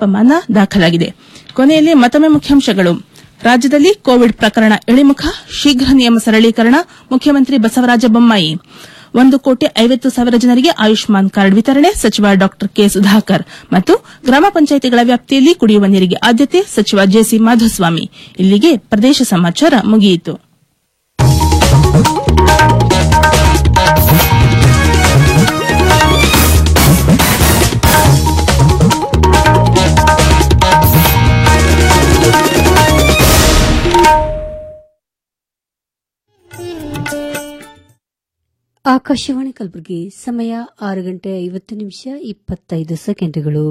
ತಾಪಮಾನ ದಾಖಲಾಗಿದೆ ಕೊನೆಯಲ್ಲಿ ಮತ್ತೊಮ್ಮೆ ಮುಖ್ಯಾಂಶಗಳು ರಾಜ್ಯದಲ್ಲಿ ಕೋವಿಡ್ ಪ್ರಕರಣ ಇಳಿಮುಖ ಶೀಘ್ರ ನಿಯಮ ಸರಳೀಕರಣ ಮುಖ್ಯಮಂತ್ರಿ ಬಸವರಾಜ ಬೊಮ್ಮಾಯಿ ಒಂದು ಕೋಟಿ ಐವತ್ತು ಸಾವಿರ ಜನರಿಗೆ ಆಯುಷ್ಮಾನ್ ಕಾರ್ಡ್ ವಿತರಣೆ ಸಚಿವ ಡಾ ಕೆ ಸುಧಾಕರ್ ಮತ್ತು ಗ್ರಾಮ ಪಂಚಾಯಿತಿಗಳ ವ್ಯಾಪ್ತಿಯಲ್ಲಿ ಕುಡಿಯುವ ನೀರಿಗೆ ಆದ್ಯತೆ ಸಚಿವ ಜೆಸಿ ಮಾಧುಸ್ವಾಮಿ ಇಲ್ಲಿಗೆ ಪ್ರದೇಶ ಸಮಾಚಾರ ಮುಗಿಯಿತು ಆಕಾಶವಾಣಿ ಕಲಬುರಗಿ ಸಮಯ ಆರು ಗಂಟೆ ಐವತ್ತು ನಿಮಿಷ ಇಪ್ಪತ್ತೈದು ಸೆಕೆಂಡುಗಳು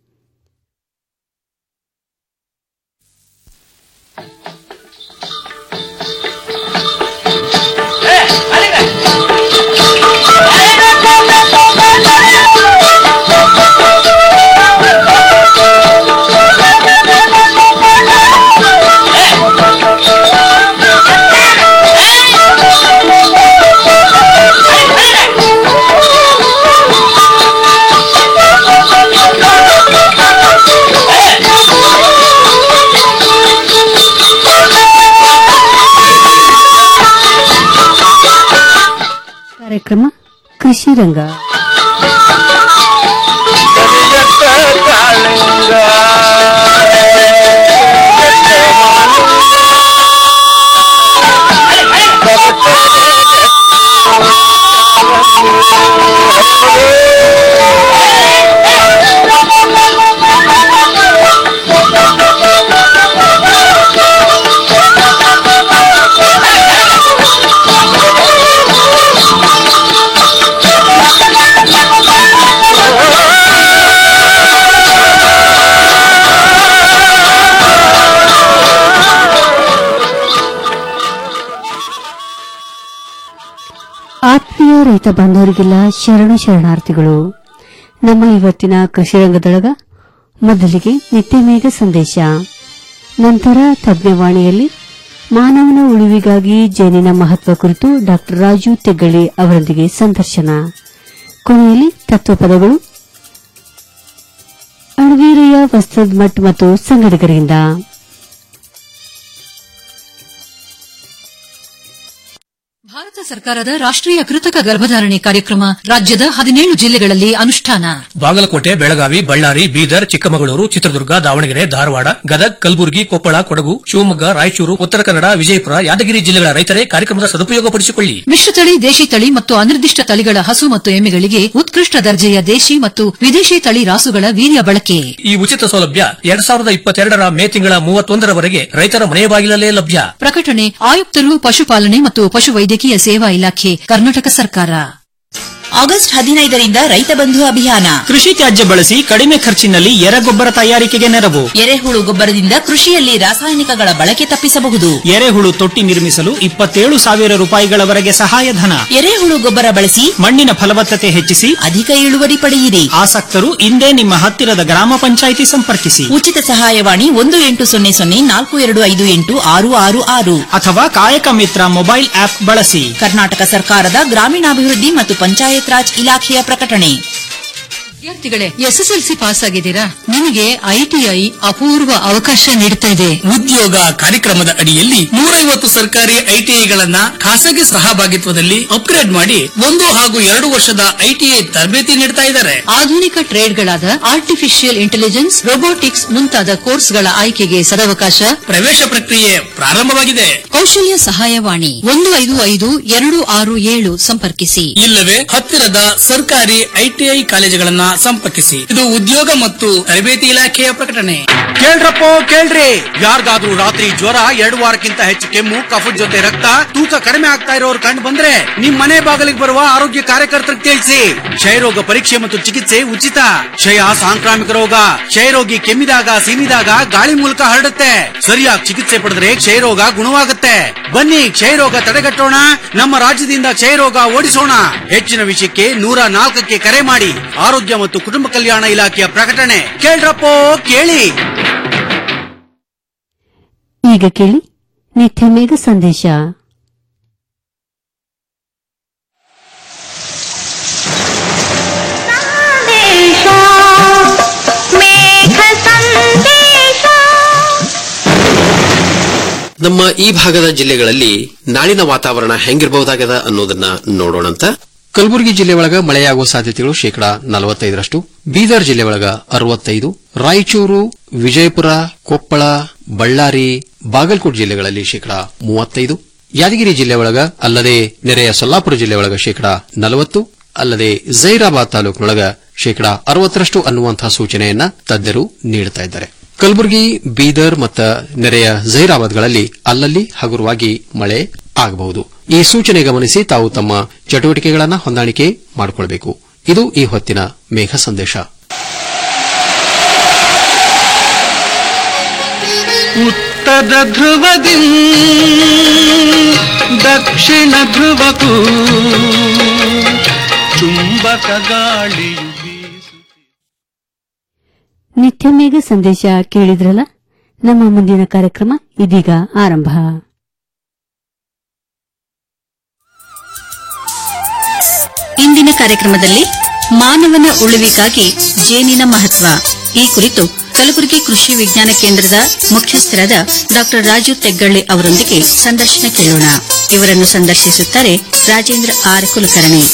ಕಾರ್ಯಕ್ರಮ ಕೃಷಿ ರಂಗ ಆತ್ಮೀಯ ರೈತ ಬಾಂಧವರಿಗೆಲ್ಲ ಶರಣ ಶರಣಾರ್ಥಿಗಳು ನಮ್ಮ ಇವತ್ತಿನ ಕೃಷಿ ರಂಗದೊಳಗ ಮೊದಲಿಗೆ ನಿತ್ಯ ಮೇಘ ಸಂದೇಶ ನಂತರ ತಜ್ಞವಾಣಿಯಲ್ಲಿ ಮಾನವನ ಉಳಿವಿಗಾಗಿ ಜೇನಿನ ಮಹತ್ವ ಕುರಿತು ಡಾ ರಾಜು ತೆಗ್ಗಳಿ ಅವರೊಂದಿಗೆ ಸಂದರ್ಶನ ಕೊನೆಯಲ್ಲಿ ತತ್ವಪದಗಳು ಅಣವೀರಯ್ಯ ವಸ್ತ್ರದ ಮಠ್ ಮತ್ತು ಸಂಗಡಿಗರಿಂದ ಭಾರತ ಸರ್ಕಾರದ ರಾಷ್ಟ್ರೀಯ ಕೃತಕ ಗರ್ಭಧಾರಣೆ ಕಾರ್ಯಕ್ರಮ ರಾಜ್ಯದ ಹದಿನೇಳು ಜಿಲ್ಲೆಗಳಲ್ಲಿ ಅನುಷ್ಠಾನ ಬಾಗಲಕೋಟೆ ಬೆಳಗಾವಿ ಬಳ್ಳಾರಿ ಬೀದರ್ ಚಿಕ್ಕಮಗಳೂರು ಚಿತ್ರದುರ್ಗ ದಾವಣಗೆರೆ ಧಾರವಾಡ ಗದಗ್ ಕಲಬುರಗಿ ಕೊಪ್ಪಳ ಕೊಡಗು ಶಿವಮೊಗ್ಗ ರಾಯಚೂರು ಉತ್ತರ ಕನ್ನಡ ವಿಜಯಪುರ ಯಾದಗಿರಿ ಜಿಲ್ಲೆಗಳ ರೈತರೇ ಕಾರ್ಯಕ್ರಮದ ಸದುಪಯೋಗಪಡಿಸಿಕೊಳ್ಳಿ ಮಿಶ್ರತಳಿ ದೇಶಿ ತಳಿ ಮತ್ತು ಅನಿರ್ದಿಷ್ಟ ತಳಿಗಳ ಹಸು ಮತ್ತು ಎಮ್ಮೆಗಳಿಗೆ ಉತ್ಕೃಷ್ಟ ದರ್ಜೆಯ ದೇಶಿ ಮತ್ತು ವಿದೇಶಿ ತಳಿ ರಾಸುಗಳ ವೀರ್ಯ ಬಳಕೆ ಈ ಉಚಿತ ಸೌಲಭ್ಯ ಎರಡ್ ಸಾವಿರದ ಇಪ್ಪತ್ತೆರಡರ ಮೇ ತಿಂಗಳ ಮೂವತ್ತೊಂದರವರೆಗೆ ರೈತರ ಮನೆ ಬಾಗಿಲಲ್ಲೇ ಲಭ್ಯ ಪ್ರಕಟಣೆ ಆಯುಕ್ತರು ಪಶುಪಾಲನೆ ಮತ್ತು ಪಶುವೈದ್ಯಕೀಯ ಸೇವಾ ಇಲಾಖೆ ಕರ್ನಾಟಕ ಸರ್ಕಾರ ಆಗಸ್ಟ್ ಹದಿನೈದರಿಂದ ರೈತ ಬಂಧು ಅಭಿಯಾನ ಕೃಷಿ ತ್ಯಾಜ್ಯ ಬಳಸಿ ಕಡಿಮೆ ಖರ್ಚಿನಲ್ಲಿ ಎರೆಗೊಬ್ಬರ ತಯಾರಿಕೆಗೆ ನೆರವು ಎರೆಹುಳು ಗೊಬ್ಬರದಿಂದ ಕೃಷಿಯಲ್ಲಿ ರಾಸಾಯನಿಕಗಳ ಬಳಕೆ ತಪ್ಪಿಸಬಹುದು ಎರೆಹುಳು ತೊಟ್ಟಿ ನಿರ್ಮಿಸಲು ಇಪ್ಪತ್ತೇಳು ಸಾವಿರ ರೂಪಾಯಿಗಳವರೆಗೆ ಸಹಾಯಧನ ಎರೆಹುಳು ಗೊಬ್ಬರ ಬಳಸಿ ಮಣ್ಣಿನ ಫಲವತ್ತತೆ ಹೆಚ್ಚಿಸಿ ಅಧಿಕ ಇಳುವರಿ ಪಡೆಯಿರಿ ಆಸಕ್ತರು ಇಂದೇ ನಿಮ್ಮ ಹತ್ತಿರದ ಗ್ರಾಮ ಪಂಚಾಯಿತಿ ಸಂಪರ್ಕಿಸಿ ಉಚಿತ ಸಹಾಯವಾಣಿ ಒಂದು ಎಂಟು ಸೊನ್ನೆ ಸೊನ್ನೆ ನಾಲ್ಕು ಎರಡು ಐದು ಎಂಟು ಆರು ಆರು ಆರು ಅಥವಾ ಕಾಯಕ ಮಿತ್ರ ಮೊಬೈಲ್ ಆಪ್ ಬಳಸಿ ಕರ್ನಾಟಕ ಸರ್ಕಾರದ ಗ್ರಾಮೀಣಾಭಿವೃದ್ಧಿ ಮತ್ತು ಪಂಚಾಯತ್ ರಾಜ್ ಇಲಾಖೆಯ ಪ್ರಕಟಣೆ ವಿದ್ಯಾರ್ಥಿಗಳೇ ಎಸ್ಎಸ್ಎಲ್ಸಿ ಪಾಸ್ ಆಗಿದ್ದೀರಾ ನಿಮಗೆ ಐಟಿಐ ಅಪೂರ್ವ ಅವಕಾಶ ನೀಡುತ್ತಾ ಇದೆ ಉದ್ಯೋಗ ಕಾರ್ಯಕ್ರಮದ ಅಡಿಯಲ್ಲಿ ನೂರೈವತ್ತು ಸರ್ಕಾರಿ ಐಟಿಐಗಳನ್ನ ಖಾಸಗಿ ಸಹಭಾಗಿತ್ವದಲ್ಲಿ ಅಪ್ಗ್ರೇಡ್ ಮಾಡಿ ಒಂದು ಹಾಗೂ ಎರಡು ವರ್ಷದ ಐಟಿಐ ತರಬೇತಿ ನೀಡ್ತಾ ಇದ್ದಾರೆ ಆಧುನಿಕ ಟ್ರೇಡ್ಗಳಾದ ಆರ್ಟಿಫಿಷಿಯಲ್ ಇಂಟೆಲಿಜೆನ್ಸ್ ರೊಬೋಟಿಕ್ಸ್ ಮುಂತಾದ ಕೋರ್ಸ್ಗಳ ಆಯ್ಕೆಗೆ ಸದವಕಾಶ ಪ್ರವೇಶ ಪ್ರಕ್ರಿಯೆ ಪ್ರಾರಂಭವಾಗಿದೆ ಕೌಶಲ್ಯ ಸಹಾಯವಾಣಿ ಒಂದು ಐದು ಐದು ಎರಡು ಆರು ಏಳು ಸಂಪರ್ಕಿಸಿ ಇಲ್ಲವೇ ಹತ್ತಿರದ ಸರ್ಕಾರಿ ಐಟಿಐ ಕಾಲೇಜುಗಳನ್ನ ಸಂಪರ್ಕಿಸಿ ಇದು ಉದ್ಯೋಗ ಮತ್ತು ತರಬೇತಿ ಇಲಾಖೆಯ ಪ್ರಕಟಣೆ ಕೇಳ್ರಪ್ಪೋ ಕೇಳ್ರಿ ಯಾರಿಗಾದ್ರೂ ರಾತ್ರಿ ಜ್ವರ ಎರಡು ವಾರಕ್ಕಿಂತ ಹೆಚ್ಚು ಕೆಮ್ಮು ಕಫದ ಜೊತೆ ರಕ್ತ ತೂಕ ಕಡಿಮೆ ಆಗ್ತಾ ಇರೋರು ಕಂಡು ಬಂದ್ರೆ ನಿಮ್ ಮನೆ ಬಾಗಿಲಿಗೆ ಬರುವ ಆರೋಗ್ಯ ಕಾರ್ಯಕರ್ತರಿಗೆ ತಿಳಿಸಿ ಕ್ಷಯರೋಗ ಪರೀಕ್ಷೆ ಮತ್ತು ಚಿಕಿತ್ಸೆ ಉಚಿತ ಕ್ಷಯ ಸಾಂಕ್ರಾಮಿಕ ರೋಗ ಕ್ಷಯರೋಗಿ ಕೆಮ್ಮಿದಾಗ ಸೀನಿದಾಗ ಗಾಳಿ ಮೂಲಕ ಹರಡುತ್ತೆ ಸರಿಯಾಗಿ ಚಿಕಿತ್ಸೆ ಪಡೆದ್ರೆ ಕ್ಷಯರೋಗ ಗುಣವಾಗುತ್ತೆ ಬನ್ನಿ ಕ್ಷಯರೋಗ ತಡೆಗಟ್ಟೋಣ ನಮ್ಮ ರಾಜ್ಯದಿಂದ ಕ್ಷಯರೋಗ ಓಡಿಸೋಣ ಹೆಚ್ಚಿನ ವಿಷಯಕ್ಕೆ ನೂರ ನಾಲ್ಕಕ್ಕೆ ಕರೆ ಮಾಡಿ ಆರೋಗ್ಯ ಮತ್ತು ಕುಟುಂಬ ಕಲ್ಯಾಣ ಇಲಾಖೆಯ ಪ್ರಕಟಣೆ ಕೇಳ್ರಪ್ಪೋ ಕೇಳಿ ಈಗ ಕೇಳಿ ನಿತ್ಯ ಮೇಘ ಸಂದೇಶ ಮೇಘ ಸಂದೇಶ ನಮ್ಮ ಈ ಭಾಗದ ಜಿಲ್ಲೆಗಳಲ್ಲಿ ನಾಳಿನ ವಾತಾವರಣ ಹೆಂಗಿರಬಹುದಾಗದ ಅನ್ನೋದನ್ನ ನೋಡೋಣಂತ ಕಲಬುರಗಿ ಜಿಲ್ಲೆ ಒಳಗ ಮಳೆಯಾಗುವ ಸಾಧ್ಯತೆಗಳು ಶೇಕಡಾ ನಲವತ್ತೈದರಷ್ಟು ಬೀದರ್ ಜಿಲ್ಲೆ ಒಳಗ ಅರವತ್ತೈದು ರಾಯಚೂರು ವಿಜಯಪುರ ಕೊಪ್ಪಳ ಬಳ್ಳಾರಿ ಬಾಗಲಕೋಟೆ ಜಿಲ್ಲೆಗಳಲ್ಲಿ ಶೇಕಡಾ ಮೂವತ್ತೈದು ಯಾದಗಿರಿ ಜಿಲ್ಲೆ ಒಳಗ ಅಲ್ಲದೆ ನೆರೆಯ ಸೊಲ್ಲಾಪುರ ಜಿಲ್ಲೆ ಒಳಗ ಶೇಕಡಾ ನಲವತ್ತು ಅಲ್ಲದೆ ಜೈರಾಬಾದ್ ತಾಲೂಕಿನೊಳಗ ಶೇಕಡಾ ಅರವತ್ತರಷ್ಟು ಅನ್ನುವಂತಹ ಸೂಚನೆಯನ್ನ ತಜ್ಞರು ನೀಡುತ್ತಾ ಇದ್ದಾರೆ ಕಲಬುರಗಿ ಬೀದರ್ ಮತ್ತು ನೆರೆಯ ಜೈರಾಬಾದ್ಗಳಲ್ಲಿ ಅಲ್ಲಲ್ಲಿ ಹಗುರವಾಗಿ ಮಳೆ ಆಗಬಹುದು ಈ ಸೂಚನೆ ಗಮನಿಸಿ ತಾವು ತಮ್ಮ ಚಟುವಟಿಕೆಗಳನ್ನು ಹೊಂದಾಣಿಕೆ ಮಾಡಿಕೊಳ್ಳಬೇಕು ಇದು ಈ ಹೊತ್ತಿನ ಮೇಘ ಸಂದೇಶ ಉತ್ತರ ಧ್ರುವದಿ ದಕ್ಷಿಣ ಧ್ರುವಕ್ಕೂ ಚುಂಬಕ ಗಾಳಿಯು ನಿತ್ಯ ಮೇಘ ಸಂದೇಶ ಕೇಳಿದ್ರಲ್ಲ ನಮ್ಮ ಮುಂದಿನ ಕಾರ್ಯಕ್ರಮ ಇದೀಗ ಆರಂಭ ಇಂದಿನ ಕಾರ್ಯಕ್ರಮದಲ್ಲಿ ಮಾನವನ ಉಳಿವಿಗಾಗಿ ಜೇನಿನ ಮಹತ್ವ ಈ ಕುರಿತು ಕಲಬುರಗಿ ಕೃಷಿ ವಿಜ್ಞಾನ ಕೇಂದ್ರದ ಮುಖ್ಯಸ್ಥರಾದ ಡಾ ರಾಜು ತೆಗ್ಗಳ್ಳಿ ಅವರೊಂದಿಗೆ ಸಂದರ್ಶನ ಕೇಳೋಣ ಇವರನ್ನು ಸಂದರ್ಶಿಸುತ್ತಾರೆ ರಾಜೇಂದ್ರ ಆರ್ ಕುಲಕರ್ಣಿ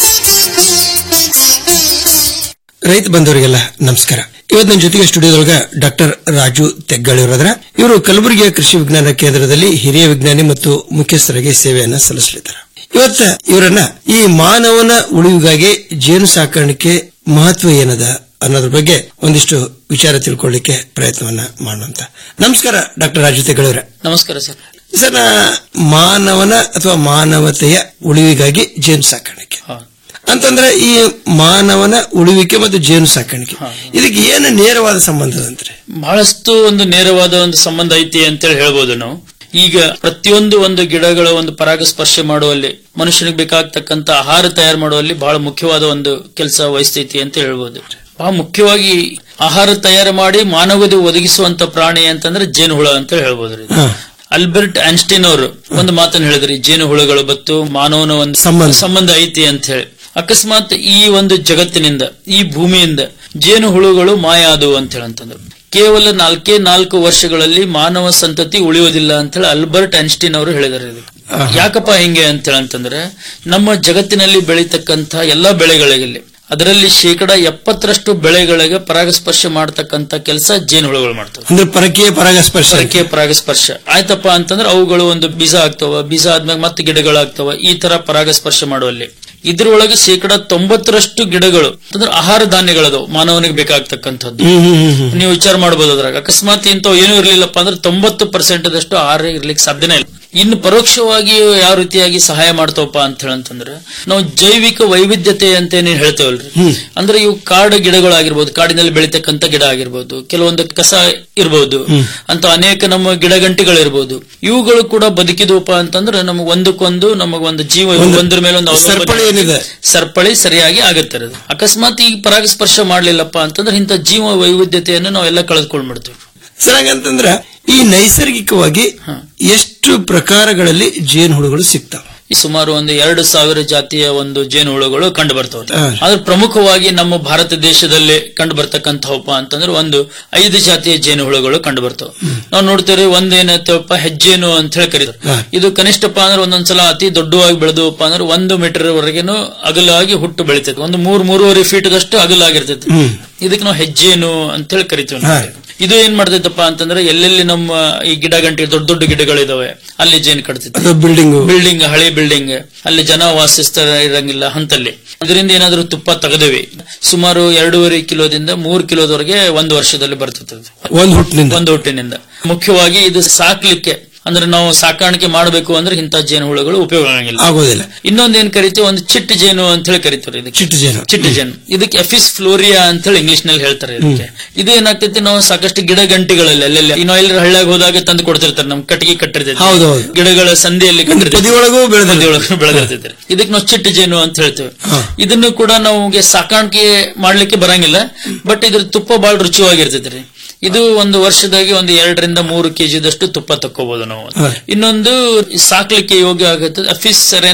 ರೈತ ಬಂಧುವರಿಗೆಲ್ಲ ನಮಸ್ಕಾರ ಇವತ್ತು ನನ್ನ ಜೊತೆಗೆ ಸ್ಟುಡಿಯೋದೊಳಗ ಡಾಕ್ಟರ್ ರಾಜು ತೆಗ್ಗಳಿರೋದ್ರ ಇವರು ಕಲಬುರಗಿಯ ಕೃಷಿ ವಿಜ್ಞಾನ ಕೇಂದ್ರದಲ್ಲಿ ಹಿರಿಯ ವಿಜ್ಞಾನಿ ಮತ್ತು ಮುಖ್ಯಸ್ಥರಾಗಿ ಸೇವೆಯನ್ನ ಸಲ್ಲಿಸಲಿದ್ದಾರೆ ಇವತ್ತ ಇವರನ್ನ ಈ ಮಾನವನ ಉಳಿವಿಗಾಗಿ ಜೇನು ಸಾಕಾಣಿಕೆ ಮಹತ್ವ ಏನದ ಅನ್ನೋದ್ರ ಬಗ್ಗೆ ಒಂದಿಷ್ಟು ವಿಚಾರ ತಿಳ್ಕೊಳ್ಳಿಕ್ಕೆ ಪ್ರಯತ್ನವನ್ನ ಮಾಡೋಣ ನಮಸ್ಕಾರ ಡಾಕ್ಟರ್ ರಾಜು ತೆಗಳಿವ್ರೆ ನಮಸ್ಕಾರ ಸರ್ ಸರ್ ನಾ ಮಾನವನ ಅಥವಾ ಮಾನವತೆಯ ಉಳಿವಿಗಾಗಿ ಜೇನು ಸಾಕಾಣಿಕೆ ಅಂತಂದ್ರೆ ಈ ಮಾನವನ ಉಳಿವಿಕೆ ಮತ್ತು ಜೇನು ಸಾಕಾಣಿಕೆ ಇದಕ್ಕೆ ಏನು ನೇರವಾದ ಸಂಬಂಧದಂತ್ರಿ ಬಹಳಷ್ಟು ಒಂದು ನೇರವಾದ ಒಂದು ಸಂಬಂಧ ಐತಿ ಅಂತೇಳಿ ಹೇಳ್ಬೋದು ನಾವು ಈಗ ಪ್ರತಿಯೊಂದು ಒಂದು ಗಿಡಗಳ ಒಂದು ಪರಾಗಸ್ಪರ್ಶ ಮಾಡುವಲ್ಲಿ ಮನುಷ್ಯನಿಗೆ ಬೇಕಾಗ್ತಕ್ಕಂತ ಆಹಾರ ತಯಾರು ಮಾಡುವಲ್ಲಿ ಬಹಳ ಮುಖ್ಯವಾದ ಒಂದು ಕೆಲಸ ವಹಿಸ್ತೈತಿ ಅಂತ ಹೇಳ್ಬೋದು ಬಹಳ ಮುಖ್ಯವಾಗಿ ಆಹಾರ ತಯಾರು ಮಾಡಿ ಮಾನವದ ಒದಗಿಸುವಂತ ಪ್ರಾಣಿ ಅಂತಂದ್ರೆ ಜೇನುಹುಳ ಅಂತ ಹೇಳ್ಬೋದು ಅಲ್ಬರ್ಟ್ ಐನ್ಸ್ಟೈನ್ ಅವರು ಒಂದು ಮಾತನ್ನು ಹೇಳಿದ್ರಿ ಜೇನುಹುಳುಗಳು ಮತ್ತು ಮಾನವನ ಒಂದು ಸಂಬಂಧ ಐತಿ ಅಂತ ಹೇಳಿ ಅಕಸ್ಮಾತ್ ಈ ಒಂದು ಜಗತ್ತಿನಿಂದ ಈ ಭೂಮಿಯಿಂದ ಜೇನುಹುಳುಗಳು ಮಾಯ ಆದವು ಅಂತ ಹೇಳಂತಂದ್ರು ಕೇವಲ ನಾಲ್ಕೇ ನಾಲ್ಕು ವರ್ಷಗಳಲ್ಲಿ ಮಾನವ ಸಂತತಿ ಉಳಿಯೋದಿಲ್ಲ ಅಂತ ಹೇಳಿ ಅಲ್ಬರ್ಟ್ ಐನ್ಸ್ಟೈನ್ ಅವರು ಹೇಳಿದ್ದಾರೆ ಇದಕ್ಕೆ ಯಾಕಪ್ಪ ಹಿಂಗೆ ಅಂತ ಹೇಳಂತಂದ್ರೆ ನಮ್ಮ ಜಗತ್ತಿನಲ್ಲಿ ಬೆಳೀತಕ್ಕಂತ ಎಲ್ಲಾ ಬೆಳೆಗಳಲ್ಲಿ ಅದರಲ್ಲಿ ಶೇಕಡ ಎಪ್ಪತ್ತರಷ್ಟು ಬೆಳೆಗಳಿಗೆ ಪರಾಗಸ್ಪರ್ಶ ಮಾಡತಕ್ಕಂತ ಕೆಲಸ ಜೇನುಹುಳುಗಳು ಮಾಡ್ತವೆ ಅಂದ್ರೆ ಪರಕೀಯ ಪರಾಗಸ್ಪರ್ಶ ಪರಕೀಯ ಪರಾಗಸ್ಪರ್ಶ ಆಯ್ತಪ್ಪ ಅಂತಂದ್ರೆ ಅವುಗಳು ಒಂದು ಬೀಜ ಆಗ್ತವ ಬೀಜ ಆದ್ಮೇಲೆ ಮತ್ತೆ ಗಿಡಗಳಾಗ್ತವ ಈ ತರ ಪರಾಗಸ್ಪರ್ಶ ಮಾಡುವಲ್ಲಿ ಇದ್ರೊಳಗೆ ಶೇಕಡ ತೊಂಬತ್ತರಷ್ಟು ಗಿಡಗಳು ಅಂದ್ರೆ ಆಹಾರ ಧಾನ್ಯಗಳದವು ಮಾನವನಿಗೆ ಬೇಕಾಗ್ತಕ್ಕಂಥದ್ದು ನೀವು ವಿಚಾರ ಮಾಡಬಹುದು ಅದ್ರಾಗ ಅಕಸ್ಮಾತ್ ಇಂಥವು ಏನೂ ಇರ್ಲಿಲ್ಲಪ್ಪ ಅಂದ್ರೆ ತೊಂಬತ್ತು ಪರ್ಸೆಂಟ್ ದಷ್ಟು ಆಹಾರ ಇರ್ಲಿಕ್ಕೆ ಸಾಧ್ಯನೇ ಇಲ್ಲ ಇನ್ನು ಪರೋಕ್ಷವಾಗಿ ಯಾವ ರೀತಿಯಾಗಿ ಸಹಾಯ ಮಾಡ್ತಾವಪ್ಪ ಅಂತ ಹೇಳಂತಂದ್ರೆ ನಾವು ಜೈವಿಕ ವೈವಿಧ್ಯತೆ ಅಂತ ಏನೇನ್ ಹೇಳ್ತೇವಲ್ರಿ ಅಂದ್ರೆ ಇವು ಕಾಡು ಗಿಡಗಳಾಗಿರ್ಬೋದು ಕಾಡಿನಲ್ಲಿ ಬೆಳಿತಕ್ಕಂತ ಗಿಡ ಆಗಿರ್ಬೋದು ಕೆಲವೊಂದು ಕಸ ಇರ್ಬೋದು ಅಂತ ಅನೇಕ ನಮ್ಮ ಗಿಡಗಂಟಿಗಳಿರ್ಬೋದು ಇವುಗಳು ಕೂಡ ಬದುಕಿದ್ವಪ್ಪ ಅಂತಂದ್ರೆ ನಮಗ್ ಒಂದಕ್ಕೊಂದು ನಮಗ್ ಒಂದು ಜೀವ ಒಂದ್ರ ಮೇಲೆ ಒಂದು ಅವಲಂಬನೆ ಸರಪಳಿ ಏನಿದೆ? ಸರಪಳಿ ಸರಿಯಾಗಿ ಆಗುತ್ತೆ ಅದು ಅಕಸ್ಮಾತ್ ಈಗ ಪರಾಗಸ್ಪರ್ಶ ಮಾಡ್ಲಿಲ್ಲಪ್ಪ ಅಂತಂದ್ರೆ ಇಂಥ ಜೀವ ವೈವಿಧ್ಯತೆಯನ್ನು ನಾವೆಲ್ಲ ಕಳೆದುಕೊಂಡ್ಬಿಡ್ತೀವಿ ಸರ್ ಹಂಗಂತಂದ್ರ ಈ ನೈಸರ್ಗಿಕವಾಗಿ ಎಷ್ಟು ಪ್ರಕಾರಗಳಲ್ಲಿ ಜೇನುಹುಳುಗಳು ಸಿಗ್ತಾವ ಈ ಸುಮಾರು ಒಂದು ಎರಡು ಸಾವಿರ ಜಾತಿಯ ಒಂದು ಜೇನುಹುಳುಗಳು ಕಂಡು ಬರ್ತವೆ ಹಾ. ಆದ್ರೆ ಪ್ರಮುಖವಾಗಿ ನಮ್ಮ ಭಾರತ ದೇಶದಲ್ಲಿ ಕಂಡು ಬರ್ತಕ್ಕಂಥವಪ್ಪ ಅಂತಂದ್ರೆ ಒಂದು ಐದು ಜಾತಿಯ ಜೇನುಹುಳುಗಳು ಕಂಡು ಬರ್ತವೆ ನಾವು ನೋಡ್ತೇವೆ ಒಂದೇನತ್ತಪ್ಪ ಹೆಜ್ಜೇನು ಅಂತ ಹೇಳಿ ಕರೀತಾರೆ ಇದು ಕನಿಷ್ಠಪ್ಪ ಅಂದ್ರೆ ಒಂದೊಂದ್ಸಲ ಅತಿ ದೊಡ್ಡವಾಗಿ ಬೆಳೆದವಪ್ಪ ಅಂದ್ರೆ ಒಂದು ಮೀಟರ್ ವರೆಗೆನು ಅಗಲವಾಗಿ ಹುಟ್ಟು ಬೆಳಿತೈತೆ ಒಂದು ಮೂರ್ ಮೂರುವರೆ ಫೀಟ್ ದಷ್ಟು ಅಗಲಾಗಿರ್ತೈತೆ ಇದಕ್ಕೆ ನಾವು ಹೆಜ್ಜೇನು ಅಂತ ಹೇಳಿ ಕರಿತೀವಿ ನಾವು. ಇದು ಏನ್ ಮಾಡ್ತೈತಪ್ಪ ಅಂತಂದ್ರೆ ಎಲ್ಲೆಲ್ಲಿ ನಮ್ಮ ಈ ಗಿಡ ಗಂಟೆ ದೊಡ್ಡ ದೊಡ್ಡ ಗಿಡಗಳಿದಾವೆ ಅಲ್ಲಿ ಜೇನು ಕಟ್ತೈತೆ ಬಿಲ್ಡಿಂಗ್ ಬಿಲ್ಡಿಂಗ್ ಹಳೆ ಬಿಲ್ಡಿಂಗ್ ಅಲ್ಲಿ ಜನ ವಾಸಿಸ್ತಾ ಇರಂಗಿಲ್ಲ ಹಂತಲ್ಲಿ ಅದರಿಂದ ಏನಾದ್ರೂ ತುಪ್ಪ ತೆಗೆದೇವಿ ಸುಮಾರು ಎರಡೂವರೆ ಕಿಲೋದಿಂದ ಮೂರು ಕಿಲೋದವರೆಗೆ ಒಂದು ವರ್ಷದಲ್ಲಿ ಬರ್ತದೆ ಒಂದ್ ಹುಟ್ಟಿನಿಂದ ಒಂದು ಹುಟ್ಟಿನಿಂದ ಮುಖ್ಯವಾಗಿ ಇದು ಸಾಕ್ಲಿಕ್ಕೆ ಅಂದ್ರೆ ನಾವು ಸಾಕಾಣಿಕೆ ಮಾಡಬೇಕು ಅಂದ್ರೆ ಇಂಥ ಜೇನುಹುಳುಗಳು ಉಪಯೋಗ ಆಗಂಗಿಲ್ಲ ಆಗೋದಿಲ್ಲ ಇನ್ನೊಂದ್ ಏನ್ ಕರಿತೀವಿ ಒಂದು ಚಿಟ್ಟು ಜೇನು ಅಂತ ಹೇಳಿ ಕರಿತಾರೆ ಇದಕ್ಕೆ ಚಿಟ್ಟು ಜೇನು ಚಿಟ್ಟು ಜೇನು ಇದಕ್ಕೆ ಎಫಿಸ್ ಫ್ಲೋರಿಯಾ ಅಂತ ಹೇಳಿ ಇಂಗ್ಲಿಷ್ ನಲ್ಲಿ ಹೇಳ್ತಾರೆ ಇದಕ್ಕೆ ಇದು ಏನಾಗ್ತೈತಿ ನಾವು ಸಾಕಷ್ಟು ಗಿಡ ಗಂಟಿಗಳಲ್ಲಿ ಅಲ್ಲೆಲ್ಲ ಇನ್ನು ಎಲ್ಲರ ಹಳ್ಳಿಯಾಗ ಹೋದಾಗ ತಂದು ಕೊಡ್ತಿರ್ತಾರೆ ನಮ್ ಕಟ್ಟಿಗೆ ಕಟ್ಟಿರ್ತೈತಿ ಹೌದು, ಹೌದು. ಗಿಡಗಳ ಸಂಧಿಯಲ್ಲಿ ಪದಿಯೊಳಗೂ ಬೆಳೆದ ಪದಿಯೊಳಗೂ ಬೆಳೆದಿರ್ತೈತಿ ಇದಕ್ಕೆ ನಾವು ಚಿಟ್ಟು ಜೇನು ಅಂತ ಹೇಳ್ತೇವೆ ಇದನ್ನು ಕೂಡ ನಮಗೆ ಸಾಕಾಣಿಕೆ ಮಾಡ್ಲಿಕ್ಕೆ ಬರಂಗಿಲ್ಲ ಬಟ್ ಇದ್ರ ತುಪ್ಪ ಬಹಳ ರುಚಿಯಾಗಿರ್ತೈತಿ ಇದು ಒಂದು ವರ್ಷದಾಗಿ ಒಂದು ಎರಡರಿಂದ ಮೂರು ಕೆಜಿದಷ್ಟು ತುಪ್ಪ ತಕ್ಕೋಬಹುದು ನಾವು ಇನ್ನೊಂದು ಸಾಕ್ಲಿಕ್ಕೆ ಯೋಗ್ಯ ಆಗುತ್ತೆ ಅಫಿಸ್ ಸೆರೆನಾ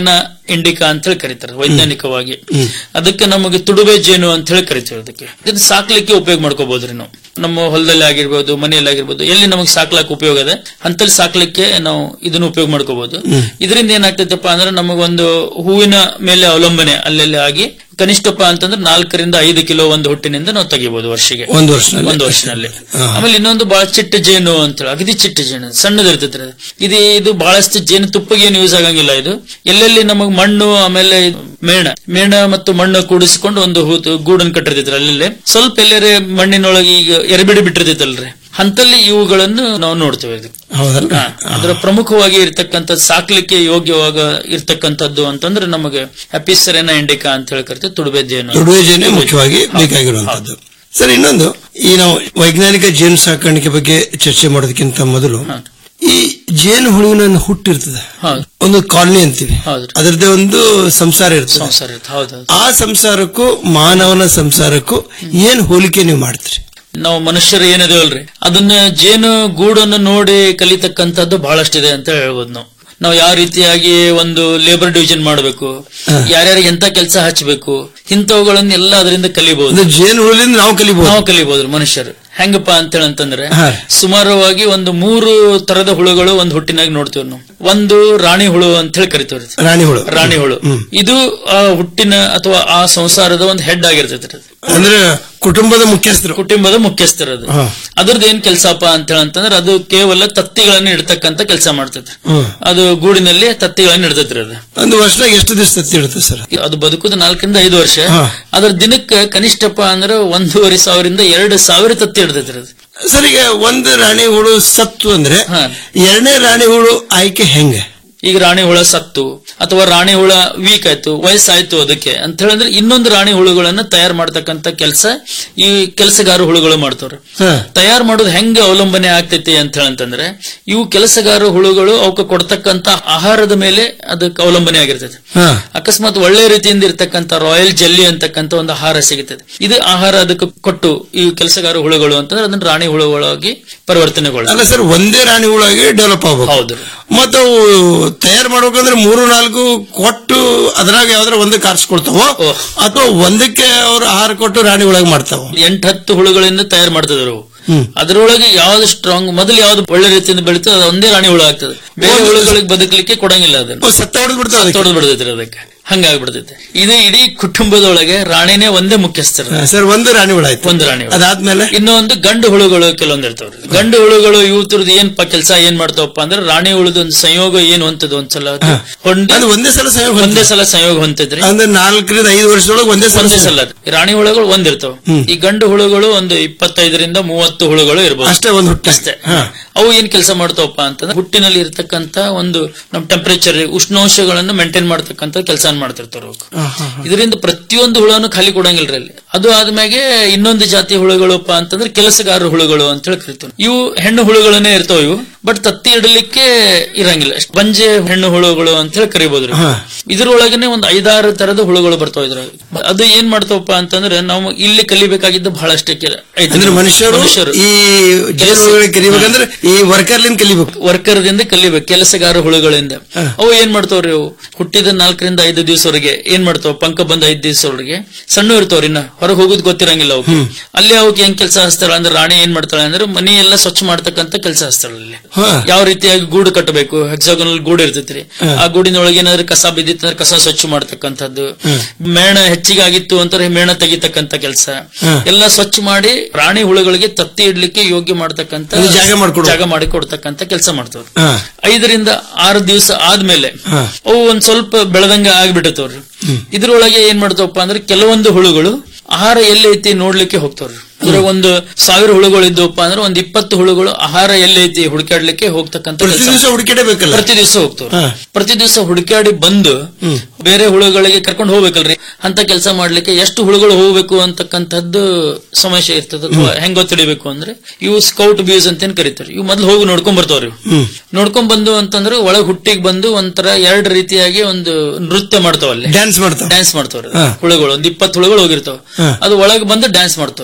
ಇಂಡಿಕಾ ಅಂತ ಹೇಳಿ ಕರೀತಾರೆ ವೈಜ್ಞಾನಿಕವಾಗಿ ಅದಕ್ಕೆ ನಮಗೆ ತುಡುಬೆ ಜೇನು ಅಂತ ಹೇಳಿ ಕರಿತೀವಿ ಅದಕ್ಕೆ ಇದು ಸಾಕ್ಲಿಕ್ಕೆ ಉಪಯೋಗ ಮಾಡ್ಕೋಬಹುದ್ರಿ ನಾವು ನಮ್ಮ ಹೊಲದಲ್ಲಿ ಆಗಿರ್ಬೋದು ಮನೆಯಲ್ಲಿ ಆಗಿರ್ಬೋದು ಎಲ್ಲಿ ನಮಗೆ ಸಾಕ್ಲಾಕ ಉಪಯೋಗ ಇದೆ ಅಂತಲ್ಲಿ ಸಾಕ್ಲಿಕ್ಕೆ ನಾವು ಇದನ್ನ ಉಪಯೋಗ ಮಾಡ್ಕೋಬಹುದು ಇದರಿಂದ ಏನಾಗ್ತೈತಪ್ಪ ಅಂದ್ರೆ ನಮಗೊಂದು ಹೂವಿನ ಮೇಲೆ ಅವಲಂಬನೆ ಅಲ್ಲೆಲ್ಲಿ ಆಗಿ ಕನಿಷ್ಠಪ್ಪ ಅಂತಂದ್ರೆ ನಾಲ್ಕರಿಂದ ಐದು ಕಿಲೋ ಒಂದು ಹುಟ್ಟಿನಿಂದ ನಾವು ತೆಗಿಬಹುದು ವರ್ಷಿಗೆ ಒಂದು ವರ್ಷದಲ್ಲಿ? ಒಂದು ವರ್ಷದಲ್ಲಿ ಹಾ. ಆಮೇಲೆ ಇನ್ನೊಂದು ಬಹಳ ಚಿಟ್ಟ ಜೇನು ಅಂತ ಹೇಳಿ ಅಗದಿ ಚಿಟ್ಟ ಜೇನು ಸಣ್ಣದ ಇರ್ತೈತ್ರಿ ಅದು. ಇದು ಇದು ಬಹಳಷ್ಟು ಜೇನು ತುಪ್ಪಗೆ ಏನು ಯೂಸ್ ಆಗಂಗಿಲ್ಲ ಇದು ಎಲ್ಲೆಲ್ಲಿ ನಮಗ್ ಮಣ್ಣು ಆಮೇಲೆ ಇದು ಮೇಣ ಮೇಣ ಮತ್ತು ಮಣ್ಣು ಕೂಡಿಸಿಕೊಂಡು ಒಂದು ಹೂತು ಗೂಡನ್ನು ಕಟ್ಟಿರ್ತೈತ್ರಿ ಅಲ್ಲೆಲ್ಲಿ ಸ್ವಲ್ಪ ಎಲ್ಲರೇ ಮಣ್ಣಿನೊಳಗೆ ಈಗ ಎರೆಬಿಡಿ ಬಿಟ್ಟಿರ್ತೈತಲ್ರಿ ಅಂತಲ್ಲಿ ಇವುಗಳನ್ನು ನಾವು ನೋಡ್ತೇವೆ ಇದು. ಹೌದಲ್ಲ ಹಾ, ಅದರ ಪ್ರಮುಖವಾಗಿ ಇರ್ತಕ್ಕಂಥ ಸಾಕ್ಲಿಕ್ಕೆ ಯೋಗ್ಯವಾಗ ಇರ್ತಕ್ಕಂಥದ್ದು ಅಂತಂದ್ರೆ ನಮಗೆ ಅಪಿಸರೆನ ಇಂಡಿಕಾ ಅಂತ ಹೇಳಿ ಕರಿತೀವಿ ತುಡುಬೆ ಜೇನು ತುಡುವೆ ಜೇನೆ ಮುಖ್ಯವಾಗಿ ಬೇಕಾಗಿರುವಂತದ್ದು ಸರ್ ಇನ್ನೊಂದು ಈ ನಾವು ವೈಜ್ಞಾನಿಕ ಜೇನು ಸಾಕಾಣಿಕೆ ಬಗ್ಗೆ ಚರ್ಚೆ ಮಾಡೋದಕ್ಕಿಂತ ಮೊದಲು ಈ ಜೇನು ಹುಳುವಿನ ಹುಟ್ಟಿರ್ತದೆ ಹೌದು. ಒಂದು ಕಾಲನಿ ಅಂತೀವಿ ಹೌದ್ರಿ. ಅದರದ್ದೇ ಒಂದು ಸಂಸಾರ ಇರ್ತದೆ ಸಂಸಾರ ಇರುತ್ತೆ ಹೌದು ಆ ಸಂಸಾರಕ್ಕೂ ಮಾನವನ ಸಂಸಾರಕ್ಕೂ ಏನ್ ಹೋಲಿಕೆ ನೀವು ಮಾಡ್ತೀರಿ ನಾವು ಮನುಷ್ಯರು ಏನಿದೇವಲ್ರಿ ಅದನ್ನ ಜೇನು ಗೂಡನ್ನು ನೋಡಿ ಕಲಿತಕ್ಕಂಥದ್ದು ಬಹಳಷ್ಟಿದೆ ಅಂತ ಹೇಳ್ಬೋದು ನಾವು ನಾವು ಯಾವ ರೀತಿಯಾಗಿ ಒಂದು ಲೇಬರ್ ಡಿವಿಷನ್ ಮಾಡಬೇಕು ಯಾರ್ಯಾರಿಗೆ ಎಂತ ಕೆಲಸ ಹಚ್ಚಬೇಕು ಇಂಥವುಗಳನ್ನೆಲ್ಲ ಅದರಿಂದ ಕಲಿಬಹುದು ಅಂದ್ರೆ ಜೇನು ಹುಳುವಿಂದ ನಾವು ಕಲಿಬಹುದು ನಾವು ಕಲಿಬಹುದು ಮನುಷ್ಯರು ಹೆಂಗಪ್ಪ ಅಂತ ಹೇಳಂತಂದ್ರೆ ಹಾ. ಸುಮಾರವಾಗಿ ಒಂದು ಮೂರು ತರದ ಹುಳುಗಳು ಒಂದು ಹುಟ್ಟಿನಾಗ ನೋಡ್ತೀವಿ ನಾವು ಒಂದು ರಾಣಿ ಹುಳು ಅಂತ ಹೇಳಿ ಕರಿತೀವಿ ರಾಣಿ ಹುಳು ರಾಣಿ ಹುಳು ಇದು ಆ ಹುಟ್ಟಿನ ಅಥವಾ ಆ ಸಂಸಾರದ ಒಂದು ಹೆಡ್ ಆಗಿರ್ತೈತಿ ಅದು. ಅಂದ್ರೆ ಕುಟುಂಬದ ಮುಖ್ಯಸ್ಥರು ಕುಟುಂಬದ ಮುಖ್ಯಸ್ಥರದು ಹಾ. ಅದ್ರದ್ದು ಏನ್ ಕೆಲ್ಸಪ್ಪ ಅಂತ ಹೇಳಂತಂದ್ರೆ ಅದು ಕೇವಲ ತತ್ತಿಗಳನ್ನ ಇಡ್ತಕ್ಕಂತ ಕೆಲಸ ಮಾಡ್ತೈತಿ ಹ್ಮ್. ಅದು ಗೂಡಿನಲ್ಲಿ ತತ್ತಿಗಳನ್ನ ಇಡ್ತೈತ್ರಿ ಅದು ಒಂದು ವರ್ಷದಾಗ ಎಷ್ಟು ದಿವಸ ತತ್ತಿ ಇಡುತ್ತೆ ಸರ್ ಅದು ಬದುಕುದು ನಾಲ್ಕರಿಂದ ಐದು ವರ್ಷ ಹಾ. ಅದ್ರ ದಿನಕ್ಕೆ ಕನಿಷ್ಠಪ್ಪ ಅಂದ್ರೆ ಒಂದೂವರೆ ಸಾವಿರದಿಂದ ಎರಡು ಸಾವಿರ ತತ್ತಿ ಇಡ್ತೈತ್ರಿ ಅದು ಸರ್ ಈಗ ಒಂದು ರಾಣಿ ಹುಳು ಸತ್ತು ಅಂದ್ರೆ ಹಾ. ಎರಡನೇ ರಾಣಿ ಹುಳು ಆಯ್ಕೆ ಹೆಂಗೆ ಈಗ ರಾಣಿ ಹುಳ ಸತ್ತು ಅಥವಾ ರಾಣಿ ಹುಳ ವೀಕ್ ಆಯ್ತು ವಯಸ್ಸಾಯ್ತು ಅದಕ್ಕೆ ಅಂತ ಹೇಳಿದ್ರೆ ಇನ್ನೊಂದು ರಾಣಿ ಹುಳುಗಳನ್ನ ತಯಾರು ಮಾಡ್ತಕ್ಕಂತ ಕೆಲಸ ಈ ಕೆಲಸಗಾರ ಹುಳುಗಳು ಮಾಡ್ತಾವ್ರೆ ಹಾ. ತಯಾರು ಮಾಡೋದು ಹೆಂಗೆ ಅವಲಂಬನೆ ಆಗ್ತೈತಿ ಅಂತ ಹೇಳಂತಂದ್ರೆ ಇವು ಕೆಲಸಗಾರ ಹುಳುಗಳು ಅವಕ್ಕೆ ಕೊಡ್ತಕ್ಕಂತ ಆಹಾರದ ಮೇಲೆ ಅದಕ್ಕೆ ಅವಲಂಬನೆ ಆಗಿರ್ತೈತೆ ಹಾ. ಅಕಸ್ಮಾತ್ ಒಳ್ಳೆ ರೀತಿಯಿಂದ ಇರ್ತಕ್ಕಂಥ ರಾಯಲ್ ಜೆಲ್ಲಿ ಅಂತಕ್ಕಂಥ ಒಂದು ಆಹಾರ ಸಿಗುತ್ತದೆ ಇದು ಆಹಾರ ಅದಕ್ಕೆ ಕೊಟ್ಟು ಈ ಕೆಲಸಗಾರ ಹುಳುಗಳು ಅಂತಂದ್ರೆ ಅದನ್ನ ರಾಣಿ ಹುಳುಗಳಾಗಿ ಪರಿವರ್ತನೆಗೊಳ್ಳ ಅಲ್ಲ ಸರ್ ಒಂದೇ ರಾಣಿ ಹುಳಾಗಿ ಡೆವಲಪ್ ಆಗ್ಬೇಕು ಹೌದು ಮತ್ತು ಅವು ತಯಾರು ಮಾಡ್ಬೇಕಂದ್ರೆ ಮೂರು ನಾಲ್ಕು ಕೊಟ್ಟು ಅದ್ರಾಗ ಯಾವ್ದಾರ ಒಂದಕ್ಕೆ ಆರಿಸ್ಕೊಳ್ತಾವ ಅಥವಾ ಒಂದಕ್ಕೆ ಅವ್ರು ಆಹಾರ ಕೊಟ್ಟು ರಾಣಿ ಒಳಗೆ ಮಾಡ್ತಾವ ಎಂಟ್ ಹತ್ತು ಹುಳುಗಳಿಂದ ತಯಾರು ಮಾಡ್ತಿದ್ರು ಅವು. ಹ್ಮ್. ಅದರೊಳಗೆ ಯಾವ್ದು ಸ್ಟ್ರಾಂಗ್ ಮೊದಲು ಯಾವ್ದು ಒಳ್ಳೆ ರೀತಿಯಿಂದ ಬೆಳೀತದೆ ಅದು ಒಂದೇ ರಾಣಿ ಹುಳು ಆಗ್ತದೆ ಬೇರೆ ಹುಳುಗಳಿಗೆ ಬದುಕಲಿಕ್ಕೆ ಕೊಡಂಗಿಲ್ಲ ಅದನ್ನ ಸತ್ತ ಹೊಡೆದು ಬಿಡ್ತಾವ ತೊಡೆದು ಬಿಡ್ತೈತ್ರಿ ಅದಕ್ಕೆ ಹಂಗಾಗ್ಬಿಡ್ತೈತೆ ಇದು ಇಡೀ ಕುಟುಂಬದೊಳಗೆ ರಾಣಿನೇ ಒಂದೇ ಮುಖ್ಯಸ್ಥರು ಸರ್ ಒಂದು ರಾಣಿ ಹುಳ ಆಯ್ತು ಒಂದು ರಾಣಿ ಹುಳು. ಅದಾದ್ಮೇಲೆ ಇನ್ನೊಂದು ಗಂಡು ಹುಳುಗಳು ಕೆಲವೊಂದು ಇರ್ತಾವ್ರಿ ಗಂಡು ಹುಳುಗಳು ಇವತ್ರದ್ದು ಏನ್ ಕೆಲಸ ಏನ್ ಮಾಡ್ತಾವಪ್ಪ ಅಂದ್ರೆ ರಾಣಿ ಹುಳುದ ಒಂದು ಸಂಯೋಗ ಏನು ಹೊಂತದ ಒಂದ್ಸಲ ಅದು ಹೊಂದಿ ಅದು ಒಂದೇ ಸಲ ಸಂಯೋಗ ಒಂದೇ ಸಲ ಸಂಯೋಗ ಹೊಂತದ್ರಿ ಅಂದ್ರೆ ನಾಲ್ಕರಿಂದ ಐದು ವರ್ಷದೊಳಗೆ ಒಂದೇ ಸಲ ಒಂದೇ ಸಲ ಈ ರಾಣಿ ಹುಳುಗಳು ಒಂದಿರ್ತಾವ ಈ ಗಂಡು ಹುಳುಗಳು ಒಂದು ಇಪ್ಪತ್ತೈದರಿಂದ ಮೂವತ್ತು ಹುಳುಗಳು ಇರ್ಬೋದು ಅಷ್ಟೇ ಒಂದು ಹುಟ್ಟ ಅಷ್ಟೇ ಅವು ಏನ್ ಕೆಲಸ ಮಾಡ್ತಾವಪ್ಪ ಅಂತಂದ್ರೆ ಹುಟ್ಟಿನಲ್ಲಿ ಇರ್ತಕ್ಕಂತ ಒಂದು ನಮ್ ಟೆಂಪರೇಚರ್ ಉಷ್ಣಾಂಶಗಳನ್ನು ಮೇಂಟೈನ್ ಮಾಡ್ತಕ್ಕಂತ ಕೆಲಸ ಮಾಡ್ತಿರ್ತಾರ ಅವಕ್ಕೆ ಇದರಿಂದ ಪ್ರತಿಯೊಂದು ಹುಳನು ಖಾಲಿ ಕೊಡಂಗಿಲ್ರಿ ಅಲ್ಲಿ ಅದು ಆದ್ಮೇಲೆ ಇನ್ನೊಂದು ಜಾತಿ ಹುಳುಗಳಪ್ಪ ಅಂತಂದ್ರೆ ಕೆಲಸಗಾರ ಹುಳುಗಳು ಅಂತ ಹೇಳಿ ಕರಿತೀವಿ ಇವು ಹೆಣ್ಣು ಹುಳುಗಳನ್ನೇ ಇರ್ತಾವ ಇವು ಬಟ್ ತತ್ತಿ ಇಡಲಿಕ್ಕೆ ಇರಂಗಿಲ್ಲ ಬಂಜೆ ಹೆಣ್ಣು ಹುಳುಗಳು ಅಂತ ಹೇಳಿ ಕರಿಬಹುದ್ರಿ ಇದ್ರೊಳಗನೆ ಒಂದು ಐದಾರು ತರದ ಹುಳುಗಳು ಬರ್ತಾವ ಇದ್ರಾಗ ಅದು ಏನ್ ಮಾಡ್ತಾವಪ್ಪ ಅಂತಂದ್ರೆ ನಾವು ಇಲ್ಲಿ ಕಲಿಬೇಕಾಗಿದ್ದು ಬಹಳಷ್ಟೇ ಕೆಲ- ಐತೆ. ಅಂದ್ರೆ ಮನುಷ್ಯರು ಈ ಜೇನುಹುಳುಗಳಿಗೆ ಕಲಿಬೇಕಂದ್ರೆ ಈ ವರ್ಕರ್ಲಿಂದ ಕಲಿಬೇಕು ವರ್ಕರ್ದಿಂದ ಕಲಿಬೇಕು ಕೆಲಸಗಾರ ಹುಳುಗಳಿಂದ ಅವು ಏನ್ ಮಾಡ್ತಾವ್ರಿ ಅವು ಹುಟ್ಟಿದ ನಾಲ್ಕರಿಂದ ಐದು ದಿವಸವರೆಗೆ ಏನ್ ಮಾಡ್ತಾವ ಪಂಕ ಬಂದ ಐದು ದಿವಸವರೆಗೆ ಸಣ್ಣ ಇರ್ತಾವ್ರಿ ಇನ್ನ ಹೊರಗೆ ಹೋಗುದ್ ಗೊತ್ತಿರಂಗಿಲ್ಲ ಅವಕ್ಕೆ ಅಲ್ಲಿ ಅವಕ್ಕೆ ಹೆಂಗ್ ಕೆಲಸ ಹಚ್ತಾಳ ಅಂದ್ರೆ ರಾಣಿ ಏನ್ ಮಾಡ್ತಾಳೆ ಅಂದ್ರೆ ಮನಿ ಎಲ್ಲ ಸ್ವಚ್ಛ ಮಾಡ್ತಕ್ಕಂತ ಕೆಲಸ ಹಚ್ತಾಳ ಅಲ್ಲಿ ಯಾವ ರೀತಿಯಾಗಿ ಗೂಡು ಕಟ್ಟಬೇಕು ಹೆಕ್ಸಾಗೋನಲ್ ಗೂಡು ಇರ್ತೈತ್ರಿ ಆ ಗೂಡಿನೊಳಗೆ ಏನಾದ್ರು ಕಸ ಬಿದ್ದಿತ್ತಂದ್ರೆ ಕಸ ಸ್ವಚ್ಛ ಮಾಡ್ತಕ್ಕಂಥದ್ದು ಮೇಣ ಹೆಚ್ಚಿಗೆ ಆಗಿತ್ತು ಅಂತಾರೆ ಮೇಣ ತೆಗಿತಕ್ಕಂತ ಕೆಲಸ ಎಲ್ಲ ಸ್ವಚ್ಛ ಮಾಡಿ ರಾಣಿ ಹುಳುಗಳಿಗೆ ತತ್ತಿ ಇಡ್ಲಿಕ್ಕೆ ಯೋಗ್ಯ ಮಾಡ್ತಕ್ಕಂತ ಅಲ್ಲಿ ಜಾಗ ಮಾಡ್ಕೊಡು. ಜಾಗ ಮಾಡಿ ಕೊಡ್ತಕ್ಕಂತ ಕೆಲಸ ಮಾಡ್ತಾವ್ರು ಹಾ. ಐದರಿಂದ ಆರು ದಿವಸ ಆದ್ಮೇಲೆ ಹಾ. ಅವು ಒಂದ್ ಸ್ವಲ್ಪ ಬೆಳದಂಗ ಆಗ್ಬಿಟ್ಟವ್ರಿ ಇದ್ರೊಳಗೆ ಏನ್ ಮಾಡ್ತಾವಪ್ಪ ಅಂದ್ರೆ ಕೆಲವೊಂದು ಹುಳುಗಳು ಆಹಾರ ಎಲ್ಲಿ ಐತಿ ನೋಡ್ಲಿಕ್ಕೆ ಹೋಗ್ತಾವ್ರಿ ಇದ್ರಾಗ ಒಂದು ಸಾವಿರ ಹುಳುಗಳು ಇದ್ದವಪ್ಪ ಅಂದ್ರೆ ಒಂದ್ ಇಪ್ಪತ್ತು ಹುಳುಗಳು ಆಹಾರ ಎಲ್ಲಿ ಐತಿ ಹುಡುಕಾಡ್ಲಿಕ್ಕೆ ಹೋಗ್ತಕ್ಕಂತ ಪ್ರತಿ ಕೆಲ್ಸ. ದಿವಸ ಹುಡುಕಿಡಬೇಕಲ್ಲ ಪ್ರತಿ ದಿವಸ ಹೋಗ್ತಾವ್ರಿ ಹಾ. ಪ್ರತಿ ದಿವಸ ಹುಡುಕಾಡಿ ಬಂದು ಬೇರೆ ಹುಳುಗಳಿಗೆ ಕರ್ಕೊಂಡು ಹೋಗ್ಬೇಕಲ್ರಿ ಅಂತ ಕೆಲಸ ಮಾಡ್ಲಿಕ್ಕೆ ಎಷ್ಟು ಹುಳುಗಳು ಹೋಗ್ಬೇಕು ಅಂತಕ್ಕಂಥದ್ದು ಸಮಸ್ಯೆ ಇರ್ತದೆ ಅಥವಾ ಹೆಂಗ್ ಗೊತ್ತಿಡಿಬೇಕು ಅಂದ್ರೆ ಇವು ಸ್ಕೌಟ್ ಬೀಸ್ ಅಂತ ಏನ್ ಕರೀತಾರೆ ಇವು ಮೊದ್ಲು ಹೋಗಿ ನೋಡ್ಕೊಂಡ್ ಬರ್ತಾವ್ರಿ ಹ್ಮ್ ನೋಡ್ಕೊಂಡ್ ಬಂದು ಅಂತಂದ್ರೆ ಒಳಗ್ ಹುಟ್ಟಿಗೆ ಬಂದು ಒಂಥರ ಎರಡ್ ರೀತಿಯಾಗಿ ಒಂದು ನೃತ್ಯ ಮಾಡ್ತಾವ ಅಲ್ಲಿ ಡ್ಯಾನ್ಸ್ ಮಾಡ್ತಾವ ಡ್ಯಾನ್ಸ್ ಮಾಡ್ತಾವ್ರಿ ಹಾ. ಹುಳುಗಳು ಒಂದ್ ಇಪ್ಪತ್ತು ಹುಳುಗಳು ಹೋಗಿರ್ತಾವ ಹಾ. ಅದು ಒಳಗ್ ಬಂದು ಡ್ಯಾನ್ಸ್ ಮಾಡ್ತಾವ್ರಿ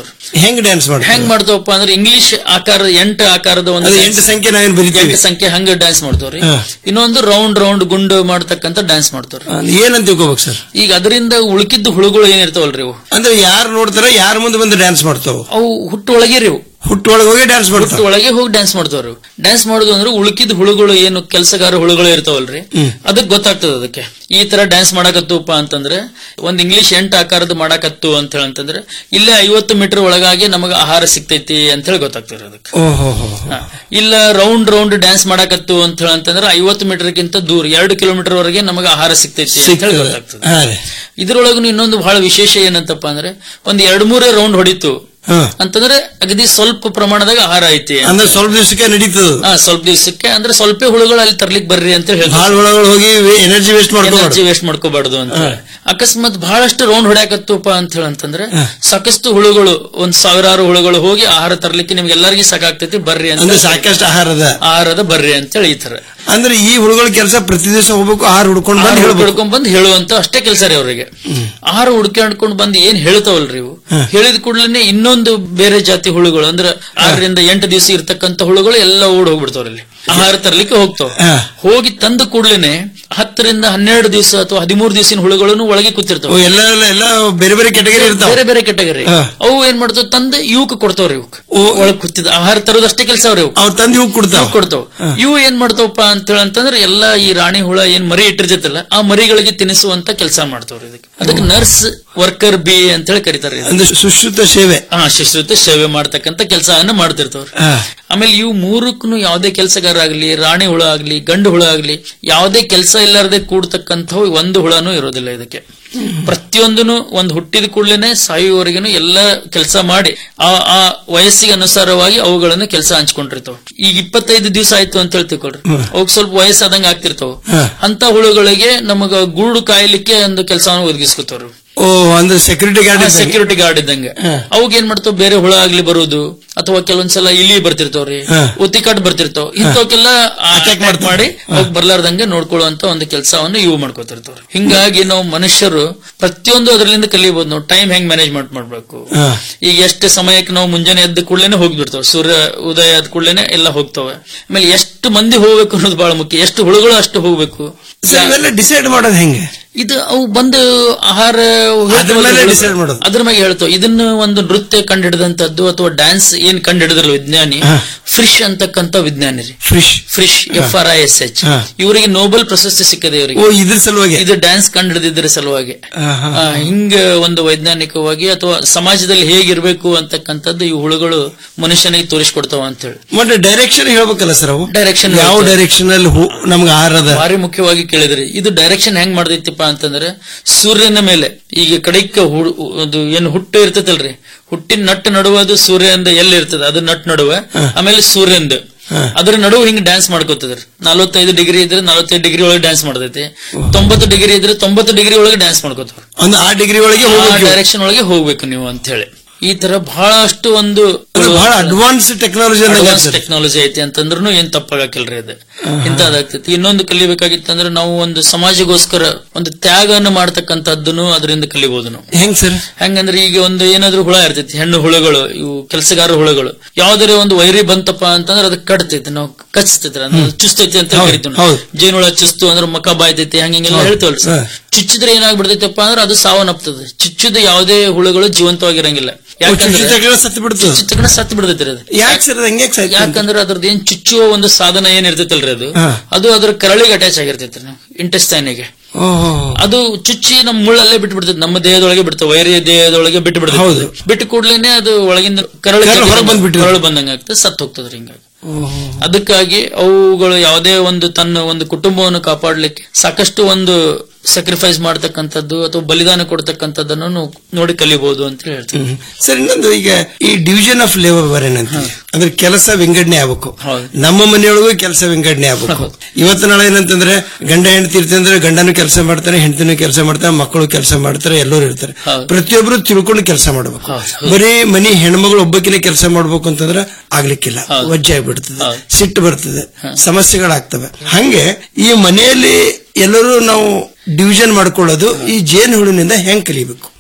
ಹೆಂಗ್ ಡ್ಯಾನ್ಸ್ ಮಾಡ್ತಾರೆ ಹೆಂಗ್ ಮಾಡ್ತಾವಪ್ಪ ಅಂದ್ರೆ ಇಂಗ್ಲಿಷ್ ಆಕಾರದ ಎಂಟು ಆಕಾರದ ಒಂದು ಅದು dance. ಎಂಟು ಸಂಖ್ಯೆ ನಾವೇನ್ ಬರಿತೀವಿ ಎಂಟು ಸಂಖ್ಯೆ ಹಂಗ ಡ್ಯಾನ್ಸ್ ಮಾಡ್ತಾವ್ರಿ ಹಾ. ಇನ್ನೊಂದು ರೌಂಡ್ ರೌಂಡ್ ಗುಂಡು ಮಾಡ್ತಕ್ಕಂತ ಡ್ಯಾನ್ಸ್ ಮಾಡ್ತಾವ್ರಿ ಆ, ಏನಂತ ತಿಳ್ಕೊಬೇಕು ಸರ್ ಈಗ ಅದರಿಂದ ಉಳುಕಿದ್ದು ಹುಳುಗಳು ಏನಿರ್ತಾವಲ್ರಿ ಇವು ಅಂದ್ರೆ ಯಾರು ನೋಡ್ತಾರ ಯಾರ ಮುಂದೆ ಬಂದು ಡ್ಯಾನ್ಸ್ ಮಾಡ್ತಾವ ಅವು ಹುಟ್ಟೊಳಗೆ ರೀ ಇವು ಹುಟ್ಟೊಳಗೆ ಹೋಗಿ ಡ್ಯಾನ್ಸ್ ಮಾಡ್ತಾವ ಹುಟ್ಟೊಳಗೆ ಹೋಗಿ ಡ್ಯಾನ್ಸ್ ಮಾಡ್ತಾವ್ರಿ ಡ್ಯಾನ್ಸ್ ಮಾಡೋದು ಅಂದ್ರೆ ಉಳುಕಿದ ಹುಳುಗಳು ಏನು ಕೆಲಸಗಾರ ಹುಳುಗಳು ಇರ್ತಾವಲ್ರಿ ಅದಕ್ಕೆ ಗೊತ್ತಾಗ್ತದ ಅದಕ್ಕೆ ಈ ತರ ಡ್ಯಾನ್ಸ್ ಮಾಡಕತ್ತುಪ್ಪ ಅಂತಂದ್ರೆ ಒಂದ್ ಇಂಗ್ಲಿಷ್ ಎಂಟು ಆಕಾರದ ಮಾಡಕತ್ತು ಅಂತ ಹೇಳಂತಂದ್ರೆ ಇಲ್ಲೇ ಐವತ್ತು ಮೀಟರ್ ಒಳಗಾಗಿ ನಮಗ ಆಹಾರ ಸಿಗ್ತೈತಿ ಅಂತ ಹೇಳಿ ಗೊತ್ತಾಗ್ತದೆ ಅದಕ್ಕೆ ಓಹೋ ಹಾ. ಇಲ್ಲ ರೌಂಡ್ ರೌಂಡ್ ಡ್ಯಾನ್ಸ್ ಮಾಡಕತ್ತು ಅಂತ ಹೇಳಂತಂದ್ರೆ ಐವತ್ತು ಮೀಟರ್ಗಿಂತ ದೂರ ಎರಡು ಕಿಲೋಮೀಟರ್ ವರೆಗೆ ನಮಗೆ ಆಹಾರ ಸಿಗ್ತೈತಿ ಅಂತ ಹೇಳಿ ಗೊತ್ತಾಗ್ತದೆ ಹಾ ರೀ ಇದ್ರೊಳಗೂ ಇನ್ನೊಂದು ಬಹಳ ವಿಶೇಷ ಏನಂತಪ್ಪ ಅಂದ್ರೆ ಒಂದ್ ಎರಡ್ ಮೂರೇ ರೌಂಡ್ ಹೊಡಿತು ಹಾ ಅಂತಂದ್ರೆ ಅಗದಿ ಸ್ವಲ್ಪ ಪ್ರಮಾಣದಾಗ ಆಹಾರ ಐತಿ ಅಂದ್ರೆ ಸ್ವಲ್ಪ ದಿವಸಕ್ಕೆ ನಡೀತದ ಹಾ ಸ್ವಲ್ಪ ದಿವಸಕ್ಕೆ ಅಂದ್ರೆ ಸ್ವಲ್ಪ ಹುಳುಗಳು ಅಲ್ಲಿ ತರ್ಲಿಕ್ ಬರ್ರಿ ಅಂತ ಹೇಳಿ ಭಾಳ ಒಳಗಳು ಹೋಗಿ ಎನರ್ಜಿ ವೇಸ್ಟ್ ಮಾಡ್ಕೊಂಡು ಎನರ್ಜಿ ವೇಸ್ಟ್ ಮಾಡ್ಕೋಬಾರ್ದು ಅಂತ ಹೇಳಿ. ಅಕಸ್ಮಾತ್ ಬಹಳಷ್ಟು ರೌಂಡ್ ಹೊಡ್ಯಾಕತ್ತುಪ್ಪ ಅಂತ ಹೇಳಂತಂದ್ರೆ ಸಾಕಷ್ಟು ಹುಳುಗಳು ಒಂದ್ ಸಾವಿರಾರು ಹುಳುಗಳು ಹೋಗಿ ಆಹಾರ ತರ್ಲಿಕ್ಕೆ ನಿಮ್ಗೆ ಎಲ್ಲರಿಗೂ ಸಾಕಾಗ್ತೈತಿ ಬರ್ರಿ ಅಂತ ಅಂದ್ರೆ ಸಾಕಷ್ಟು ಆಹಾರದ ಆಹಾರದ ಬರ್ರಿ ಅಂತ ಹೇಳಿ ಈ ತರ ಅಂದ್ರೆ ಈ ಹುಳುಗಳ ಕೆಲಸ ಪ್ರತಿ ದಿವಸ ಹೋಗ್ಬೇಕು ಆಹಾರ ಹುಡ್ಕೊಂಡು ಬಂದು ಹೇಳ್ಬೇಕು ಹುಡ್ಕೊಂಡ್ ಬಂದು ಹೇಳುವಂತ ಅಷ್ಟೇ ಕೆಲಸ ರೀ ಅವ್ರಿಗೆ ಆಹಾರ ಹುಡ್ಕೊಂಡ್ಕೊಂಡ್ ಬಂದು ಏನ್ ಹೇಳ್ತಾವಲ್ರಿ ಇವು ಹೇಳಿದ ಕೂಡಲೇ ಇನ್ನೊಂದು ಬೇರೆ ಜಾತಿ ಹುಳುಗಳು ಅಂದ್ರೆ ಆರರಿಂದ ಎಂಟು ದಿವಸ ಇರ್ತಕ್ಕಂತ ಹುಳುಗಳು ಎಲ್ಲ ಓಡ್ ಹೋಗ್ಬಿಡ್ತಾವ್ರಲ್ಲಿ ಆಹಾರ ತರ್ಲಿಕ್ಕೆ ಹೋಗ್ತಾವ ಹೋಗಿ ತಂದ ಕೂಡಲೇ ಹತ್ತರಿಂದ ಹನ್ನೆರಡು ದಿವಸ ಅಥವಾ ಹದಿಮೂರು ದಿವಸಿನ ಹುಳುಗಳನ್ನು ಒಳಗೆ ಕೂತಿರ್ತಾವ ಓ, ಎಲ್ಲ ಎಲ್ಲ ಎಲ್ಲ ಬೇರೆ ಬೇರೆ ಕೆಟಗರಿ ಇರ್ತಾವ ಬೇರೆ ಬೇರೆ ಕೆಟಗರಿ ಹಾ. ಅವು ಏನ್ ಮಾಡ್ತಾವ ತಂದು ಇವಕ್ ಕೊಡ್ತಾವ್ರಿ ಇವಕ್ ಒಳಗ್ ಕೂತಿದ ಆಹಾರ ತರೋದಷ್ಟೇ ಕೆಲಸ ಅವ್ರಿ ಇವು ಅವ್ ತಂದು ಇವ್ ಕೊಡ್ತಾವ ಕೊಡ್ತಾವ ಇವು ಏನ್ ಮಾಡ್ತಾವಪ್ಪ ಅಂತ ಹೇಳಂತಂದ್ರೆ ಎಲ್ಲಾ ಈ ರಾಣಿ ಹುಳ ಏನ್ ಮರಿ ಇಟ್ಟಿರ್ತೈತಲ್ಲ ಆ ಮರಿಗಳಿಗೆ ತಿನ್ನಿಸುವಂತ ಕೆಲಸ ಮಾಡ್ತಾವ್ರಿ ಇದಕ್ಕೆ ಅದಕ್ಕೆ ನರ್ಸ್ ವರ್ಕರ್ ಬಿ ಅಂತ ಹೇಳಿ ಕರೀತಾರೆ ಇದನ್ನ. ಅಂದ್ರೆ ಸುಶ್ರುತ ಸೇವೆ ಹಾ ಶಿಶ್ರುತ ಸೇವೆ ಮಾಡ್ತಕ್ಕಂತ ಕೆಲಸವನ್ನ ಮಾಡ್ತಿರ್ತವ್ರು ಹಾ. ಆಮೇಲೆ ಇವು ಮೂರಕ್ಕೂ ಯಾವುದೇ ಕೆಲಸಗಾರ ಆಗ್ಲಿ ರಾಣಿ ಹುಳ ಆಗ್ಲಿ ಗಂಡು ಹುಳ ಆಗ್ಲಿ ಯಾವುದೇ ಕೆಲಸ ಇಲ್ಲಾರದೆ ಕೂಡ್ತಕ್ಕಂಥ ಒಂದು ಹುಳನೂ ಇರೋದಿಲ್ಲ ಇದಕ್ಕೆ ಪ್ರತಿಯೊಂದನು ಒಂದು ಹುಟ್ಟಿದ ಕೂಡಲೇನೆ ಸಾಯುವವರೆಗೂ ಎಲ್ಲ ಕೆಲಸ ಮಾಡಿ ಆ ಆ ವಯಸ್ಸಿಗೆ ಅನುಸಾರವಾಗಿ ಅವುಗಳನ್ನು ಕೆಲಸ ಹಂಚ್ಕೊಂಡಿರ್ತಾವ ಈಗ ಇಪ್ಪತ್ತೈದು ದಿವಸ ಆಯ್ತು ಅಂತ ಹೇಳಿ ತಿಳ್ಕೊಳ್ರಿ ಅವಕ್ ಸ್ವಲ್ಪ ವಯಸ್ಸಾದಂಗ ಆಗ್ತಿರ್ತಾವ ಅಂತ ಹುಳುಗಳಿಗೆ ನಮಗ ಗೂಡು ಕಾಯ್ಲಿಕ್ಕೆ ಒಂದು ಕೆಲಸವನ್ನು ಒದಗಿಸ್ಕೊತಾವ್ರು ಓ ಅಂದ್ರೆ ಸೆಕ್ಯೂರಿಟಿ ಗಾರ್ಡ್ ಸೆಕ್ಯೂರಿಟಿ ಗಾರ್ಡ್ ಇದ್ದಂಗೆ ಅವಾಗ ಏನ್ ಮಾಡ್ತಾವ ಬೇರೆ ಹುಳ ಆಗ್ಲಿ ಬರುವುದು ಅಥವಾ ಕೆಲವೊಂದ್ಸಲ ಇಲಿ ಬರ್ತಿರ್ತಾವ್ರಿ ಒತ್ತಿಕಾಟ್ ಬರ್ತಿರ್ತಾವ ಇಂಥವಕ್ಕೆಲ್ಲ ಅಟ್ಯಾಕ್ ಮಾಡಿ ಅವಾಗ ಬರ್ಲಾರ್ದಂಗೆ ನೋಡ್ಕೊಳ್ಳುವಂತ ಒಂದು ಕೆಲಸವನ್ನು ಇವು ಮಾಡ್ಕೋತಿರ್ತಾವ್ರಿ ಹಿಂಗಾಗಿ ನಾವು ಮನುಷ್ಯರು ಪ್ರತಿಯೊಂದು ಅದರಿಂದ ಕಲಿಬಹುದು ನಾವು ಟೈಮ್ ಹೆಂಗ್ ಮ್ಯಾನೇಜ್ಮೆಂಟ್ ಮಾಡ್ಬೇಕು ಈಗ ಎಷ್ಟು ಸಮಯಕ್ಕೆ ನಾವು ಮುಂಜಾನೆ ಎದ್ದ ಕೂಡಲೇನೆ ಹೋಗ್ಬಿಡ್ತಾವ ಸೂರ್ಯ ಉದಯ ಆದ ಕೂಡಲೇನೆ ಎಲ್ಲ ಹೋಗ್ತಾವೆ ಆಮೇಲೆ ಎಷ್ಟು ಮಂದಿ ಹೋಗ್ಬೇಕು ಅನ್ನೋದು ಬಹಳ ಮುಖ್ಯ ಎಷ್ಟು ಹುಳುಗಳು ಅಷ್ಟು ಹೋಗ್ಬೇಕು ಸರ್ ಇವೆಲ್ಲ ಡಿಸೈಡ್ ಮಾಡೋದು ಹೆಂಗೆ ಇದು ಅವು ಬಂದು ಆಹಾರ ಅದ್ರ ಮೇಲೆ decide ಮಾಡೋದು. ಅದ್ರ ಮೇಲೆ ಹೇಳ್ತಾವ ಇದನ್ನ ಒಂದು ನೃತ್ಯ ಕಂಡಿಡಿದಂತದ್ದು ಅಥವಾ ಡ್ಯಾನ್ಸ್ ಏನ್ ಕಂಡಿಡಿದ್ರಲ್ಲ ವಿಜ್ಞಾನಿ ಫ್ರಿಶ್ ಅಂತಕ್ಕಂತ ವಿಜ್ಞಾನಿ ರೀ Frisch Frisch F R I S H ಹಾ. ಇವರಿಗೆ ನೋಬೆಲ್ ಪ್ರಶಸ್ತಿ ಸಿಕ್ಕದೆ ಓ ಇವರಿಗೆ ಇದ್ರ ಸಲುವಾಗಿ ಇದು ಡ್ಯಾನ್ಸ್ ಕಂಡಿಡಿದ್ರ ಸಲುವಾಗಿ ಆಹಾ. ಆ, ಹಿಂಗ ಒಂದು ವೈಜ್ಞಾನಿಕವಾಗಿ ಅಥವಾ ಸಮಾಜದಲ್ಲಿ ಹೇಗಿರ್ಬೇಕು ಅಂತಕ್ಕಂಥದ್ದು ಈ ಹುಳುಗಳು ಮನುಷ್ಯನಿಗೆ ತೋರಿಸ್ಕೊಡ್ತಾವ ಅಂತ ಹೇಳಿ ಮತ್ತೆ ಡೈರೆಕ್ಷನ್ ಹೇಳ್ಬೇಕಲ್ಲ ಸರ್ ಅವು ಡೈರೆಕ್ಷನ್ ಯಾವ ಡೈರೆಕ್ಷನ್ ಅಲ್ಲಿ ಹೋ- ನಮ್ಗೆ ಆಹಾರದ ಭಾರಿ ಮುಖ್ಯವಾಗಿ ಕೇಳಿದ್ರಿ ಇದು ಡೈರೆಕ್ಷನ್ ಹೆಂಗ್ ಮಾಡ್ದೈತಿಪ್ಪ ಅಂತಂದ್ರೆ ಸೂರ್ಯನ ಮೇಲೆ ಈಗ ಕಡಿಕ ಹು- ಅದು ಏನು ಹುಟ್ಟು ಇರ್ತೈತಲ್ರಿ ಹುಟ್ಟಿನ ನಟ್ಟು ನಡುವುದು ಸೂರ್ಯಂದ ಎಲ್ಲಿ ಇರ್ತದ ಅದು ನಟ್ ನಡುವೆ ಆಮೇಲೆ ಸೂರ್ಯಂದ ಅದ್ರ ನಡುವೆ ಹಿಂಗ್ ಡ್ಯಾನ್ಸ್ ಮಾಡ್ಕೋತದ್ರಿ ನಲವತ್ತೈದು ಡಿಗ್ರಿ ಇದ್ರೆ ನಲವತ್ತೈದು ಡಿಗ್ರಿ ಒಳಗೆ ಡ್ಯಾನ್ಸ್ ಮಾಡ್ತೈತಿ ತೊಂಬತ್ತು ಡಿಗ್ರಿ ಇದ್ರೆ ತೊಂಬತ್ತು ಡಿಗ್ರಿ ಒಳಗೆ ಡ್ಯಾನ್ಸ್ ಮಾಡ್ಕೋತಾರ ಒಂದು ಆ ಡಿಗ್ರಿ ಒಳಗೆ ಹೋಗ್ಬೇಕು ಡೈರೆಕ್ಷನ್ ಒಳಗೆ ಹೋಗ್ಬೇಕು ನೀವು ಅಂತ ಹೇಳಿ ಈ ತರ ಬಹಳಷ್ಟು ಒಂದು ಅದು ಬಹಳ ಅಡ್ವಾನ್ಸ್ ಟೆಕ್ನಾಲಜಿ ಟೆಕ್ನಾಲಜಿ ಐತಿ ಅಂತಂದ್ರೂ ಏನ್ ತಪ್ಪಾಗಕ್ಕಿಲ್ರಿ ಅದು ಇಂತದಾಗ್ತೈತಿ ಇನ್ನೊಂದು ಕಲಿಬೇಕಾಗಿತ್ತಂದ್ರೆ ನಾವು ಒಂದು ಸಮಾಜಗೋಸ್ಕರ ಒಂದು ತ್ಯಾಗವನ್ನು ಮಾಡ್ತಕ್ಕಂಥದ್ದನ್ನು ಅದರಿಂದ ಕಲಿಬಹುದು ನಾವು ಹೆಂಗ್ ಸರ್ ಹೆಂಗಂದ್ರೆ ಈಗ ಒಂದು ಏನಾದ್ರೂ ಹುಳ ಇರ್ತೈತಿ ಹೆಣ್ಣು ಹುಳುಗಳು ಇವು ಕೆಲಸಗಾರ ಹುಳುಗಳು ಯಾವ್ದಾರ ಒಂದು ವೈರಿ ಬಂತಪ್ಪ ಅಂತಂದ್ರೆ ಅದಕ್ಕೆ ಕಟ್ತೈತಿ ನಾವು ಕಚ್ತೈತಿ ಅಂದ್ರೆ ಅದು ಚುಸ್ತೈತಿ ಅಂತ ಹೌದು, ಕರಿತೀವಿ ಹೌದು. ನಾವು. ಜೇನುಹುಳ ಚುಸ್ತು ಅಂದ್ರೆ ಮಕ ಬಾಯ್ತೈತಿ ಹಂಗೆಲ್ಲ ಹೌದು. ಹೇಳ್ತೇವಲ್ಲ ಸರ್ ಹಾ. ಚುಚ್ಚಿದ್ರೆ ಏನಾಗ್ಬಿಡ್ತೈತಪ್ಪ ಅಂದ್ರೆ ಅದು ಸಾವನ್ನಪ್ತದೆ ಚುಚ್ಚಿದ ಯಾವುದೇ ಹುಳುಗಳು ಜೀವಂತವಾಗಿರಂಗಿಲ್ಲ ಚುಚ್ಚಿ ತಕ್ಷಣ ಸತ್ತು ಬಿಡ್ತದೆ. ಚುಚ್ಚಿ ತಕ್ಷಣ ಸತ್ತು ಬಿಡ್ತೈತಿ ಅದು ಯಾಕೆ ಸರ್ ಹಂಗೆ ಸಾಯ್ತು ಅಂತ? ಯಾಕಂದ್ರೆ ಅದ್ರದ್ದು ಏನ್ ಚುಚ್ಚುವ ಒಂದು ಸಾಧನ ಏನ್ ಇರ್ತೈತಲ್ರಿ ಅದು ಹಾ. ಅದು ಅದ್ರ ಕರಳಿಗೆ ಅಟ್ಯಾಚ್ ಆಗಿರ್ತೈತ್ರಿ ಇಂಟೆಸ್ಟೈನಿಗೆ ಓಹೋ ಅದು ಚುಚ್ಚಿ ನಮ್ಮ ಮುಳ್ಳಲ್ಲೇ ಬಿಟ್ಟು ಬಿಡ್ತದೆ ನಮ್ಮ ದೇಹದೊಳಗೆ ಬಿಡ್ತದೆ ವೈರಿ ದೇಹದೊಳಗೆ ಬಿಟ್ಟು ಬಿಡ್ತದೆ ಹೌದು. ಬಿಟ್ಟು ಕೂಡ್ಲೇನೆ ಅದು ಒಳಗಿಂದ ಕರಳು ಕರಳು ಹೊರಗ್ ಬಂದ್ಬಿಟ್ಟಿದೆ. ಕರಳು ಬಂದಂಗ ಆಗ್ತದೆ ಸತ್ತು ಹೋಗ್ತದ್ರಿ ಹಿಂಗಾಗಿ ಅದಕ್ಕಾಗಿ ಅವುಗಳು ಯಾವುದೇ ಒಂದು ತನ್ನ ಒಂದು ಕುಟುಂಬವನ್ನು ಕಾಪಾಡ್ಲಿಕ್ಕೆ ಸಾಕಷ್ಟು ಒಂದು ಸ್ಯಾಕ್ರಿಫೈಸ್ ಮಾಡ್ತಕ್ಕಂಥದ್ದು ಅಥವಾ ಬಲಿದಾನ ಕೊಡ್ತಕ್ಕಂಥದ್ದನ್ನು ನಾವು ನೋಡಿ ಕಲಿಬಹುದು ಅಂತ ಹೇಳ್ತೀವಿ ಹ್ಮ್. ಸರ್ ಇನ್ನೊಂದು ಈಗ ಈ ಡಿವಿಷನ್ ಆಫ್ ಲೇಬರ್ ಏನಂತ ಅಂದ್ರೆ ಕೆಲಸ ವಿಂಗಡಣೆ ಆಗ್ಬೇಕು ಹೌದು. ನಮ್ಮ ಮನೆಯೊಳಗೂ ಕೆಲಸ ವಿಂಗಡಣೆ ಆಗ್ಬೇಕು ಇವತ್ತು ನಾಳೆ ಏನಂತಂದ್ರೆ ಗಂಡ ಹೆಂಡತಿ ಇರ್ತಂದ್ರೆ ಗಂಡನು ಕೆಲಸ ಮಾಡ್ತಾನೆ ಹೆಂಡತಿನೂ ಕೆಲಸ ಮಾಡ್ತಾರೆ ಮಕ್ಕಳು ಕೆಲಸ ಮಾಡ್ತಾರೆ ಎಲ್ಲರೂ ಇರ್ತಾರೆ ಹೌದು. ಪ್ರತಿಯೊಬ್ರು ತಿಳ್ಕೊಂಡು ಕೆಲಸ ಮಾಡ್ಬೇಕು ಹೌದು. ಬರೀ ಮನಿ ಹೆಣ್ಮಗಳು ಒಬ್ಬಕಿನ ಕೆಲಸ ಮಾಡ್ಬೇಕು ಅಂತಂದ್ರೆ ಆಗ್ಲಿಕ್ಕಿಲ್ಲ ಹೌದು. ವಜ್ಜೆ ಆಗ್ಬಿಡ್ತದೆ ಹೌದು. ಸಿಟ್ಟು ಬರ್ತದೆ ಸಮಸ್ಯೆಗಳಾಗ್ತವೆ ಹಂಗೆ ಈ ಮನೆಯಲ್ಲಿ ಎಲ್ಲರೂ ನಾವು ಡಿವಿಷನ್ ಮಾಡ್ಕೊಳ್ಳೋದು ಈ ಜೇನು ಹುಳುವಿನಿಂದ ಹೆಂಗ್ ಕಲಿಬೇಕು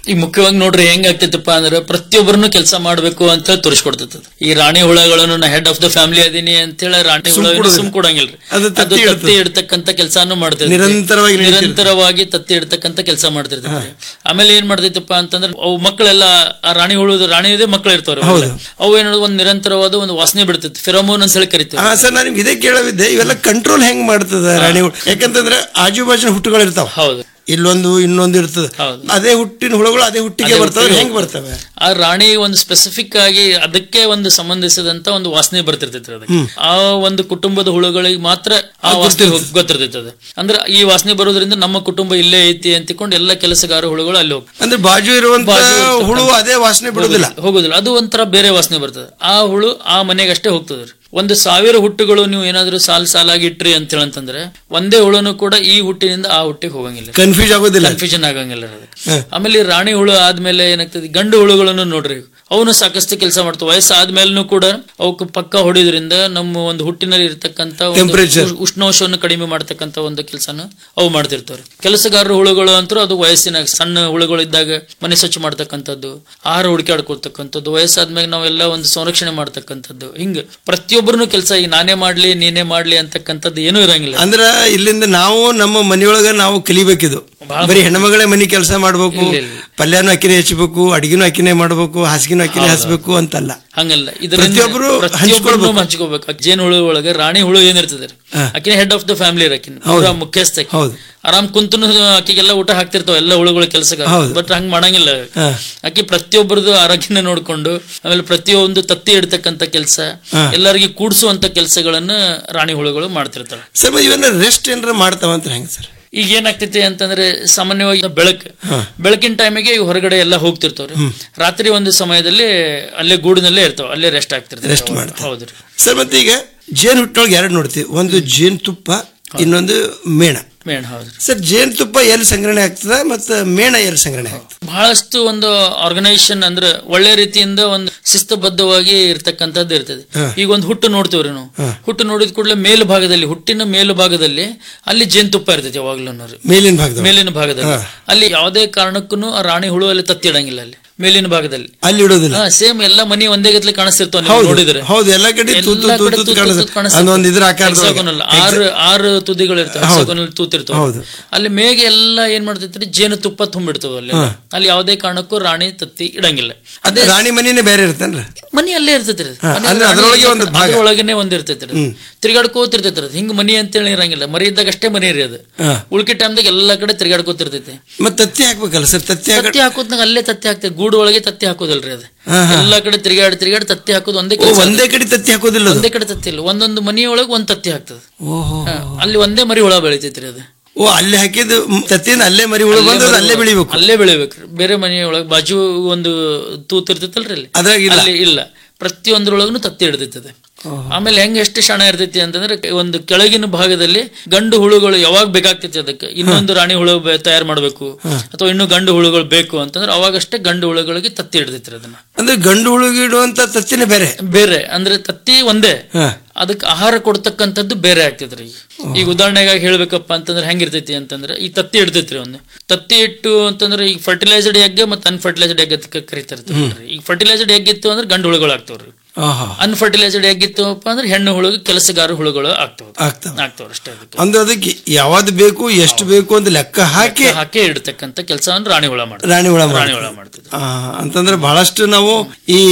ಈಗ ಮುಖ್ಯವಾಗಿ ನೋಡ್ರಿ ಹೆಂಗ್ ಆಗ್ತೈತಪ್ಪ ಅಂದ್ರೆ ಪ್ರತಿಯೊಬ್ಬರನ್ನು ಕೆಲಸ ಮಾಡ್ಬೇಕು ಅಂತ ಹೇಳಿ ತೋರಿಸ್ಕೊಡ್ತೈತೆ ಈ ರಾಣಿ ಹುಳಗಳನ್ನು ನಾ ಹೆಡ್ ಆಫ್ ದ ಫ್ಯಾಮಿಲಿ ಅದೀನಿ ಅಂತ ಹೇಳಿ ರಾಣಿ ಸುಮ್ ಹುಳ ಕೊಡೋದಿಲ್ಲ. ಸುಮ್ ಕೊಡಂಗಿಲ್ರಿ ಅದು ಅದು ತತ್ತಿ ತತ್ತಿ ಇಡ್ತಕ್ಕಂತ ಕೆಲಸಾನು ಮಾಡ್ತೈತಿ ನಿರಂತರವಾಗಿ ನಡೀತಿರ್ತದೆ. ನಿರಂತರವಾಗಿ ತತ್ತಿ ಇಡ್ತಕ್ಕಂತ ಕೆಲಸ ಮಾಡ್ತಿರ್ತೈತಿ ಆಮೇಲೆ ಏನ್ ಮಾಡ್ತೈತಪ್ಪ ಅಂತಂದ್ರೆ ಅವು ಮಕ್ಕಳೆಲ್ಲ ಆ ರಾಣಿ ಹುಳುದು ರಾಣಿಯದೇ ಮಕ್ಕಳು ಇರ್ತಾವ್ರಿ ಹೌದು. ಅವು ಏನೋ ಒಂದ್ ನಿರಂತರವಾದ ಒಂದು ವಾಸನೆ ಬಿಡ್ತೈತಿ ಫಿರೋಮೋನ್ ಅಂತ ಹೇಳಿ ಕರಿತೀವಿ ಹಾ ಸರ್ ನಾನು ನಿಮ್ಗೆ ಇದೇ ಕೇಳವಿದ್ದೆ ಇವೆಲ್ಲ ಕಂಟ್ರೋಲ್ ಹೆಂಗ್ ಮಾಡ್ತದ ರಾಣಿ ಹುಳು ಯಾಕಂತಂದ್ರೆ ಆಜು ಬಾಜಿನ ಹುಟ್ಟುಗಳು ಇರ್ತಾವ ಹೌದು ಇಲ್ಲೊಂದು ಇನ್ನೊಂದು ಇರ್ತದೆ ಅದೇ ಹುಟ್ಟಿನ ಹುಳುಗಳು ಅದೇ ಹುಟ್ಟಿಗೆ ಅದೇ ಬರ್ತವೆ ಹುಟ್ಟಿಗೆ ಹೆಂಗ್ ಬರ್ತವೆ ಆ ರಾಣಿ ಒಂದು ಸ್ಪೆಸಿಫಿಕ್ ಆಗಿ ಅದಕ್ಕೆ ಒಂದು ಸಂಬಂಧಿಸಿದಂತ ಒಂದು ವಾಸನೆ ಬರ್ತಿರ್ತೈತಿ ಅದಕ್ಕೆ ಹ್ಮ್. ಆ ಒಂದು ಕುಟುಂಬದ ಹುಳುಗಳಿಗೆ ಮಾತ್ರ ಆ ಅದು ವಾಸನೆ ಗೊತ್ತಿರ್ತದೆ. ಗೊತ್ತಿರ್ತೈತೆ ಅದು ಅಂದ್ರೆ ಈ ವಾಸನೆ ಬರೋದ್ರಿಂದ ನಮ್ಮ ಕುಟುಂಬ ಇಲ್ಲೇ ಐತಿ ಅಂತಿಕೊಂಡು ಎಲ್ಲ ಕೆಲಸಗಾರ ಹುಳುಗಳು ಅಲ್ಲಿ ಹೋಗ್ತವೆ ಅಂದ್ರೆ ಬಾಜು ಇರುವಂತ ಬಾಜು ಇರ್ತಕ್ಕಂಥ- ಹುಳು ಅದೇ ವಾಸನೆ ಬಿಡುದಿಲ್ಲ ಹೋಗುದಿಲ್ಲ, ಹೋಗುದಿಲ್ಲ ಅದು ಒಂಥರ ಬೇರೆ ವಾಸನೆ ಬರ್ತದೆ ಆ ಹುಳು ಆ ಮನೆಗೆ ಅಷ್ಟೇ ಹೋಗ್ತದ್ರಿ ಒಂದು ಸಾವಿರ ಹುಟ್ಟುಗಳು ನೀವು ಏನಾದ್ರೂ ಸಾಲ್ ಸಾಲಾಗಿ ಇಟ್ರಿ ಅಂತ ಹೇಳಂತಂದ್ರೆ ಒಂದೇ ಹುಳುನು ಕೂಡ ಈ ಹುಟ್ಟಿನಿಂದ ಆ ಹುಟ್ಟಿಗೆ ಹೋಗಂಗಿಲ್ಲ ಕನ್ಫ್ಯೂಸ್ ಆಗೋದಿಲ್ಲ ಕನ್ಫ್ಯೂಷನ್ ಆಗಂಗಿಲ್ಲ ಅದಕ್ಕೆ ಆಮೇಲೆ ಈ ರಾಣಿ ಹುಳು ಆದ್ಮೇಲೆ ಏನಾಗ್ತದೆ ಗಂಡು ಹುಳುಗಳನ್ನು ನೋಡ್ರಿ ಅವನು ಸಾಕಷ್ಟು ಕೆಲಸ ಮಾಡ್ತಾವ ವಯಸ್ಸಾದ್ಮೇಲೂ ಕೂಡ ಅವಕ್ಕೆ ಪಕ್ಕ ಹೊಡಿಯೋದ್ರಿಂದ ನಮ್ಮ ಒಂದು ಹುಟ್ಟಿನಲ್ಲಿ ಇರತಕ್ಕಂತ ಒಂದು Temperature. ಉಷ್- ಉಷ್ಣಾಂಶವನ್ನು ಕಡಿಮೆ ಮಾಡ್ತಕ್ಕಂತ ಒಂದು ಕೆಲಸನ ಅವು ಮಾಡ್ತಿರ್ತಾವ್ರಿ ಕೆಲಸಗಾರರ ಹುಳುಗಳು ಅಂತೂ ಅದು ವಯಸ್ಸಿನ ಸಣ್ಣ ಹುಳುಗಳು ಇದ್ದಾಗ ಮನೆ ಸ್ವಚ್ಛ ಮಾಡ್ತಕ್ಕಂಥದ್ದು ಆಹಾರ ಹುಡುಕಾಡ್ಕೊಳ್ತಕ್ಕಂಥದ್ದು ವಯಸ್ಸಾದ್ಮೇಲೆ ನಾವೆಲ್ಲ ಒಂದು ಸಂರಕ್ಷಣೆ ಮಾಡ್ತಕ್ಕಂಥದ್ದು ಹಿಂಗ ಪ್ರತಿಯೊಬ್ಬರನ್ನು ಕೆಲಸ ಈಗ ನಾನೇ ಮಾಡ್ಲಿ ನೀನೇ ಮಾಡ್ಲಿ ಅಂತಕ್ಕಂಥದ್ದು ಏನೂ ಇರಂಗಿಲ್ಲ ಅಂದ್ರ ಇಲ್ಲಿಂದ ನಾವು ನಮ್ಮ ಮನೆಯೊಳಗ ನಾವು ಕಲಿಬೇಕಿದು ಬರೀ ಹೆಣ್ಮಗಳೇ ಮನಿ ಕೆಲಸ ಮಾಡ್ಬೇಕು ಇಲ್ಲ, ಇಲ್ಲ. ಪಲ್ಯನೂ ಅಕ್ಕಿನೇ ಹೆಚ್ಚಬೇಕು ಅಡಿಗೆನೂ ಅಕ್ಕಿನೇ ಮಾಡ್ಬೇಕು ಹಾಸಿಗೆನೂ ಅಕ್ಕಿನೇ ಹೌದು. ಹಸ್ಬೇಕು ಅಂತಲ್ಲ ಹಂಗಲ್ಲ ಇದರಿಂದ ಪ್ರತಿಯೊಬ್ರು ಪ್ರತಿಯೊಬ್ಬರನ್ನು ಹಂಚ್ಕೊಳ್ಬೇಕು. ಹಂಚ್ಕೋಬೇಕು ಆ ಜೇನು ಹುಳು ಒಳಗೆ ರಾಣಿ ಹುಳು ಏನಿರ್ತದೆ ಹಾ. ಆಕಿನ ಹೆಡ್ ಆಫ್ ದ ಫ್ಯಾಮಿಲಿ ಆಕಿನ ಹೌದು. ಪೂರಾ ಮುಖ್ಯಸ್ಥ ಆಕಿ. ಹೌದು. ಆರಾಮ್ ಕುಂತನು ಆಕಿಗೆಲ್ಲ ಊಟ ಹಾಕ್ತಿರ್ತಾವ ಎಲ್ಲ ಹುಳುಗಳ ಕೆಲಸ ಹೌದು. ಬಟ್ ಹಂಗ್ ಮಾಡಂಗಿಲ್ಲ ಹಾ. ಆಕಿ ಪ್ರತಿಯೊಬ್ಬರದು ಆರೋಗ್ಯನ ನೋಡ್ಕೊಂಡು ಆಮೇಲೆ ಪ್ರತಿಯೊಂದು ತತ್ತಿ ಇಡ್ತಕ್ಕಂತ ಕೆಲಸ ಹಾ. ಎಲ್ಲರಿಗೆ ಕೂಡ್ಸುವಂತ ಕೆಲಸಗಳನ್ನ ರಾಣಿ ಹುಳುಗಳು ಮಾಡ್ತಿರ್ತಾವೆ ಸರ್ ಮತ್ತೆ ಇವನ್ನ ರೆಸ್ಟ್ ಏನಾರ ಮಾಡ್ತಾವ ಅಂತ ಹೆಂಗ ಸರ್ ಈಗ ಏನಾಗ್ತೈತಿ ಅಂತಂದ್ರೆ ಸಾಮಾನ್ಯವಾಗಿ ಬೆಳಕು ಬೆಳಕಿನ ಟೈಮಿಗೆ ಇವು ಹೊರಗಡೆ ಎಲ್ಲ ಹೋಗ್ತಿರ್ತಾವ್ರಿ ರಾತ್ರಿ ಒಂದು ಸಮಯದಲ್ಲಿ ಅಲ್ಲೇ ಗೂಡಿನಲ್ಲೇ ಇರ್ತಾವ ಅಲ್ಲೇ ರೆಸ್ಟ್ ಆಗ್ತಿರ್ತಾವೆ ರೆಸ್ಟ್ ಮಾಡ್ತಾರೆ ಹೌದ್ರಿ ಸರ್ ಮತ್ತೆ ಈಗ ಜೇನು ಹುಟ್ಟೊಳಗೆ ಎರಡು ನೋಡ್ತೀವಿ ಒಂದು ಜೇನು ತುಪ್ಪ ಇನ್ನೊಂದು ಮೇಣ ಮೇನ್ ಹೌದ್ರಿ ಸರ್ ಜೇನು ತುಪ್ಪ ಎಲ್ಲಿ ಸಂಗ್ರಹಣೆ ಆಗ್ತದ ಮತ್ತೆ ಮೇಣ ಎಲ್ಲಿ ಸಂಗ್ರಹಣೆ ಆಗ್ತದೆ ಬಹಳಷ್ಟು ಒಂದು ಆರ್ಗನೈಸೇಷನ್ ಅಂದ್ರೆ ಒಳ್ಳೆ ರೀತಿಯಿಂದ ಒಂದು ಶಿಸ್ತುಬದ್ಧವಾಗಿ ಇರ್ತಕ್ಕಂಥದ್ದು ಇರ್ತದೆ ಹಾ. ಈಗ ಒಂದು ಹುಟ್ಟು ನೋಡ್ತೀವ್ರಿ ನಾವು ಹಾ. ಹುಟ್ಟು ನೋಡಿದ ಕೂಡಲೇ ಮೇಲು ಭಾಗದಲ್ಲಿ ಹುಟ್ಟಿನ ಮೇಲು ಭಾಗದಲ್ಲಿ ಅಲ್ಲಿ ಜೇನುತುಪ್ಪ ಇರ್ತೈತಿ ಯಾವಾಗ್ಲೂ ಮೇಲಿನ ಭಾಗದ ಮೇಲಿನ ಭಾಗದಲ್ಲಿ ಹಾ. ಅಲ್ಲಿ ಯಾವುದೇ ಕಾರಣಕ್ಕೂ ಆ ರಾಣಿ ಹುಳು ಅಲ್ಲಿ ತತ್ತಿಡಂಗಿಲ್ಲ ಅಲ್ಲಿ ಮೇಲಿನ ಭಾಗದಲ್ಲಿ ಅಲ್ಲಿ ಇಡೋದಿಲ್ಲ ಸೇಮ್ ಎಲ್ಲ ಮನಿ ಒಂದೇ ಗತ್ಲೆ ಕಾಣಿಸ್ತಿರ್ತಾವ ನೀವು ಹೌದು, ನೋಡಿದ್ರೆ ಹೌದು, ಎಲ್ಲ ಕಡೆ ತೂತು, ಎಲ್ಲ ತೂತು, ಕಡೆ ತೂತು ತೂತು, ಕಾಣಿಸ್ತದೆ. ತೂತು ಕಾಣಿಸ್ತದೆ. ಅದೊಂದು ಇದ್ರ ಆಕಾರದೊಳಗೆ. Hexagonal, ಆರು ಆರು ತುದಿಗಳು ಇರ್ತವೆ ಹೌದು. hexagonal ತೂತಿರ್ತಾವೆ ಹೌದು. ಅಲ್ಲಿ ಮೇಗೆ ಎಲ್ಲ ಏನ್ ಮಾಡ್ತೈತ್ರಿ ಜೇನು ತುಪ್ಪ ತುಂಬಿಡ್ತಾವ ಅಲ್ಲಿ ಹಾ. ಅಲ್ಲಿ ಯಾವುದೇ ಕಾರಣಕ್ಕೂ ರಾಣಿ ತತ್ತಿ ಇಡಂಗಿಲ್ಲ ಅದೇ ರಾಣಿ ಮನಿನೇ ಬೇರೆ ಇರ್ತೇನ್ರಿ ಮನಿ ಅಲ್ಲೇ ಇರ್ತೈತ್ರಿ ಅದು. ಹಾ, ಮನೆ ಅಂದ್ರೆ ರಾಣಿ ಅದ್ರೊಳಗೆ ಒಂದು ಭಾಗ. ಅದ್ರೊಳಗನೆ ಒಂದ್ ಇರ್ತೈತ್ರಿ ಅದು. ತಿರ್ಗಾಡ್ಕೋತಿರ್ತೈತ್ರಿ ಅದು ಹಿಂಗ್ ಮನಿ ಅಂತೇಳಿ ಇರಂಗಿಲ್ಲ ಮರಿ ಇದ್ದಾಗ ಅಷ್ಟೇ ಮನಿ ರೀ ಅದು ಹಾ. ಉಳ್ಕಿ ಟೈಮ್ದಾಗ ಎಲ್ಲಾ ಕಡೆ ತಿರ್ಗಾಡ್ಕೋತಿರ್ತೈತಿ ಮತ್ತೆ ತತ್ತಿ ಹಾಕ್ಬೇಕಲ್ಲ ಸರ್ ತತ್ತಿ ಹಾಕ ತತ್ತಿ ಹಾಕೋದ್ನಾಗ ಅಲ್ಲೇ ತತ್ತಿ ಹಾಕ್ತೇವೆ ಗೂಡು ಒಳಗೆ ತತ್ತಿ ಹಾಕೋದಿಲ್ರಿ ಅದು ಹಾ, ಹಾ. ಎಲ್ಲಾ ಕಡೆ ತಿರ್ಗಾಡಿ ತಿರ್ಗಾಡಿ ತತ್ತಿ ಹಾಕೋದು ಒಂದೇ ಓ, ಕೆಲಸ ಒಂದೇ ಕಡೆ ತತ್ತಿ ಹಾಕೋದಿಲ್ಲ ಅದು? ಒಂದೇ ಕಡೆ ತತ್ತಿ ಇಲ್ಲ ಒಂದೊಂದು ಮನಿಯೊಳಗೆ ಒಂದ್ ತತ್ತಿ ಆಗ್ತದೆ ಓಹೋ ಹಾ, ಅಲ್ಲಿ ಒಂದೇ ಮರಿ ಹುಳ ಬೆಳಿತೈತ್ರಿ ಅದು ಓ ಅಲ್ಲಿ ಹಾಕಿದ್ದು ಮ್, ತತ್ತಿಯಿಂದ ಅಲ್ಲೇ ಮರಿ ಹುಳು ಬಂದು ಅದು ಅಲ್ಲೇ ಬೆಳಿಬೇಕು ಅಲ್ಲೇ ಬೆಳಿಬೇಕ್ರಿ ಬೇರೆ ಮನೆಯೊಳಗೆ ಬಾಜು ಒಂದು ತೂತ್ ಇರ್ತೈತಲ್ರಿ ಅಲ್ಲಿ ಅದ್ರಾಗ ಇಲ್ಲ? ಅಲ್ಲಿ ಇಲ್ಲ ಪ್ರತಿಯೊಂದ್ರೊಳಗೂ ತತ್ತಿ ಹಿಡಿದೈತದೆ ಆಮೇಲೆ ಹೆಂಗ್ ಎಷ್ಟು ಶಾಣ ಇರ್ತೈತಿ ಅಂತಂದ್ರೆ ಒಂದು ಕೆಳಗಿನ ಭಾಗದಲ್ಲಿ ಗಂಡು ಹುಳುಗಳು ಯಾವಾಗ ಬೇಕಾಗ್ತೈತಿ ಅದಕ್ಕೆ ಇನ್ನೊಂದು ರಾಣಿ ಹುಳು ತಯಾರು ಮಾಡಬೇಕು ಅಥವಾ ಇನ್ನು ಗಂಡು ಹುಳುಗಳು ಬೇಕು ಅಂತಂದ್ರೆ ಅವಾಗಷ್ಟೇ ಗಂಡು ಹುಳುಗಳಿಗೆ ತತ್ತಿ ಹಿಡಿದೈತ್ರಿ ಅದನ್ನ ಅಂದ್ರೆ ಗಂಡು ಹುಳುಗಿ ಇಡುವಂತ ತತ್ತಿನೇ ಬೇರೆ ಬೇರೆ ಅಂದ್ರೆ ತತ್ತಿ ಒಂದೇ ಹಾ. ಅದಕ್ಕೆ ಆಹಾರ ಕೊಡ್ತಕ್ಕಂಥದ್ದು ಬೇರೆ ಆಗ್ತೈತ್ರಿ ಈಗ ಈಗ ಉದಾಹರಣೆಗಾಗಿ ಹೇಳ್ಬೇಕಪ್ಪ ಅಂತಂದ್ರೆ ಹೆಂಗಿರ್ತೈತಿ ಅಂತಂದ್ರೆ ಈ ತತ್ತಿ ಇಡ್ತೈತ್ರಿ ಒಂದು ತತ್ತಿ ಇಟ್ಟು ಅಂತಂದ್ರೆ ಈಗ ಫರ್ಟಿಲೈಸ್ಡ್ ಎಗ್ ಮತ್ತೆ ಅನ್ಫರ್ಟಿಲೈಸ್ಡ್ ಎಗ್ ಅಂತ ಕರಿತಾರೆ ಈಗ ಫರ್ಟಿಲೈಸ್ಡ್ ಎಗ್ ಇತ್ತು ಅಂದ್ರೆ ಗಂಡು ಹುಳುಗಳು ಆಗ್ತಾವ್ರಿ ಆಹಾ. ಅನ್ಫರ್ಟಿಲೈಸ್ಡ್ ಎಗ್ ಇತ್ತಪ್ಪ ಅಂದ್ರೆ ಹೆಣ್ಣು ಹುಳುಗ ಕೆಲಸಗಾರ ಹುಳುಗಳು ಆಗ್ತಾವ ಆಗ್ತಾವ ಆಗ್ತಾವ್ರಿ ಅಷ್ಟೇ ಅದಕ್ಕೆ ಅಂದ್ರೆ ಅದಕ್ಕೆ ಯಾವ್ದು ಬೇಕು ಎಷ್ಟು ಬೇಕು ಅಂತ ಲೆಕ್ಕ ಹಾಕಿ ಹಾಕಿ ಇಡ್ತಕ್ಕಂಥ ಕೆಲಸವನ್ನು ರಾಣಿ ಹುಳ ಮಾಡ್ತಾರೆ ರಾಣಿ ಹುಳ ರಾಣಿ ಹುಳ ಮಾಡ್ತದೆ. ಮಾಡ್ತದೆ ಆ, ಅಂತಂದ್ರೆ ಬಹಳಷ್ಟು ನಾವು ಈ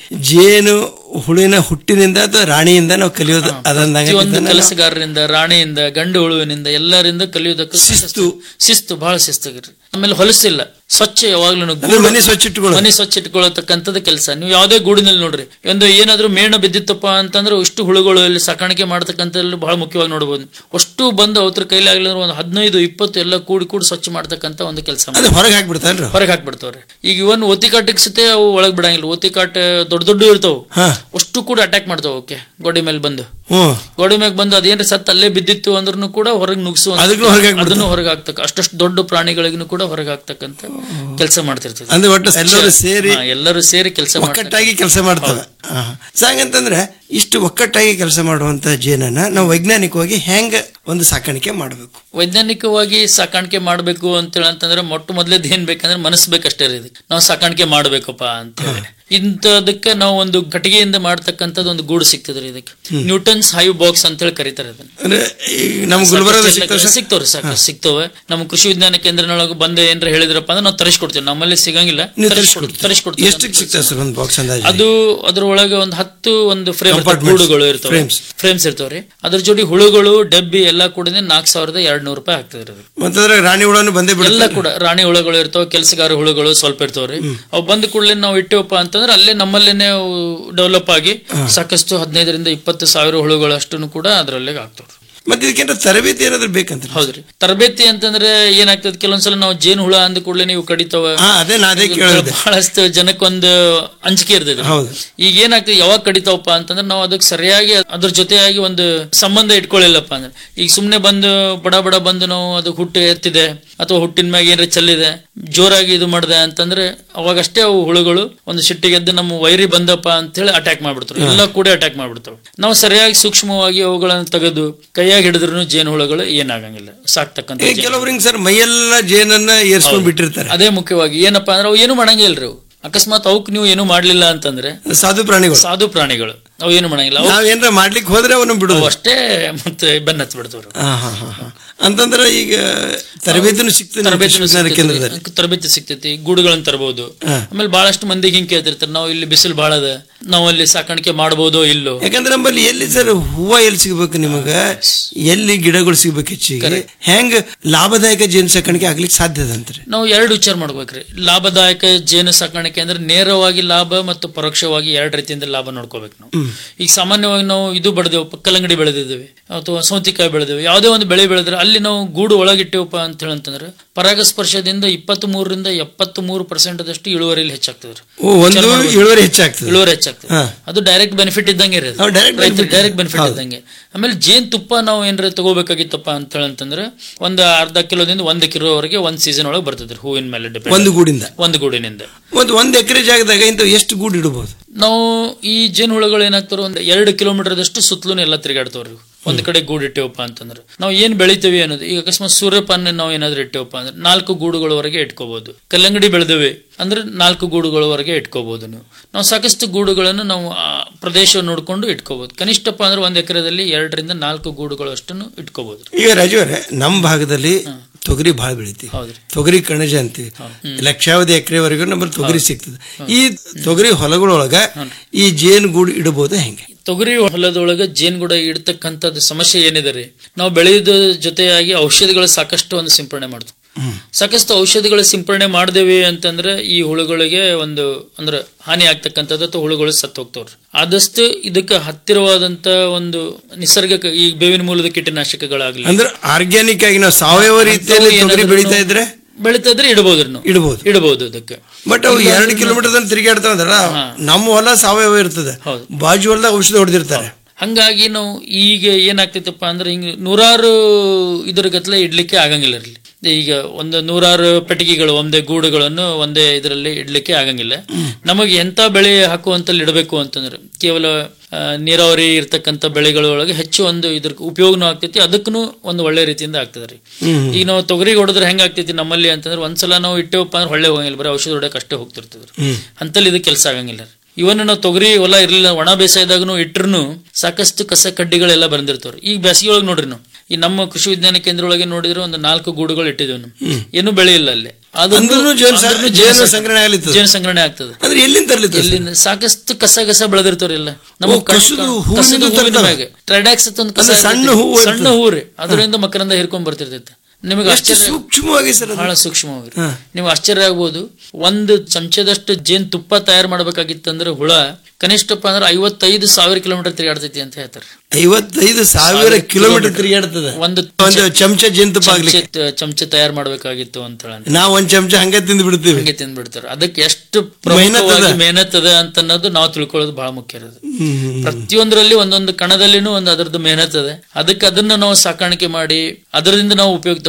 ಜೇನು ಹುಳಿನ ಹುಟ್ಟಿನಿಂದ ಅಥವಾ ರಾಣಿಯಿಂದ ನಾವು ಕಲಿಯೋದು ಅದನ್ನ ಪ್ರತಿಯೊಂದು ಕೆಲಸಗಾರರಿಂದ ರಾಣಿಯಿಂದ ಗಂಡು ಹುಳುವಿನಿಂದ ಎಲ್ಲರಿಂದ ಕಲಿಯೋದಕ್ಕೆ ಶಿಸ್ತು ಶಿಸ್ತು ಬಹಳ ಶಿಸ್ತಾಗಿರ್ರಿ ಆಮೇಲೆ ಹೊಲಸಿಲ್ಲ ಸ್ವಚ್ಛ ಯಾವಾಗ್ಲೂ ಅಂದ್ರೆ ಮನೆ ಸ್ವಚ್ಛ ಇಟ್ಕೊಳ್ಳೋದು. ಮನೆ ಸ್ವಚ್ಛ ಇಟ್ಕೊಳ್ಳತಕ್ಕಂಥದ್ದು ಕೆಲಸ ನೀವು ಯಾವುದೇ ಗೂಡಿನಲ್ಲಿ ನೋಡ್ರಿ ಒಂದು ಏನಾದ್ರೂ ಮೇಣ ಬಿದ್ದಿತ್ತಪ್ಪ ಅಂತಂದ್ರೆ ಅಷ್ಟು ಹುಳುಗಳು ಇಲ್ಲಿ ಸಾಕಾಣಿಕೆ ಮಾಡ್ತಕ್ಕಂಥದ್ದು ಬಹಳ ಮುಖ್ಯವಾಗಿ ನೋಡಬಹುದು ಅಷ್ಟು ಬಂದು ಅವ್ರ ಕೈಲಿ ಆಗ್ಲಿಲ್ಲ ಒಂದು ಹದಿನೈದು ಇಪ್ಪತ್ತು ಎಲ್ಲ ಕೂಡಿ ಕೂಡಿ ಸ್ವಚ್ಛ ಮಾಡ್ತಕ್ಕಂಥ ಒಂದು ಕೆಲಸ ಅದು ಹೊರಗೆ ಹಾಕ್ಬಿಡ್ತಾನ್ರಿ ಹೊರಗೆ ಹಾಕ್ಬಿಡ್ತಾವ್ರಿ ಈಗ ಇವನ್ ಒತ್ತಿಕಾಟಿಗೆ ಸತೆ ಅವು ಒಳಗ್ ಬಿಡಂಗಿಲ್ಲ ಒತ್ತಿಕಾಟ ದೊಡ್ಡ ದೊಡ್ಡ ಇರ್ತಾವ ಹಾ. ಅಷ್ಟು ಕೂಡ ಅಟ್ಯಾಕ್ ಮಾಡ್ತಾವ ಓಕೆ ಗೋಡೆ ಮೇಲೆ ಬಂದು ಹ್ಮ್ ಗೋಡೆ ಮ್ಯಾಗ ಬಂದು ಅದೇನ್ರಿ ಸತ್ ಅಲ್ಲೇ ಬಿದ್ದಿತ್ತು ಅಂದ್ರೂ ಕೂಡ ಹೊರಗೆ ನುಗ್ಸುವ ಅದಕ್ಕೂ ಹೊರಗೆ ಹಾಕ್ಬಿಡ್ತಾವ. ಅದನ್ನು ಹೊರಗೆ ಹಾಕ್ತಕ್ಕ ಅಷ್ಟಷ್ಟು ದೊಡ್ಡ ಪ್ರಾಣಿಗಳಿಗೂ ಕೂಡ ಹೊರಗೆ ಹಾಕ್ತಕ್ಕಂತ ಕೆಲಸ ಮಾಡ್ತಿರ್ತದೆ ಅಂದ್ರೆ ಒಟ್ಟು ಎಲ್ಲರೂ ಸೇರಿ ಹಾ, ಎಲ್ಲರೂ ಸೇರಿ ಕೆಲಸ ಒಕ್ಕಟ್ಟಾಗಿ ಕೆಲಸ ಮಾಡ್ತವೆ ಆಹಾ. ಸೊ ಹಂಗಂತಂದ್ರೆ ಇಷ್ಟು ಒಕ್ಕಟ್ಟಾಗಿ ಕೆಲಸ ಮಾಡುವಂತ ಜೇನನ್ನ ನಾವು ವೈಜ್ಞಾನಿಕವಾಗಿ ಹೆಂಗ ಒಂದು ಸಾಕಾಣಿಕೆ ಮಾಡಬೇಕು ವೈಜ್ಞಾನಿಕವಾಗಿ ಸಾಕಾಣಿಕೆ ಮಾಡಬೇಕು ಅಂತೇಳಿ ಅಂತಂದ್ರೆ ಮೊಟ್ಟ ಮೊದಲೇದ್ ಏನ್ ಬೇಕಂದ್ರೆ ಮನಸ್ಸು ಬೇಕಷ್ಟೇ ರೀ ಇದಕ್ಕೆ ನಾವು ಸಾಕಾಣಿಕೆ ಮಾಡ್ಬೇಕಪ್ಪ ಅಂತ ಹೇಳಿ ಇಂಥದಕ್ಕೆ ನಾವು ಒಂದು ಕಟ್ಟಿಗೆಯಿಂದ ಮಾಡ್ತಕ್ಕಂಥದ್ದು ಒಂದು ಗೂಡು ಸಿಗ್ತದ್ರಿ ಇದಕ್ಕೆ ನ್ಯೂಟನ್ಸ್ ಹೈವ್ ಬಾಕ್ಸ್ ಅಂತ ಹೇಳಿ ಕರೀತಾರೆ ಅದನ್ನ ಅಂದ್ರೆ ಈಗ ನಮ್ಮ ಗುಲ್ಬರ್ಗದ ಸಾಕಷ್ಟು ಎಲ್ಲ ಸಿಗ್ತಾವ್ರಿ ಸಾಕಷ್ಟು ಸಿಗ್ತವೆ ನಮ್ಮ ಕೃಷಿ ವಿಜ್ಞಾನ ಕೇಂದ್ರನೊಳಗೆ ಬಂದು ಏನ್ರ ಹೇಳಿದ್ರಪ್ಪ ಅಂದ್ರೆ ನಾವು ತರಿಸ್ಕೊಡ್ತೀವಿ ನಮ್ಮಲ್ಲಿ ಸಿಗಂಗಿಲ್ಲ ನೀವು ತರಿಸ್ಕೊಡ್ತೀವಿ ತರಿಸ್ಕೊಡ್ತೀವಿ ಎಷ್ಟಕ್ಕೆ ಸಿಗ್ತದೆ ಸರ್ ಒಂದು ಬಾಕ್ಸ್ ಅಂದಾಜು ಅದು ಅದ್ರೊಳಗೆ ಒಂದು ಹತ್ತು ಒಂದು ಫ್ರೇಮ್ Compartments, ಗೂಡುಗಳು ಇರ್ತವೆ frames. ಫ್ರೇಮ್ಸ್ ಇರ್ತಾವ್ರಿ ಅದ್ರ ಜೋಡಿ ಹುಳುಗಳು ಡಬ್ಬಿ ಎಲ್ಲಾ ಕೂಡ ನಾಲ್ಕು ಸಾವಿರದ ಎರಡ್ ನೂರು ರೂಪಾಯಿ ಆಗ್ತದ್ರಿ ಅದು ಮತ್ತಂದ್ರೆ ರಾಣಿ ಹುಳನು ಬಂದೇ ಎಲ್ಲ ಬಿಡುತ್ತೆ ಕೂಡ ರಾಣಿ ಹುಳುಗಳು ಇರ್ತಾವ ಕೆಲಸಗಾರ ಹುಳುಗಳು ಸ್ವಲ್ಪ ಇರ್ತಾವ್ರಿ ಅವು ಬಂದ ಕೂಡಲೇ ನಾವು ಇಟ್ಟೇವಪ್ಪ ಅಂತಂದ್ರೆ ಅಲ್ಲೇ ನಮ್ಮಲ್ಲೇನೆ ಡೆವಲಪ್ ಆಗಿ ಸಾಕಷ್ಟು ಹದಿನೈದರಿಂದ ಇಪ್ಪತ್ತು ಸಾವಿರ ಹುಳುಗಳು ಅಷ್ಟನ್ನು ಕೂಡ ಅದರಲ್ಲೇ ಆಗ್ತಾವ್ರಿ ಮತ್ತೆ ಇದಕ್ಕೆಂತ ತರಬೇತಿ ಏನಾದ್ರು ಬೇಕಂತ ಹೌದ್ರಿ ತರಬೇತಿ ಅಂತಂದ್ರೆ ಏನಾಗ್ತದೆ ಕೆಲವೊಂದ್ಸಲ ನಾವು ಜೇನು ಹುಳ ಅಂದ ಕೂಡಲೇ ನೀವು ಕಡಿತಾವ ಹಾ, ಅದೇ ನಾ ಅದೇ ಕೇಳಿದೆ. ಬಹಳಷ್ಟು ಜನಕ್ಕೊಂದು ಅಂಜಿಕೆ ಇರ್ತದೆ ಹೌದು. ಈಗ ಏನಾಗ್ತದೆ ಯಾವಾಗ ಕಡಿತಾವಪ್ಪ ಅಂತಂದ್ರೆ ನಾವು ಅದಕ್ಕೆ ಸರಿಯಾಗಿ ಅದ್ರ ಜೊತೆಯಾಗಿ ಒಂದು ಸಂಬಂಧ ಇಟ್ಕೊಳ್ಳಿಲ್ಲಪ್ಪ ಅಂದ್ರೆ ಈಗ ಸುಮ್ನೆ ಬಂದು ಬಡ ಬಡ ಬಂದು ನಾವು ಅದು ಹುಟ್ಟು ಎತ್ತಿದೆ ಅಥವಾ ಹುಟ್ಟಿನ ಮ್ಯಾಗ ಏನಾರ ಚೆಲ್ಲಿದೆ ಜೋರಾಗಿ ಇದು ಮಾಡಿದೆ ಅಂತಂದ್ರೆ ಅವಾಗಷ್ಟೇ ಅವು ಹುಳುಗಳು ಒಂದು ಸಿಟ್ಟಿಗೆದ್ದು ನಮ್ಮ ವೈರಿ ಬಂದಪ್ಪ ಅಂತ ಹೇಳಿ ಅಟ್ಯಾಕ್ ಮಾಡ್ಬಿಡ್ತಾರೆ ಎಲ್ಲ ಕೂಡ ಅಟ್ಯಾಕ್ ಮಾಡ್ಬಿಡ್ತಾವೆ ನಾವು ಸರಿಯಾಗಿ ಸೂಕ್ಷ್ಮವಾಗಿ ಅವುಗಳನ್ನು ತೆಗೆದು ಕೈಯಾಗಿ ಹಿಡಿದ್ರು ಜೇನು ಹುಳುಗಳು ಏನಾಗಂಗಿಲ್ಲ ಸಾಕ್ತಕ್ಕಂಥ ಈಗ ಜೇನು. ಕೆಲವರಿಗೆ ಸರ್ ಮೈಯೆಲ್ಲ ಜೇನನ್ನ ಏರ್ಸ್ಕೊಂಡ್ ಬಿಟ್ಟಿರ್ತಾರೆ ಅದೇ ಮುಖ್ಯವಾಗಿ ಏನಪ್ಪಾ ಅಂದ್ರೆ ಅವು ಏನು ಮಾಡಂಗಿಲ್ರಿ ಅವು ಅಕಸ್ಮಾತ್ ಅವಕ್ ನೀವು ಏನು ಮಾಡ್ಲಿಲ್ಲ ಅಂತಂದ್ರೆ ಸಾಧು ಪ್ರಾಣಿಗಳು ಸಾಧು ಪ್ರಾಣಿಗಳು ಅವು ಏನು ಮಾಡಂಗಿಲ್ಲ ಅವು- ನಾವ್ ಏನಾರ ಮಾಡ್ಲಿಕ್ಕೆ ಹೋದ್ರೆ ಅವನು ಬಿಡುದು ಅವು ಅಷ್ಟೇ ಮತ್ತೆ ಬೆನ್ನತ್ತಿ ಬಿಡ್ತವ್ರು ಹಾ, ಹಾ, ಹಾ, ಹಾ. ಅಂತಂದ್ರೆ ಈಗ ತರಬೇತಿನೂ ಸಿಗ್ತದೆ ನಮ್ಮ ತರಬೇತಿ ಕೃಷಿ ವಿಜ್ಞಾನ ಕೇಂದ್ರದಲ್ಲಿ ತರಬೇತಿ ಸಿಗ್ತೈತಿ ಗೂಡುಗಳನ್ನ ತರಬಹುದು ಹಾ. ಆಮೇಲೆ ಬಹಳಷ್ಟು ಮಂದಿಗೆ ಹಿಂಗ್ ಕೇಳ್ತಿರ್ತಾರೆ ನಾವು ಇಲ್ಲಿ ಬಿಸಿಲು ಬಹಳ ಅದ ನಾವು ಅಲ್ಲಿ ಸಾಕಾಣಿಕೆ ಮಾಡಬಹುದೋ ಇಲ್ಲೋ ಯಾಕಂದ್ರೆ ನಮ್ಮಲ್ಲಿ ಎಲ್ಲಿ ಸರ್ ಹೂವ ಎಲ್ಲಿ ಸಿಗ್ಬೇಕು ನಿಮಗ ಎಲ್ಲಿ ಗಿಡಗಳು ಸಿಗ್ಬೇಕು ಹೆಚ್ಚಿಗೆ ಹೆಂಗ್ ಲಾಭದಾಯಕ ಜೇನು ಸಾಕಾಣಿಕೆ ಆಗ್ಲಿಕ್ಕೆ ಸಾಧ್ಯ ಅಂತ್ರಿ ನಾವು ಎರಡು ವಿಚಾರ ಮಾಡ್ಬೇಕ್ರಿ ಲಾಭದಾಯಕ ಜೇನು ಸಾಕಾಣಿಕೆ ಅಂದ್ರೆ ನೇರವಾಗಿ ಲಾಭ ಮತ್ತು ಪರೋಕ್ಷವಾಗಿ ಎರಡು ರೀತಿಯಿಂದ ಲಾಭ ನೋಡ್ಕೋಬೇಕು ನಾವು ಈಗ ಸಾಮಾನ್ಯವಾಗಿ ನಾವು ಇದು ಬೆಳೆದೇವು ಕಲ್ಲಂಗಡಿ ಬೆಳೆದಿದ್ದೇವೆ ಅಥವಾ ಸೌತಿಕಾಯಿ ಬೆಳೆದೇವೆ ಯಾವುದೇ ಒಂದು ಬೆಳೆ ಬೆಳೆದ್ರೆ ಅಲ್ಲಿ ನಾವು ಗೂಡು ಒಳಗಿಟ್ಟೇವಪ್ಪ ಅಂತ ಹೇಳಂತಂದ್ರೆ ಪರಾಗಸ್ಪರ್ಶದಿಂದ ಇಪ್ಪತ್ತ್ ಮೂರರಿಂದ ಎಪ್ಪತ್ತ್ ಮೂರು ಪರ್ಸೆಂಟ್ ದಷ್ಟು ಇಳುವರಿಯಲ್ಲಿ ಹೆಚ್ಚಾಗ್ತದೆ ಓ, ಒಂದು ಇಳುವರಿ ಹೆಚ್ಚಾಗ್ತದೆ. ಇಳುವರಿ ಹೆಚ್ಚಾಗ್ತದೆ ಹಾ. ಅದು ಡೈರೆಕ್ಟ್ ಬೆನಿಫಿಟ್ ಇದ್ದಂಗೆ ಇರೋದು ಹೌದು, direct benefit. ಡೈರೆಕ್ಟ್ ಬೆನಿಫಿಟ್ ಹೌದು. ಇದ್ದಂಗೆ ಆಮೇಲೆ ಜೇನ್ ತುಪ್ಪ ನಾವು ಏನಾರ ತಗೋಬೇಕಾಗಿತ್ತಪ್ಪ ಅಂತ ಹೇಳಂತಂದ್ರೆ ಒಂದು ಅರ್ಧ ಕಿಲೋದಿಂದ ಒಂದು ಕಿಲೋವರೆಗೆ ಒಂದ್ ಸೀಸನ್ ಒಳಗೆ ಬರ್ತದ್ರಿ ಹೂವಿನ ಮೇಲೆ ಡಿಪೆಂಡ್ ಒಂದು ಗೂಡಿಂದ ಒಂದು ಗೂಡಿನಿಂದ ಒಂದು ಒಂದ್ ಎಕರೆ ಜಾಗದಾಗ ಇಂತ ಎಷ್ಟು ಗೂಡು ಇಡಬಹುದು ನಾವು ಈ ಜೇನು ಹುಳುಗಳು ಏನಾಗ್ತಾರ ಒಂದು ಎರಡು ಕಿಲೋಮೀಟರ್ ದಷ್ಟು ಸುತ್ತಲೂ ಎಲ್ಲ ತಿರುಗಾಡ್ತಾವ್ರಿ ಒಂದ್ ಕಡೆ ಗೂಡು ಇಟ್ಟೇವಪ್ಪ ಅಂತಂದ್ರೆ ನಾವು ಏನ್ ಬೆಳಿತೇವೆ ಅನ್ನೋದು ಈಗ ಅಕಸ್ಮಾತ್ ಸೂರ್ಯಪಾನ ನಾವು ಏನಾದ್ರು ಇಟ್ಟೇವಪ್ಪ ಅಂದ್ರೆ ನಾಲ್ಕು ಗೂಡುಗಳವರೆಗೆ ಇಟ್ಕೋಬಹುದು ಕಲ್ಲಂಗಡಿ ಬೆಳೆದೇವೆ ಅಂದ್ರೆ ನಾಲ್ಕು ಗೂಡುಗಳವರೆಗೆ ಇಟ್ಕೋಬಹುದು ನೀವು ನಾವು ಸಾಕಷ್ಟು ಗೂಡುಗಳನ್ನು ನಾವು ಆ ಪ್ರದೇಶ ನೋಡ್ಕೊಂಡು ಇಟ್ಕೋಬಹುದು ಕನಿಷ್ಠಪ್ಪ ಅಂದ್ರೆ ಒಂದ್ ಎಕರೆದಲ್ಲಿ ಎರಡರಿಂದ ನಾಲ್ಕು ಗೂಡುಗಳು ಅಷ್ಟನ್ನು ಇಟ್ಕೋಬಹುದು ಈಗ ರಾಜು ಅವರೇ ನಮ್ಮ ಭಾಗದಲ್ಲಿ ತೊಗರಿ ಬಹಳ ಬೆಳಿತೀವಿ ಹೌದ್ರಿ. ತೊಗರಿ ಕಣಜ ಅಂತೀವಿ ಲಕ್ಷಾವಧಿ ಎಕರೆವರೆಗೂ ನಮ್ಮಲ್ಲಿ ತೊಗರಿ ಸಿಗ್ತದೆ ಈ ತೊಗರಿ ಹೊಲಗಳೊಳಗ ಈ ಜೇನು ಗೂಡು ಇಡಬಹುದು ಹೆಂಗೆ ತೊಗರಿ ಹೊಲದೊಳಗೆ ಜೇನುಗೂಡ ಇಡ್ತಕ್ಕಂಥದ್ದು ಸಮಸ್ಯೆ ಏನಿದೆ ರೀ ನಾವು ಬೆಳೆಯೋದ್ರ ಜೊತೆಯಾಗಿ ಔಷಧಿಗಳು ಸಾಕಷ್ಟು ಒಂದು ಸಿಂಪರಣೆ ಮಾಡ್ತೀವಿ ಸಾಕಷ್ಟು ಔಷಧಿಗಳ ಸಿಂಪರಣೆ ಮಾಡ್ದೇವಿ ಅಂತಂದ್ರೆ ಈ ಹುಳುಗಳಿಗೆ ಒಂದು ಅಂದ್ರೆ ಹಾನಿ ಆಗ್ತಕ್ಕಂಥದ್ದು ಅಥವಾ ಹುಳುಗಳು ಸತ್ತು ಹೋಗ್ತಾವ್ರಿ ಆದಷ್ಟು ಇದಕ್ಕೆ ಹತ್ತಿರವಾದಂತ ಒಂದು ನಿಸರ್ಗ ಈ ಬೇವಿನ ಮೂಲದ ಕೀಟನಾಶಕಗಳಾಗ್ಲಿ ಅಂದ್ರೆ ಆರ್ಗ್ಯಾನಿಕ್ ಆಗಿ ನಾವು ಸಾವಯವ ರೀತಿಯಲ್ಲಿ ತೊಗರಿ ಬೆಳೀತಾ ಇದ್ರೆ ಬೆಳೀತಾ ಇದ್ರೆ ಇಡಬಹುದ್ರಿ ನಾವು ಇಡಬಹುದು ಇಡಬಹುದು ಅದಕ್ಕೆ ಬಟ್ ಅವು ಎರಡು ಕಿಲೋಮೀಟರ್ ತಿರುಗಾಡ್ತಾವ ಅಂದ್ರ ನಮ್ಮ ಹೊಲ ಸಾವಯವ ಇರ್ತದೆ ಬಾಜು ಹೊಲದಾಗ ಔಷಧ ಹೊಡೆದಿರ್ತಾರೆ ಹಂಗಾಗಿ ನಾವು ಈಗ ಏನಾಗ್ತೈತಪ್ಪ ಅಂದ್ರೆ ಹಿಂಗ ನೂರಾರು ಇದರ ಗತ್ಲೆ ಇಡ್ಲಿಕ್ಕೆ ಆಗಂಗಿಲ್ಲ ಇರ್ಲಿ ಈಗ ಒಂದು ನೂರಾರು ಪೆಟ್ಟಿಗೆಗಳು ಒಂದೇ ಗೂಡುಗಳನ್ನು ಒಂದೇ ಇದರಲ್ಲಿ ಇಡ್ಲಿಕ್ಕೆ ಆಗಂಗಿಲ್ಲ ನಮಗೆ ಎಂತ ಬೆಳೆ ಹಾಕುವಂತಲ್ಲಿ ಇಡಬೇಕು ಅಂತಂದ್ರೆ ಕೇವಲ ಆ, ನೀರಾವರಿ ಇರ್ತಕ್ಕಂಥ ಬೆಳೆಗಳೊಳಗೆ ಹೆಚ್ಚು ಒಂದು ಇದ್ರ ಉಪಯೋಗನೂ ಆಗ್ತೈತಿ ಅದಕ್ಕೂ ಒಂದು ಒಳ್ಳೆ ರೀತಿಯಿಂದ ಆಗ್ತದೆ ರೀ ಈಗ ನಾವು ತೊಗರಿಗೆ ಹೊಡೆದ್ರೆ ಹೆಂಗ್ ಆಗ್ತೈತಿ ನಮ್ಮಲ್ಲಿ ಅಂತಂದ್ರೆ ಒಂದ್ಸಲ ನಾವು ಇಟ್ಟೇವಪ್ಪ ಅಂದ್ರೆ ಹೊಳ್ಳೆ ಹೋಗಂಗಿಲ್ಲ ಬರೀ ಔಷಧ ಹೊಡಕ್ ಅಷ್ಟೇ ಹೋಗ್ತಿರ್ತದ್ರಿ ಅಂತಲ್ಲಿ ಇದು ಕೆಲಸ ಆಗಂಗಿಲ್ಲ ರೀ ಇವನ್ ನಾವು ತೊಗರಿ ಹೊಲ ಇರ್ಲಿಲ್ಲ ಒಣ ಬೇಸಾಯದಾಗನು ಇಟ್ರು ಸಾಕಷ್ಟು ಕಸ ಕಡ್ಡಿಗಳೆಲ್ಲ ಬಂದಿರ್ತಾವ್ರಿ ಈಗ ಬೇಸಿಗೆ ಒಳಗೆ ನೋಡ್ರಿ ನಾವು ಈ ನಮ್ಮ ಕೃಷಿ ವಿಜ್ಞಾನ ಕೇಂದ್ರ ಒಳಗೆ ನೋಡಿದ್ರೆ ಒಂದು ನಾಲ್ಕು ಗೂಡುಗಳು ಇಟ್ಟಿದ್ದೇವೆ ನಾವು ಏನು ಬೆಳೆ ಇಲ್ಲ ಅಲ್ಲಿ ಅದು ಅಂದ್ರೂನು ಜೇನು ಸ- ಅಂದ್ರೂನು ಜೇನು ಜೇನು ಸಂಗ್ರಹಣೆ ಆಗ್ಲಿತ್ತದ. ಜೇನು ಸಂಗ್ರಹಣೆ ಆಗ್ತದೆ ಅಂದ್ರೆ ಎಲ್ಲಿಂದ ತರ್ಲಿತ್ತು ಸರ್? ಎಲ್ಲಿಂದ ಸಾಕಷ್ಟು ಕಸ ಕಸ ಬೆಳೆದಿರ್ತಾವ್ರಿ ಎಲ್ಲ ಓ, ಕಸದ ಹೂವಿನಿಂದ ತರ್ತಾರ? ಟ್ರೈಡಾಕ್ಸ್ ಅಂತ ಒಂದು ಕಸ ಅಂದ್ರೆ ಸಣ್ಣ ಇರ್ತೈತಿ. ಹೂವು ಸಣ್ಣ ಇರ್ತದೆ. ಹೂ ರೀ ಅದರಿಂದ ಮಕರಂದ ಹಿರ್ಕೊಂಡ್ ಬರ್ತಿರ್ತೈತೆ ನಿಮಗೆ ಎಷ್ಟು ಆಶ್ಚರ್ಯ ಸೂಕ್ಷ್ಮವಾಗಿ ಸರ್ ಅದು? ಬಹಳ ಸೂಕ್ಷ್ಮವಾಗಿ ಹಾ. ನೀವು ಆಶ್ಚರ್ಯ ಆಗ್ಬೋದು ಒಂದು ಚಮಚದಷ್ಟು ಜೇನ್ ತುಪ್ಪ ತಯಾರು ಮಾಡ್ಬೇಕಾಗಿತ್ತಂದ್ರೆ ಹುಳ ಕನಿಷ್ಠಪ್ಪ ಅಂದ್ರೆ ಐವತ್ತೈದು ಸಾವಿರ ಕಿಲೋಮೀಟರ್ ತಿರುಗಾಡ್ತೈತಿ ಅಂತ ಹೇಳ್ತಾರೆ ಐವತ್ತೈದು ಸಾವಿರ ಕಿಲೋಮೀಟರ್ ತಿರುಗಾಡ್ತದೆ ಒಂದು ಒಂದು ಚಮಚ ಜೇನುತುಪ್ಪ ಆಗ್ಲಿಕ್ಕೆ ಚಮಚ ಚಮಚ ತಯಾರು ಮಾಡ್ಬೇಕಾಗಿತ್ತು ಅಂತ ಹೇಳಿ ನಾವ್ ಒಂದ್ ಚಮಚ ಹಂಗೆ ತಿಂದು ಬಿಡ್ತೀವಿ ಹಂಗೆ ತಿಂದ್ಬಿಡ್ತಾರೆ ಅದಕ್ಕೆ ಎಷ್ಟು ಪ್ರಮುಖವಾಗಿ ಮೆಹನತ್ ಅದ ಅಂತ ಅನ್ನೋದು ನಾವು ತಿಳ್ಕೊಳ್ಳೋದು ಬಹಳ ಮುಖ್ಯ ಇರೋದು ಪ್ರತಿಯೊಂದರಲ್ಲಿ ಒಂದೊಂದು ಕಣದಲ್ಲಿನೂ ಒಂದು ಅದರದ್ದು ಮೆಹನತ್ ಅದೆ ಅದಕ್ಕೆ ಅದನ್ನ ನಾವು ಸಾಕಾಣಿಕೆ ಮಾಡಿ ಅದರಿಂದ ನಾವು ಉಪಯೋಗ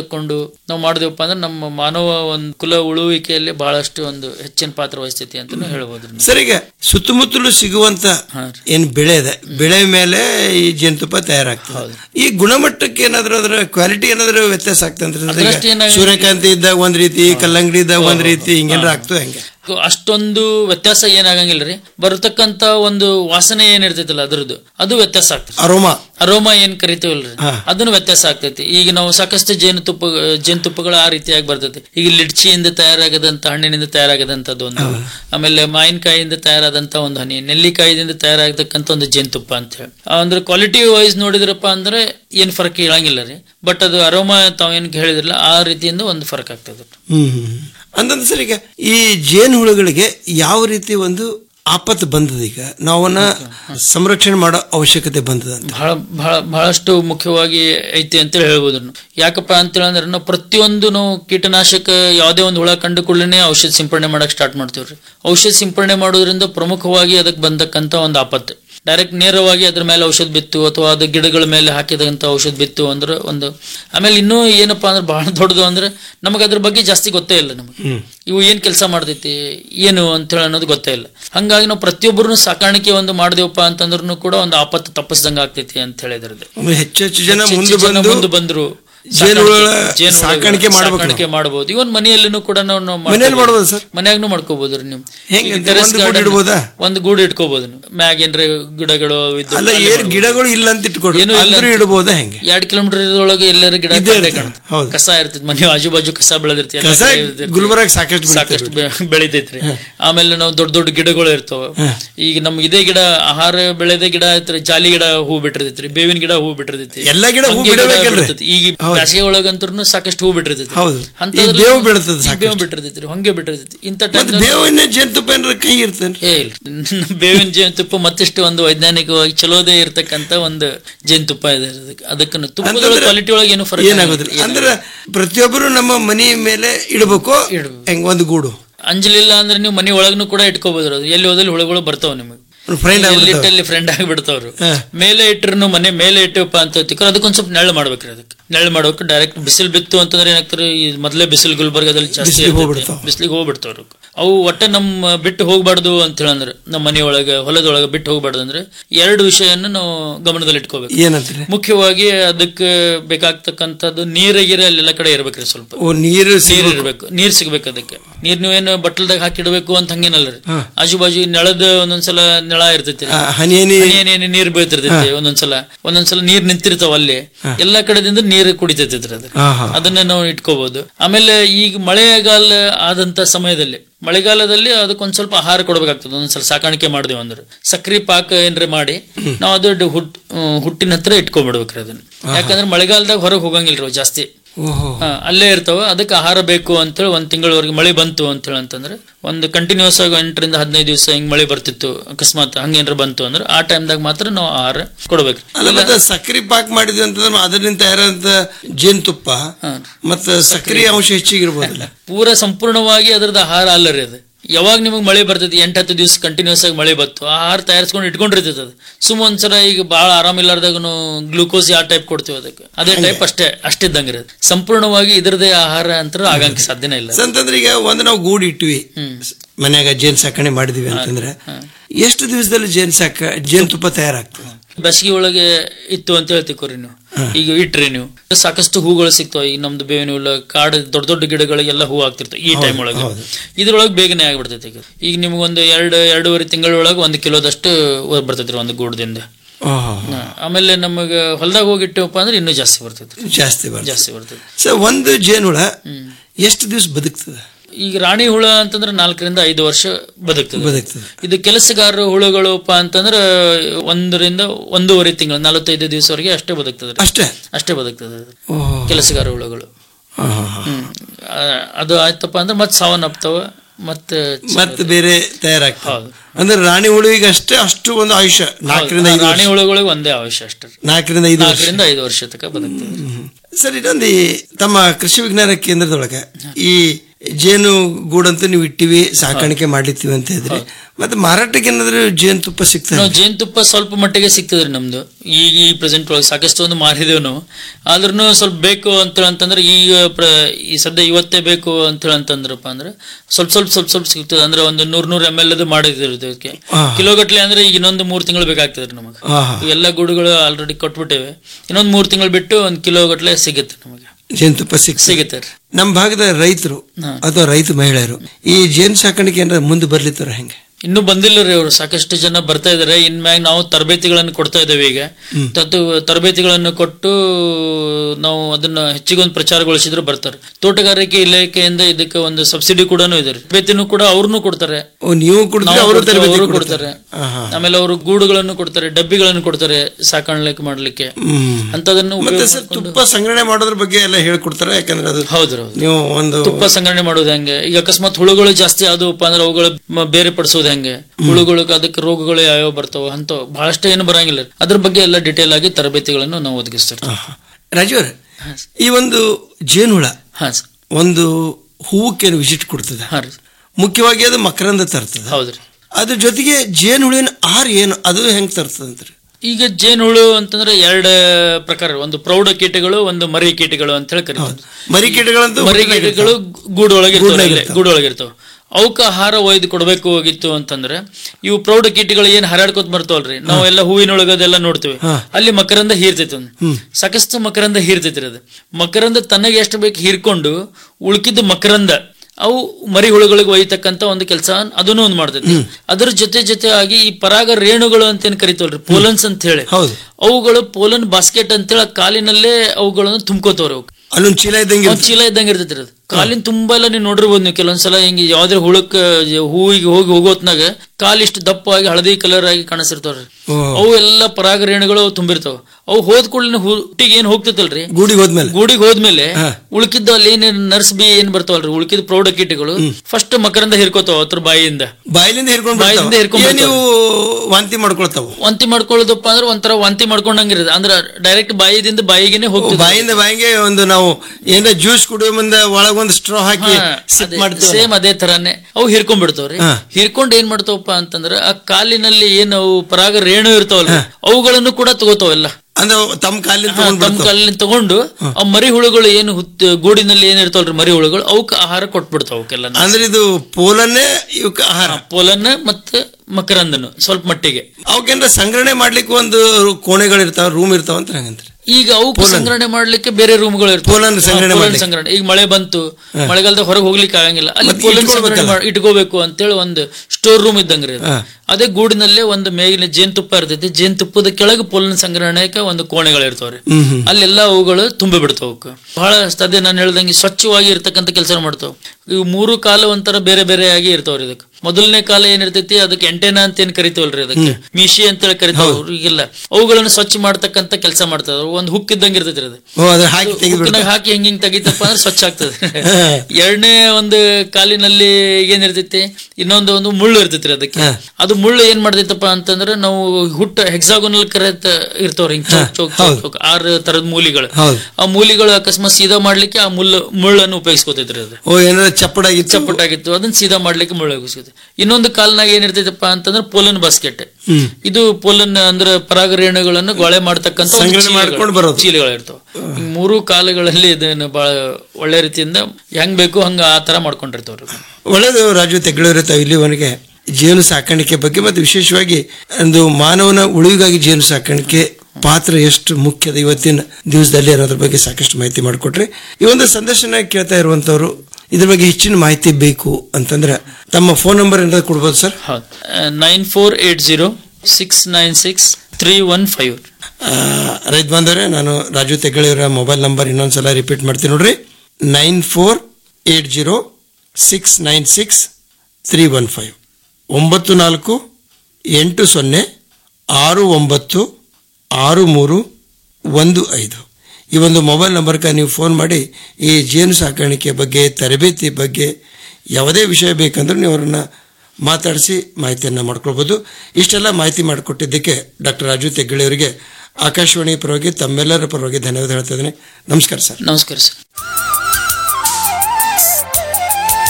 ತಕೊಂಡು ನಾವು ಮಾಡಿದೆವಪ್ಪ ಅಂದ್ರೆ ನಮ್ಮ ಮಾನವ ಒಂದು ಕುಲ ಉಳುವಿಕೆಯಲ್ಲಿ ಬಹಳಷ್ಟು ಒಂದು ಹೆಚ್ಚಿನ ಪಾತ್ರ ವಹಿಸ್ತೈತಿ ಅಂತ ಹೇಳ್ಬೋದು ಸರ್ ಈಗ ಸುತ್ತಮುತ್ತಲು ಸಿಗುವಂತ ಏನ್ ಬೆಳೆ ಇದೆ ಬೆಳೆ ಮೇಲೆ ಈ ಜೇನುತುಪ್ಪ ತಯಾರಾಗ್ತದೆ ಈ ಗುಣಮಟ್ಟಕ್ಕೆ ಏನಾದ್ರೂ ಅದರ ಕ್ವಾಲಿಟಿ ಏನಾದ್ರೂ ವ್ಯತ್ಯಾಸ ಆಗ್ತದೆ ಅದ್ರಷ್ಟು ಏನಾಗಿ- ಸೂರ್ಯಕಾಂತಿ ಇದ್ದಾಗ ಒಂದ್ ರೀತಿ ಕಲ್ಲಂಗಡಿ ಇದ್ದಾಗ ಒಂದ್ ರೀತಿ ಹಿಂಗೇನ್ರ ಆಗ್ತದೆ ಹೆಂಗೆ ಅಷ್ಟೊಂದು ವ್ಯತ್ಯಾಸ ಏನಾಗಂಗಿಲ್ಲ ರೀ ಬರತಕ್ಕಂತ ಒಂದು ವಾಸನೆ ಏನಿರ್ತೈತಲ್ಲ ಅದ್ರದ್ದು ಅದು ವ್ಯತ್ಯಾಸ ಆಗ್ತದೆ ಅರೋಮಾ ಅರೋಮ ಏನ್ ಕರಿತೀವಲ್ರಿ ಅದನ್ನು ವ್ಯತ್ಯಾಸ ಆಗ್ತೈತಿ ಈಗ ನಾವು ಸಾಕಷ್ಟು ಜೇನುತುಪ್ಪ ಜೇನುತುಪ್ಪಗಳು ಆ ರೀತಿಯಾಗಿ ಬರ್ತೈತಿ ಈಗ ಲಿಡ್ಚಿಯಿಂದ ತಯಾರಾಗದಂತ ಹಣ್ಣಿನಿಂದ ತಯಾರಾಗದಂತದ್ದು ಒಂದು ಆಮೇಲೆ ಮಾವಿನಕಾಯಿಯಿಂದ ತಯಾರಾದಂತ ಒಂದು ಹನಿ ನೆಲ್ಲಿಕಾಯಿದಿಂದ ತಯಾರಾಗತಕ್ಕಂತ ಒಂದು ಜೇನುತುಪ್ಪ ಅಂತ ಹೇಳಿ ಆ ಅಂದ್ರೆ ಕ್ವಾಲಿಟಿ ವೈಸ್ ನೋಡಿದ್ರಪ್ಪ ಅಂದ್ರೆ ಏನ್ ಫರಕ್ ಇಳಂಗಿಲ್ಲ ರೀ ಬಟ್ ಅದು ಅರೋಮ ತಾವೇನ್ ಹೇಳಿದ್ರಲ್ಲ ಆ ರೀತಿಯಿಂದ ಒಂದು ಫರಕ್ ಆಗ್ತದೆ ಹ್ಮ್ ಅಂತಂದ್ರೆ ಸರ್ ಈಗ ಈ ಜೇನು ಹುಳುಗಳಿಗೆ ಯಾವ ರೀತಿ ಒಂದು ಆಪತ್ತು ಬಂದದ ಈಗ ನಾವನ್ನ ಸಂರಕ್ಷಣೆ ಮಾಡೋ ಅವಶ್ಯಕತೆ ಬಂದದ ಅಂತ ಬಹಳ ಬಹಳ ಬಹಳಷ್ಟು ಮುಖ್ಯವಾಗಿ ಐತಿ ಅಂತೇಳಿ ಹೇಳ್ಬೋದು ನಾವು. ಯಾಕಪ್ಪ ಅಂತೇಳಿ ಅಂದ್ರೆ ನಾವು ಪ್ರತಿಯೊಂದು ನಾವು ಕೀಟನಾಶಕ ಯಾವುದೇ ಒಂದು ಹುಳ ಕಂಡು ಕೂಡಲೇ ಔಷಧ ಸಿಂಪಡಣೆ ಮಾಡಕ್ ಸ್ಟಾರ್ಟ್ ಮಾಡ್ತೀವ್ರಿ ಔಷಧ ಸಿಂಪಡಣೆ ಮಾಡೋದ್ರಿಂದ ಪ್ರಮುಖವಾಗಿ ಅದಕ್ಕೆ ಬಂದಕ್ಕಂತ ಒಂದು ಆಪತ್ತು ಡೈರೆಕ್ಟ್ ನೇರವಾಗಿ ಅದ್ರ ಮೇಲೆ ಔಷಧ ಬಿತ್ತು ಅಥವಾ ಅದು ಗಿಡಗಳ ಮೇಲೆ ಹಾಕಿದಂತ ಔಷಧ ಬಿತ್ತು ಅಂದ್ರೆ ಒಂದು ಆಮೇಲೆ ಇನ್ನೂ ಏನಪ್ಪಾ ಅಂದ್ರೆ ಬಹಳ ದೊಡ್ಡದು ಅಂದ್ರೆ ನಮಗೆ ಅದ್ರ ಬಗ್ಗೆ ಜಾಸ್ತಿ ಗೊತ್ತೇ ಇಲ್ಲ ನಮಗೆ ಇವು ಏನ್ ಕೆಲಸ ಮಾಡ್ತೈತಿ ಏನು ಅಂತೇಳಿ ಅನ್ನೋದು ಗೊತ್ತೇ ಇಲ್ಲ ಹಂಗಾಗಿ ನಾವು ಪ್ರತಿಯೊಬ್ಬರನ್ನು ಸಾಕಾಣಿಕೆ ಒಂದು ಮಾಡಿದೆವಪ್ಪ ಅಂತಂದ್ರೂ ಕೂಡ ಒಂದು ಆಪತ್ತು ತಪ್ಪಿಸ್ದಂಗ ಆಗ್ತೈತಿ ಅಂತ ಹೇಳಿದ್ರದ್ದು ಒಮ್ಮೆ ಹೆಚ್ಚು ಹೆಚ್ಚು ಜನ ಹೆಚ್ಚು ಮುಂದೆ ಹೆಚ್ಚು ಜನ ಬಂದು ಮುಂದೆ ಬಂದ್ರು ಜೇನುಹುಳ ಜೇನುಹುಳ ಸಾಕಾಣಿಕೆ ಮಾಡ್ಬೇಕು ಸಾಕಾಣಿಕೆ ಮಾಡಬಹುದು ಇವನ್ ಮನೆಯಲ್ಲಿನೂ ಕೂಡ ನಾವು ನಾವು ಮನೆಯಲ್ಲಿ ಮಾಡ್ಬೋದು ಸರ್ ಮನ್ಯಾಗ್ನು ಮಾಡ್ಕೋಬಹುದು ನೀವು ಹೆಂಗೆ ಈಗ ಅಂತ terrace ಒಂದು ಗೂಡು garden ಇಡ್ಬೋದಾ? ಒಂದು ಗೂಡು ಇಟ್ಕೋಬಹುದು ನೀವು ಮ್ಯಾಗ್ ಏನ್ರೆ ಗಿಡಗಳು ಇದ್ದು ಅಲ್ಲ ಅಲ್ಲೇ ಏನ್ ಮಾಡ್ಬೋದು. ಗಿಡಗಳು ಇಲ್ಲ ಅಂತ ಇಟ್ಕೊಡು ಏನೂ ಇಲ್ಲ ಅಂದ್ರೂ ಅಂತ- ಇಡ್ಬೋದಾ ಹೆಂಗೆ ಎರಡ್ ಕಿಲೋಮೀಟರ್ ಇದ್ರೊಳಗೆ ಎಲ್ಲರ ಗಿಡ ಇದ್ದೇ ಕಂಡೇ ಇರ್ತದೆ. ಕಾಣುತ್ತೆ. ಕಸ ಇರ್ತೈತಿ ಮನೆ ಆಜು ಬಾಜು ಕಸ ಬೆಳೆದಿರ್ತಿ ಎಲ್ಲ ಕಸ ಕಡೆ ಇರ್ತೈತಿ. ಗುಲ್ಬರ್ಗ ಸಾಕಷ್ಟು ಬೆಳೀತದೆ ಸಾಕಷ್ಟು ಬೆ- ಬೆಳಿತೈತ್ರಿ ಆಮೇಲೆ ನಾವು ದೊಡ್ಡ ದೊಡ್ಡ ಗಿಡಗಳು ಇರ್ತಾವ ಈಗ ನಮ್ ಇದೇ ಗಿಡ ಆಹಾರ ಬೆಳೆದ ಗಿಡ ಐತ್ರಿ ಜಾಲಿ ಗಿಡ ಹೂ ಬಿಟ್ಟಿರ್ತೈತ್ರಿ ಬೇವಿನ ಗಿಡ ಹೂ ಬಿಟ್ಟಿರ್ತೈತಿ ಎಲ್ಲ ಗಿಡ ಹೂ ಹೊಂಗೆ ಗಿಡ ಬಿಡಬೇಕಲ್ರಿ? ಬಿಡ್ತೈತಿ. ಈಗ ಹೌದು. ಬ್ಯಾಸಿಗೆ ಒಳಗಂತೂ ಸಾಕಷ್ಟು ಹೂ ಬಿಟ್ಟಿರ್ತೈತಿ ಹೌದು. ಅಂಥದ್ರಲ್ಲಿ ಈ ಬೇವು ಬಿಡ್ತದೆ ಈ ಸಾಕಷ್ಟು. ಬೇವು ಬಿಟ್ಟಿರ್ತೈತ್ರಿ ಹೊಂಗೆ ಬಿಟ್ಟಿರ್ತೈತಿ ಇಂಥ ಮತ್ತೆ ಟೈಮ್ ಬೇವಿನ ಜೇನುತುಪ್ಪ ಏನಾರ ಕೈ ಇರ್ತೇನೆ ಏ ಇಲ್ಲ ಬೇವಿನ ಜೇನುತುಪ್ಪ ಮತ್ತಿಷ್ಟು ಒಂದು ವೈಜ್ಞಾನಿಕವಾಗಿ ಚಲೋದೇ ಇರ್ತಕ್ಕಂತ ಒಂದು ಜೇನುತುಪ್ಪ ಇದೆ ಅದಕ್ಕೆ ಅದಕ್ಕೆ ತುಪ್ಪದ ಕ್ವಾಲಿಟಿ ಒಳಗೆ ಏನು ಫರಕ್ ಏನಾಗೋದಿಲ್ಲ ಅಂದ್ರೆ ಪ್ರತಿಯೊಬ್ಬರು ನಮ್ಮ ಮನೆ ಮೇಲೆ ಇಡಬೇಕು ಹೆಂಗ್ ಒಂದು ಗೂಡು ಅಂಜಲಿಲ್ಲ ಅಂದ್ರೆ ನೀವು ಮನೆ ಒಳಗ್ನು ಕೂಡ ಇಟ್ಕೋಬಹುದು ಅದು ಎಲ್ಲಿ ಹೋದಲ್ಲಿ ಹುಳುಗಳು ಬರ್ತಾವ ನಿಮಗೆ ಫ್ರೆಂಡ್ ಎಲ್ಲಿಟ್ಟಲ್ಲಿ ಫ್ರೆಂಡ್ ಆಗಿಬಿಡ್ತಾವ್ರು ಮೇಲೆ ಇಟ್ರು ಮನೆ ಮೇಲೆ ಇಟ್ಟಿವಪ್ಪ ಅಂತ ತಿಕ್ಕರು ಅದಕ್ಕೊಂದ್ ಸ್ವಲ್ಪ ನೆರಳು ಮಾಡ್ಬೇಕ್ರಿ ಅದಕ್ಕೆ ನೆರಳು ಮಾಡ್ಬೇಕು ಡೈರೆಕ್ಟ್ ಬಿಸಿಲು ಬಿತ್ತು ಅಂತಂದ್ರೆ ಏನಾಗ್ತಾರೆ ಈ ಮೊದಲೇ ಬಿಸಿಲು ಗುಲ್ಬರ್ಗದಲ್ಲಿ ಜಾಸ್ತಿ ಬಿಸ್ಲಿಗೆ ಹೋಗ್ಬಿಡ್ತಾವ. ಬಿಸಿಲಿಗೆ ಹೋಗ್ಬಿಡ್ತಾವ್ರು ಅವು ಒಟ್ಟೆ ನಮ್ಮ ಬಿಟ್ಟು ಹೋಗ್ಬಾರ್ದು ಅಂತ ಹೇಳಂದ್ರೆ ನಮ್ಮ ಮನೆಯೊಳಗೆ ಹೊಲದೊಳಗೆ ಬಿಟ್ಟು ಹೋಗ್ಬಾರ್ದು ಅಂದ್ರೆ ಎರಡು ವಿಷಯವನ್ನು ನಾವು ಗಮನದಲ್ಲಿ ಇಟ್ಕೋಬೇಕು ಏನಂತೀರಿ ಮುಖ್ಯವಾಗಿ ಅದಕ್ಕೆ ಬೇಕಾಗ್ತಕ್ಕಂಥದ್ದು ನೀರಿಗಿರ ಅಲ್ಲೆಲ್ಲ ಕಡೆ ಇರ್ಬೇಕ್ರಿ ಸ್ವಲ್ಪ ಓ ನೀರು ನೀರ್ ಸಿಗ್ಬೇಕು. ಇರ್ಬೇಕು ನೀರ್ ಸಿಗ್ಬೇಕು ಅದಕ್ಕೆ ನೀರ್ ನೀವೇನು ಬಟ್ಟಲ್ದಾಗ ಹಾಕಿಡ್ಬೇಕು ಅಂತ ಹಂಗೇನಲ್ಲ ರೀ ಆಜು ಬಾಜು ನೆಲದ ಒಂದೊಂದ್ಸಲ ನೆಳ ಇರ್ತೈತಿ ಆ, ಹನಿ ಹನಿ ಹನಿ ಹನಿ ನೀರ್ ಬೀಳ್ತಿರ್ತೈತಿ ಒಂದೊಂದ್ಸಲ ಒಂದೊಂದ್ಸಲ ನೀರ್ ನಿಂತಿರ್ತಾವ ಅಲ್ಲಿ ಎಲ್ಲಾ ಕಡೆದಿಂದ ನೀರ್ ಕುಡಿತೈತಿ ಅದು ಹಾ, ಹಾ. ಅದನ್ನ ನಾವು ಇಟ್ಕೋಬಹುದು ಆಮೇಲೆ ಈಗ ಮಳೆಗಾಲ ಆದಂತ ಸಮಯದಲ್ಲಿ ಮಳೆಗಾಲದಲ್ಲಿ ಅದಕ್ಕೊಂದ್ ಸ್ವಲ್ಪ ಆಹಾರ ಕೊಡ್ಬೇಕಾಗ್ತದೆ ಒಂದೊಂದ್ಸಲ ಸಾಕಾಣಿಕೆ ಮಾಡಿದೆವು ಅಂದ್ರೆ ಸಕ್ರಿ ಪಾಕ ಏನ್ರ ಮಾಡಿ ನಾವು ಅದು ಹುಟ್ ಹ್ಮ್, ಹುಟ್ಟಿನ ಹತ್ರ ಇಟ್ಕೊಂಡ್ಬಿಡ್ಬೇಕ್ರಿ ಅದನ್ನ ಯಾಕಂದ್ರೆ ಮಳೆಗಾಲದಾಗ ಹೊರಗೆ ಹೋಗಂಗಿಲ್ರಿ ಅವು ಜಾಸ್ತಿ ಓಹೋ ಹಾ, ಅಲ್ಲೇ ಇರ್ತಾವ ಅದಕ್ಕೆ ಆಹಾರ ಬೇಕು ಅಂತೇಳಿ ಒಂದ್ ತಿಂಗಳವರೆಗೆ ಮಳೆ ಬಂತು ಅಂತೇಳಿ ಅಂತಂದ್ರೆ ಒಂದು ಕಂಟಿನ್ಯೂಸ್ ಆಗಿ ಎಂಟರಿಂದ ಹದಿನೈದು ದಿವಸ ಹಿಂಗ್ ಮಳೆ ಬರ್ತಿತ್ತು ಅಕಸ್ಮಾತ್ ಹಂಗೇನ್ರ ಬಂತು ಅಂದ್ರೆ ಆ ಟೈಮ್ದಾಗ ಮಾತ್ರ ನಾವು ಆಹಾರ ಕೊಡ್ಬೇಕ್ರಿ ಅಲ್ಲ ಮತ್ತೆ ಸಕ್ಕರೆ ಪಾಕ್ ಮಾಡಿದ್ವಿ ಅಂತಂದ್ರೆ ಅದರಿಂದ ತಯಾರಾದ ಜೇನುತುಪ್ಪ ಮತ್ತೆ ಸಕ್ಕರೆ ಅಂಶ ಹೆಚ್ಚಿಗಿರ್ಬೋದಲ್ಲ ಪೂರ ಸಂಪೂರ್ಣವಾಗಿ ಅದ್ರದ್ದು ಆಹಾರ ಅಲ್ಲ ರೀ ಅದು ಯಾವಾಗ ನಿಮಗೆ ಮಳೆ ಬರ್ತೈತಿ ಎಂಟು ಹತ್ತು ದಿವಸ ಕಂಟಿನ್ಯೂಸ್ ಆಗಿ ಮಳೆ ಬತ್ತು ಆಹಾರ ತಯಾರಿಸ್ಕೊಂಡು ಇಟ್ಕೊಂಡಿರ್ತೈತಿ ಅದು ಸುಮ್ಮ ಒಂದ್ಸಲ ಈಗ ಬಹಳ ಆರಾಮಿಲ್ಲಾರ್ದಾಗನು ಗ್ಲೂಕೋಸ್ ಆ ಟೈಪ್ ಕೊಡ್ತೀವಿ ಅದಕ್ಕೆ ಅದೇ ಟೈಪ್ ಅಷ್ಟೇ ಅಷ್ಟಿದ್ದಂಗೆ ರೀ ಅದು. ಸಂಪೂರ್ಣವಾಗಿ ಇದ್ರದೇ ಆಹಾರ ಅಂತ ಆಗಂಗೆ ಸಾಧ್ಯನೇ ಇಲ್ಲ ಅಂತಂದ್ರೆ ಈಗ ಒಂದು ನಾವು ಗೂಡು ಇಟ್ವಿ ಮನ್ಯಾಗ ಜೇನ್ ಸಾಕಣೆ ಮಾಡಿದ್ವಿ ಅಂತಂದ್ರೆ ಎಷ್ಟು ದಿವಸದಲ್ಲಿ ಜೇನ್ ಸಾಕ ಜೇನುತುಪ್ಪ ತಯಾರಾಗ್ತದೆ ಬೇಸಿಗೆ ಒಳಗೆ ಇತ್ತು ಅಂತ ಹೇಳ್ತಿಕೋರಿ ನೀವು ಈಗ ಇಟ್ರಿ ನೀವು ಸಾಕಷ್ಟು ಹೂಗಳು ಸಿಗ್ತಾವ ಈಗ ನಮ್ದು ಬೇವಿನ ಹುಲ್ಲ ಕಾಡು ದೊಡ್ಡ ದೊಡ್ಡ ಗಿಡಗಳಿಗೆಲ್ಲ ಹೂ ಆಗ್ತಿರ್ತಾವ ಈ ಟೈಮ್ ಒಳಗೆ ಇದ್ರೊಳಗೆ ಬೇಗನೆ ಆಗ್ಬಿಡ್ತೈತಿ ಈಗ ಈಗ ನಿಮ್ಗೊಂದು ಎರಡು ಎರಡೂವರೆ ತಿಂಗಳೊಳಗೆ ಒಂದು ಕಿಲೋದಷ್ಟು ಬರ್ತೈತ್ರಿ ಒಂದು ಗೂಡದಿಂದ ಓಹೋ ಆಮೇಲೆ ನಮಗೆ ಹೊಲದಾಗ ಹೋಗಿಟ್ಟಿವಪ್ಪ ಅಂದ್ರೆ ಇನ್ನೂ ಜಾಸ್ತಿ ಬರ್ತೈತಿ ಜಾಸ್ತಿ ಬರ್ತದೆ ಜಾಸ್ತಿ ಬರ್ತೈತಿ ಸೊ ಒಂದು ಜೇನುಹುಳ ಎಷ್ಟು ದಿವಸ ಬದುಕ್ತದೆ ಈಗ ರಾಣಿ ಹುಳ ಅಂತಂದ್ರೆ ನಾಲ್ಕರಿಂದ ಐದು ವರ್ಷ ಬದುಕ್ತದೆ ಬದುಕ್ತದೆ ಇದು ಕೆಲಸಗಾರ ಹುಳುಗಳಪ್ಪ ಅಂತಂದ್ರೆ ಒಂದರಿಂದ ಒಂದೂವರೆ ತಿಂಗಳು ನಲವತ್ತೈದು ದಿವಸವರೆಗೆ ಅಷ್ಟೇ ಬದುಕ್ತದೆ ಅಷ್ಟೇ ಅಷ್ಟೇ ಬದುಕ್ತದೆ ಅದು. ಓಹೋ ಕೆಲಸಗಾರ ಹುಳುಗಳು ಹಾ, ಹಾ, ಹಾ. ಹ್ಮ್ ಆ, ಅದು ಆಯ್ತಪ್ಪ ಅಂದ್ರೆ ಮತ್ತೆ ಸಾವನ್ನಪ್ತಾವ ಮತ್ತೆ ಮತ್ತೆ ಬೇರೆ ತಯಾರಾಗ್ತದೆ ಅಂದ್ರೆ ರಾಣಿ ಹುಳುವಿಗೆ ಅಷ್ಟೇ ಅಷ್ಟು ಒಂದು ಆಯುಷ್ಯ ನಾಲ್ಕರಿಂದ ಐದು ರಾಣಿ ವರ್ಷ. ಹುಳುಗಳಿಗೆ ಒಂದೇ ಅವಶ್ಯ ಅಷ್ಟೇ ನಾಲ್ಕರಿಂದ ಐದು ವರ್ಷ ನಾಲ್ಕರಿಂದ ಐದು ವರ್ಷ ತನಕ ಬದುಕ್ತದೆ ಸರ್ ಇನ್ನೊಂದು ಈ ತಮ್ಮ ಕೃಷಿ ವಿಜ್ಞಾನ ಕೇಂದ್ರದೊಳಗೆ ಈ ಜೇನು ಗೂಡಂತೂ ನೀವು ಇಟ್ಟಿವಿ ಸಾಕಾಣಿಕೆ ಮಾಡ್ಲಿತ್ತೀವಿ ಅಂತ ಇದ್ರಿ ಮತ್ತೆ ಮಾರಾಟಕ್ಕೆ ಏನಾದ್ರು ಜೇನು ತುಪ್ಪ ಸಿಗ್ತದೆ ನಾವು ಜೇನುತುಪ್ಪ ಸ್ವಲ್ಪ ಮಟ್ಟಿಗೆ ಸಿಗ್ತದ್ರಿ ನಮ್ದು ಈಗ ಈ ಪ್ರೆಸೆಂಟ್ ಒಳಗೆ ಸಾಕಷ್ಟು ಒಂದು ಮಾರಿದೇವು ನಾವು ಆದ್ರೂ ಸ್ವಲ್ಪ ಬೇಕು ಅಂತ ಅಂತಂದ್ರೆ ಈಗ ಪ್ರ ಈ ಸದ್ಯ ಇವತ್ತೇ ಬೇಕು ಅಂತ ಹೇಳಿ ಅಂತಂದ್ರಪ್ಪ ಅಂದ್ರೆ ಸ್ವಲ್ಪ ಸ್ವಲ್ಪ ಸ್ವಲ್ಪ ಸ್ವಲ್ಪ ಸಿಗ್ತದೆ ಅಂದ್ರೆ ಒಂದು ನೂರ್ ನೂರ್ ಎಮ್ ಎಲ್ ಅದು ಮಾಡಿದ್ರಿ ಇದಕ್ಕೆ ಹಾ. ಕಿಲೋ ಗಟ್ಲೆ ಅಂದ್ರೆ ಈಗ ಇನ್ನೊಂದು ಮೂರ್ ತಿಂಗಳು ಬೇಕಾಗ್ತದ್ರಿ ನಮಗೆ ಆಹಾ. ಎಲ್ಲ ಗೂಡುಗಳು ಆಲ್ರೆಡಿ ಕೊಟ್ಬಿಟ್ಟೇವೆ ಇನ್ನೊಂದು ಮೂರ್ ತಿಂಗಳು ಬಿಟ್ಟು ಒಂದು ಕಿಲೋ ಗಟ್ಲೆ ಸಿಗುತ್ತೆ ನಮಗೆ ಜೇನುತುಪ್ಪ ಸಿಗ್ತದೆ ಸಿಗುತ್ತೆ ರೀ ನಮ್ಮ ಭಾಗದ ರೈತರು ಹಾ. ಅಥವಾ ರೈತ ಮಹಿಳೆಯರು ಈ ಜೇನು ಸಾಕಾಣಿಕೆ ಏನಾರ ಮುಂದೆ ಬರ್ಲಿತ್ತಾರ ಹೆಂಗೆ ಇನ್ನೂ ಬಂದಿಲ್ಲ ರೀ ಅವರು ಸಾಕಷ್ಟು ಜನ ಬರ್ತಾ ಇದಾರೆ ಇನ್ಮ್ಯಾಗ ನಾವು ತರಬೇತಿಗಳನ್ನು ಕೊಡ್ತಾ ಇದ್ದೇವೆ ಈಗ ತತ್ತು ತರಬೇತಿಗಳನ್ನು ಕೊಟ್ಟು ನಾವು ಅದನ್ನ ಹೆಚ್ಚಿಗೊಂದು ಪ್ರಚಾರಗೊಳಿಸಿದ್ರು ಬರ್ತಾರೆ ತೋಟಗಾರಿಕೆ ಇಲಾಖೆಯಿಂದ ಇದಕ್ಕೆ ಒಂದು ಸಬ್ಸಿಡಿ ಕೂಡ ಇದೆ ರೀ ತರಬೇತಿನೂ ಕೂಡ ಅವ್ರನ್ನೂ ಕೊಡ್ತಾರೆ ಓ ನೀವು ಕೊಡ್ತೀರಾ ನಾವು ಅವರು ಕೊಡ್ತೇವೆ, ತರಬೇತಿ ಅವರು ಕೊಡ್ತಾರೆ ಕೊಡ್ತಾರೆ ಆಹಾ. ಆಮೇಲೆ ಅವರು ಗೂಡುಗಳನ್ನು ಕೊಡ್ತಾರೆ ಡಬ್ಬಿಗಳನ್ನು ಕೊಡ್ತಾರೆ ಸಾಕಾಣಿಕೆ ಮಾಡ್ಲಿಕ್ಕೆ ಹ್ಮ್. ಅಂತದನ್ನು ಮತ್ತೆ ಉಪಯೋಗ ಸರ್ ಮಾಡ್ಕೊಂಡು- ತುಪ್ಪ ಸಂಗ್ರಹಣೆ ಮಾಡೋದ್ರ ಬಗ್ಗೆ ಎಲ್ಲ ಹೇಳ್ಕೊಡ್ತಾರೆ ಯಾಕಂದ್ರೆ ಅದು ಹೌದು ನೀವು ಒಂದು ತುಪ್ಪ ಸಂಗ್ರಹಣೆ ಮಾಡೋದು ಹೆಂಗೆ ಈಗ ಅಕಸ್ಮಾತ್ ಹುಳುಗಳು ಜಾಸ್ತಿ ಆದವಪ್ಪ ಅಂದ್ರೆ ಅವುಗಳು ಮ- ಬೇರೆ ಪಡಿಸೋದು ಹೆಂಗೆ ಹುಳುಗಳು ಅದಕ್ಕೆ ರೋಗಗಳು ಯಾವ್ಯಾವ ಬರ್ತಾವ ಅಂತ ಬಹಳಷ್ಟು ಏನು ಬರಂಗಿಲ್ಲ ಅದ್ರ ಬಗ್ಗೆ ಎಲ್ಲ ಡಿಟೇಲ್ ಆಗಿ ತರಬೇತಿಗಳನ್ನು ನಾವು ಒದಗಿಸ್ತಿರ್ತೀವಿ ರಾಜು ಅವ್ರೆ, ಈ ಒಂದು ಜೇನುಹುಳ ಹಾ ಸರ್ ಒಂದು ಹೂವಕ್ಕೆ ವಿಸಿಟ್ ಕೊಡ್ತದೆ ಹಾ ರೀ ಮುಖ್ಯವಾಗಿ ಅದು ಮಕರಂದ ತರ್ತದೆ ಹೌದ್ರಿ ಅದ್ರ ಜೊತೆಗೆ ಜೇನುಹುಳಿನ ಆಹಾರ ಏನು ಅದು ಹೆಂಗ್ ತರ್ತದಂತ್ರಿ ಈಗ ಜೇನುಹುಳು ಅಂತಂದ್ರೆ ಎರಡು ಪ್ರಕಾರ ಒಂದು ಪ್ರೌಢ ಕೀಟಗಳು ಒಂದು ಮರಿ ಕೀಟಗಳು ಅಂತ ಹೇಳಿ ಕರೀತಾರೆ ಮರಿ ಕೀಟಗಳಂತೂ ಮರಿ ಹುಟ್ಟದಾಗಿರ್ತಾವ. ಕೀಟಗಳು ಗೂಡೊಳಗೆ ಗೂಡ್ನಾಗಿರ್ತಾವ. ಗೂಡೊಳಗಿರ್ತಾವ ಅವಕ್ಕ ಆಹಾರ ಒಯ್ದು ಕೊಡಬೇಕು ಹೋಗಿತ್ತು ಅಂತಂದ್ರೆ ಇವು ಪ್ರೌಢ ಕೀಟಗಳು ಏನ್ ಹರಡ್ಕೋತ ಬರ್ತಾವಲ್ರಿ ನಾವೆಲ್ಲ ಹೂವಿನೊಳಗದೆಲ್ಲ ನೋಡ್ತೀವಿ ಅಲ್ಲಿ ಮಕರಂದ ಹೀರ್ತೈತಿ ಒಂದು ಸಾಕಷ್ಟು ಮಕರಂದ ಹೀರ್ತೈತಿ ಅದು ಮಕರಂದ ತನಗೆ ಎಷ್ಟು ಬೇಕು ಹೀರ್ಕೊಂಡು ಉಳ್ಕಿದ್ದು ಮಕರಂದ ಅವು ಮರಿ ಹುಳುಗಳಿಗೆ ಒಯ್ತಕ್ಕಂತ ಒಂದು ಕೆಲಸ ಅದನ್ನು ಒಂದು ಮಾಡ್ತೈತಿ ಅದ್ರ ಜೊತೆ ಜೊತೆ ಆಗಿ ಈ ಪರಾಗ ರೇಣುಗಳು ಅಂತ ಏನ್ ಕರಿತವಲ್ರಿ ಪೋಲನ್ಸ್ ಅಂತ ಹೇಳಿ ಅವುಗಳು ಪೋಲನ್ ಬಾಸ್ಕೆಟ್ ಅಂತೇಳಿ ಆ ಕಾಲಿನಲ್ಲೇ ಅವುಗಳನ್ನು ತುಂಬ್ಕೋತವ್ರಿ ಅವು ಅಲ್ಲೊಂದು ಚೀಲ ಇದ್ದಂಗೆ ಒಂದ್ ಚೀಲ ಇದ್ದಂಗೆ ಇರ್ತೈತಿ ಅದು ಕಾಲಿನ ತುಂಬಾ ಎಲ್ಲ ನೀವು ನೋಡಿರ್ಬೋದು ನೀವು ಕೆಲವೊಂದ್ಸಲ ಹಿಂಗೆ ಯಾವ್ದೇ ಹುಳಕ್ ಹೂವಿಗೆ ಹೋಗಿ ಹೋಗೋತ್ನಾಗ ಕಾಲಿಷ್ಟು ದಪ್ಪ ಆಗಿ ಹಳದಿ ಕಲರ್ ಆಗಿ ಕಾಣಿಸಿರ್ತಾವ್ರಿ ಓ. ಅವು ಎಲ್ಲ ಪರಾಗ ರೇಣುಗಳು ಅವು ತುಂಬಿರ್ತಾವ ಅವು ಹೋದ್ ಕೂಡಲೇ ಹುಟ್ಟಿಗೆ ಏನ್ ಹೋಗ್ತೈತಲ್ರಿ ಗೂಡಿಗೆ ಹೋದ್ಮೇಲೆ ಗೂಡಿಗೆ ಹೋದ್ಮೇಲೆ ಉಳ್ಕಿದ್ದ ಅಲ್ಲಿ ಏನ್ ನರ್ಸ್ ಬಿ ಏನ್ ಬರ್ತಾವಲ್ರಿ ಉಳ್ಕಿದ ಪ್ರೌಢ ಕೀಟಗಳು ಫಸ್ಟ್ ಮಕರಂದ ಹಿರ್ಕೋತಾವ ಅದ್ರ ಬಾಯಿಯಿಂದ ಬಾಯಿಲಿಂದ ಹಿರ್ಕೊಂಡು ಬಾಯಿಲಿಂದ ಹಿರ್ಕೊಂಡ್ ಏನ್ ನೀವು ವಾಂತಿ ಮಾಡ್ಕೊಳ್ತಾವ ವಾಂತಿ ಮಾಡ್ಕೊಳ್ಳೋದಪ್ಪ ಅಂದ್ರೆ ಒಂಥರ ವಾಂತಿ ಮಾಡ್ಕೊಂಡಂಗಿರೋದು ಅಂದ್ರೆ ಡೈರೆಕ್ಟ್ ಬಾಯಿದಿಂದ ಬಾಯಿಗೆನೆ ಹೋಗ್ತದೆ ಬಾಯಿಂದ ಬಾಯಿಗೆ ಒಂದು ನಾವು ಏನಾರ ಜ್ಯೂಸ್ ಕುಡಿಯೋ ಮುಂದೆ ಒಳಗೊಂದು ಸ್ಟ್ರಾ ಹಾಕಿ ಸಿಪ್ ಮಾಡ್ತೀವಿ ಸೇಮ್ ಅದೇ ತರಾನೇ ಅವು ಹಿರ್ಕೊಂಡ್ಬಿಡ್ತಾವ್ರಿ ಹಿರ್ಕೊಂಡ್ ಏನ್ ಮಾಡ್ತಾವಪ್ಪ ಅಂತಂದ್ರ ಆ ಕಾಲಿನಲ್ಲಿ ಏನ್ ಅವು ಪರಾಗ ರೇಣು ಇರ್ತಾವಲ್ಲ ಅವುಗಳನ್ನು ಕೂಡ ತಗೋತಾವೆಲ್ಲ ಅಂದ್ರೆ ತಮ್ಮ ಕಾಲಿನ ಹಾ, ತಮ್ಮ ಕಾಲಿನ ತಗೊಂಡು ಆ ಮರಿ ಹುಳುಗಳು ಏನು ಹುತ್ತ ಗೂಡಿನಲ್ಲಿ ಏನ್ ಇರ್ತಾವಲ್ರಿ ಮರಿ ಹುಳುಗಳು ಅವಕ್ಕೆ ಆಹಾರ ಕೊಟ್ಬಿಡ್ತಾವ ಅವಕ್ಕೆಲ್ಲ ಅಂದ್ರೆ ಇದು ಪೋಲನ್ನೇ ಇವಕ್ಕೆ ಆಹಾರ ಪೋಲನ್ನ ಮತ್ತೆ ಮಕರಂದನು ಸ್ವಲ್ಪ ಮಟ್ಟಿಗೆ ಅವಕ್ಕೇನ್ರ ಸಂಗ್ರಹಣೆ ಮಾಡ್ಲಿಕ್ಕೆ ಒಂದು ಕೋಣೆಗಳು ಇರ್ತಾವ ರೂಮ್ ಇರ್ತಾವ ಅಂತ ನಂಗಂತ್ರಿ ಈಗ ಅವು ಸಂಗ್ರಹಣೆ ಮಾಡ್ಲಿಕ್ಕೆ ಬೇರೆ ರೂಮ್ಗಳು ಇರ್ತವೆ ಪೋಲನ್ ಸಂಗ್ರಹಣೆ ಹಾ, ಪೋಲನ್ ಮಾಡ್ಲಿಕ್ಕೆ. ಸಂಗ್ರಹಣೆ ಈಗ ಮಳೆ ಬಂತು ಮಳೆಗಾಲದಾಗ ಹೊರಗೆ ಹೋಗ್ಲಿಕ್ಕೆ ಆಗಂಗಿಲ್ಲ ಅಲ್ಲಿ ಮತ್ತೆ ಪೋಲನ್ ಸಂಗ್ರಹಣೆ ಇಟ್ಕೊಳ್ಬೇಕಲ್ಲ? ಮಾಡಿ ಇಟ್ಕೋಬೇಕು ಅಂತೇಳಿ ಒಂದು ಸ್ಟೋರ್ ರೂಮ್ ಇದ್ದಂಗ್ರಿ ಅದು. ಅದೇ ಗೂಡಿನಲ್ಲೇ ಒಂದು ಮೇಗಿನ ಜೇನುತುಪ್ಪ ಇರ್ತೈತಿ ಜೇನುತುಪ್ಪದ ಕೆಳಗೆ ಪೋಲನ್ ಸಂಗ್ರಹಣೆಗೆ ಒಂದು ಕೋಣೆಗಳು ಇರ್ತಾವ್ರಿ ಹ್ಮ್ ಹ್ಮ್. ಅಲ್ಲೆಲ್ಲ ಅವುಗಳು ತುಂಬಿ ಬಿಡ್ತಾವ ಅವಕ್ಕೆ ಬಹಳ ಸದ್ಯ ನಾನು ಹೇಳ್ದಂಗೆ ಸ್ವಚ್ಛವಾಗಿ ಇರ್ತಕ್ಕಂಥ ಕೆಲಸ ಮಾಡ್ತಾವ ಇವು ಮೂರು ಕಾಲ ಒಂಥರ ಬೇರೆ ಬೇರೆ ಆಗಿ ಇರ್ತಾವ್ರಿ ಇದಕ್ಕೆ ಮೊದಲನೇ ಕಾಲ ಏನಿರ್ತೈತಿ ಅದಕ್ಕೆ ಎಂಟೆನಾ ಅಂತ ಏನ್ ಕರಿತೀವಲ್ರಿ ಅದಕ್ಕೆ ಮೀಶಿ ಅಂತೇಳಿ ಕರಿತಾವ ಈಗೆಲ್ಲ ಅವುಗಳನ್ನು ಸ್ವಚ್ಛ ಮಾಡ್ತಕ್ಕಂಥ ಕೆಲಸ ಮಾಡ್ತಾವ ಒಂದು ಹುಕ್ ಇದ್ದಂಗೆ ಇರ್ತೈತಿ ಅದು ಓ ಅದು ಹಾಕಿ ತೆಗೆದು ಹುಕ್ಕಿನಾಗ ಹಾಕಿ ಹೆಂಗ್ ಹಿಂಗ್ ತೆಗಿತಪ್ಪ ಅಂದ್ರೆ ಸ್ವಚ್ಛ ಆಗ್ತದೆ ಎರಡನೇ ಒಂದು ಕಾಲಿನಲ್ಲಿ ಏನಿರ್ತೈತಿ ಇನ್ನೊಂದು ಒಂದು ಮುಳ್ಳು ಇರ್ತೈತ್ರಿ ಅದಕ್ಕೆ ಅದು ಮುಳ್ಳು ಏನ್ ಮಾಡ್ತೈತಪ್ಪ ಅಂತಂದ್ರೆ ನಾವು ಹುಟ್ಟ ಹೆಕ್ಸಾಗೋನಲ್ ಕರೆತ ಇರ್ತಾವ್ರಿ ಹಿಂಗ್ ಚೌಕ್ ಚೌಕ್ ಚೌಕ್ ಚೌಕ್ ಆರು ತರದ ಮೂಲಿಗಳು ಹೌದು. ಆ ಮೂಲಿಗಳು ಅಕಸ್ಮಾತ್ ಸೀದಾ ಮಾಡ್ಲಿಕ್ಕೆ ಆ ಮುಳ್ಳು ಮುಳ್ಳನ್ನು ಉಪಯೋಗಿಸ್ಕೋತೈತ್ರಿ ಅದು ಓ ಏನಾರ ಚಪ್ಪಡಾಗಿತ್ತು ಚಪ್ಪಟಾಗಿತ್ತು ಅದನ್ನ ಸೀದಾ ಮಾಡ್ಲಿಕ್ಕೆ ಮುಳ್ಳು ಉಪಯೋಗಿಸ್ಕೋತೈತಿ ಇನ್ನೊಂದು ಕಾಲ್ನಾಗ ಏನಿರ್ತೈತಪ್ಪ ಅಂತಂದ್ರೆ ಪೋಲನ್ ಬಾಸ್ಕೆಟ್ ಹ್ಮ್. ಇದು ಪೋಲನ್ ಅಂದ್ರೆ ಪರಾಗ ರೇಣುಗಳನ್ನು ಗೊಳೆ ಮಾಡ್ತಕ್ಕಂಥ ಒಂದು ಸಂಗ್ರಹಣೆ ಚೀಲಗಳು- ಮಾಡ್ಕೊಂಡು ಬರೋದು. ಚೀಲಗಳು ಇರ್ತಾವ ಈ ಮೂರು ಕಾಲಗಳಲ್ಲಿ ಇದನ್ನ ಬಹಳ ಒಳ್ಳೆ ರೀತಿಯಿಂದ ಹೆಂಗ್ ಬೇಕು ಹಂಗ ಆ ತರ ಮಾಡ್ಕೊಂಡಿರ್ತಾವ್ರಿ ಒಳ್ಳೆಯದು ರಾಜು ತೆಗಳೂರು ತಾವು ಇಲ್ಲಿವರೆಗೆ ಜೇನು ಸಾಕಾಣಿಕೆ ಬಗ್ಗೆ ಮತ್ತು ವಿಶೇಷವಾಗಿ ಒಂದು ಮಾನವನ ಉಳಿವಿಗಾಗಿ ಜೇನು ಸಾಕಾಣಿಕೆ ಪಾತ್ರ ಎಷ್ಟು ಮುಖ್ಯದ ಇವತ್ತಿನ ದಿವಸದಲ್ಲಿ ಅನ್ನೋದ್ರ ಬಗ್ಗೆ ಸಾಕಷ್ಟು ಮಾಹಿತಿ ಮಾಡಿಕೊಟ್ರಿ ಈ ಒಂದು ಸಂದರ್ಶನ ಕೇಳ್ತಾ ಇರುವಂತವ್ರು ಇದ್ರ ಬಗ್ಗೆ ಹೆಚ್ಚಿನ ಮಾಹಿತಿ ಬೇಕು ಅಂತಂದ್ರೆ ತಮ್ಮ ಫೋನ್ ನಂಬರ್ ಏನಾದ್ರು ಕೊಡ್ಬೋದು ಸರ್ ಹೌದು nine four eight zero six nine six three one five ರೈತ ಬಂದವರೇ ನಾನು ರಾಜು ತೆಗಳಿಯವರ ಮೊಬೈಲ್ ನಂಬರ್ ಇನ್ನೊಂದ್ಸಲ ರಿಪೀಟ್ ಮಾಡ್ತೀನಿ ನೋಡ್ರಿ nine four eight zero six nine six three one five ಒಂಬತ್ತು ನಾಲ್ಕು ಎಂಟು ಸೊನ್ನೆ ಆರು ಒಂಬತ್ತು ಆರು ಮೂರು ಒಂದು ಐದು ಈ ಒಂದು ಮೊಬೈಲ್ ನಂಬರ್ಗೆ ನೀವು ಫೋನ್ ಮಾಡಿ ಈ ಜೇನು ಸಾಕಾಣಿಕೆ ಬಗ್ಗೆ ತರಬೇತಿ ಬಗ್ಗೆ ಯಾವುದೇ ವಿಷಯ ಬೇಕಂದ್ರೆ ನೀವು ಅವರನ್ನ ಮಾತಾಡಿಸಿ ಮಾಹಿತಿಯನ್ನು ಮಾಡ್ಕೊಳ್ಬೋದು ಇಷ್ಟೆಲ್ಲ ಮಾಹಿತಿ ಮಾಡಿಕೊಟ್ಟಿದ್ದಕ್ಕೆ ಡಾಕ್ಟರ್ ರಾಜು ತೆಗ್ಗಳಿಯವರಿಗೆ ಆಕಾಶವಾಣಿ ಪರವಾಗಿ ತಮ್ಮೆಲ್ಲರ ಪರವಾಗಿ ಧನ್ಯವಾದ ಹೇಳ್ತಾ ಇದ್ದೀನಿ ನಮಸ್ಕಾರ ಸರ್ ನಮಸ್ಕಾರ ಸರ್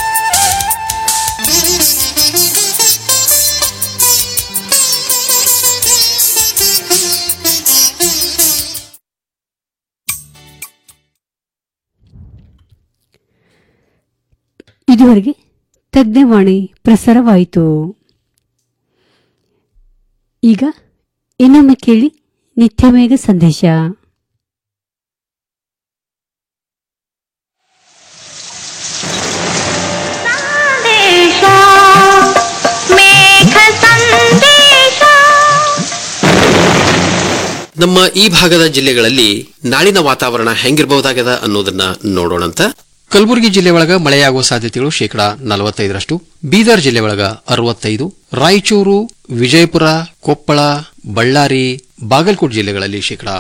ಇದುವರೆಗೆ ತಜ್ಞವಾಣಿ ಪ್ರಸಾರವಾಯಿತು ಈಗ ಇನ್ನೊಮ್ಮೆ ಕೇಳಿ ನಿತ್ಯಮೇಘ ಸಂದೇಶ ನಮ್ಮ ಈ ಭಾಗದ ಜಿಲ್ಲೆಗಳಲ್ಲಿ ನಾಳಿನ ವಾತಾವರಣ ಹೆಂಗಿರಬಹುದಾಗದ ಅನ್ನೋದನ್ನ ನೋಡೋಣಂತ ಕಲಬುರಗಿ ಜಿಲ್ಲೆ ಒಳಗ ಮಳೆಯಾಗುವ ಸಾಧ್ಯತೆಗಳು ಶೇಕಡಾ ನಲವತ್ತೈದರಷ್ಟು ಬೀದರ್ ಜಿಲ್ಲೆ ಒಳಗ ಅರವತ್ತೈದು ರಾಯಚೂರು ವಿಜಯಪುರ ಕೊಪ್ಪಳ ಬಳ್ಳಾರಿ ಬಾಗಲಕೋಟೆ ಜಿಲ್ಲೆಗಳಲ್ಲಿ ಶೇಕಡಾ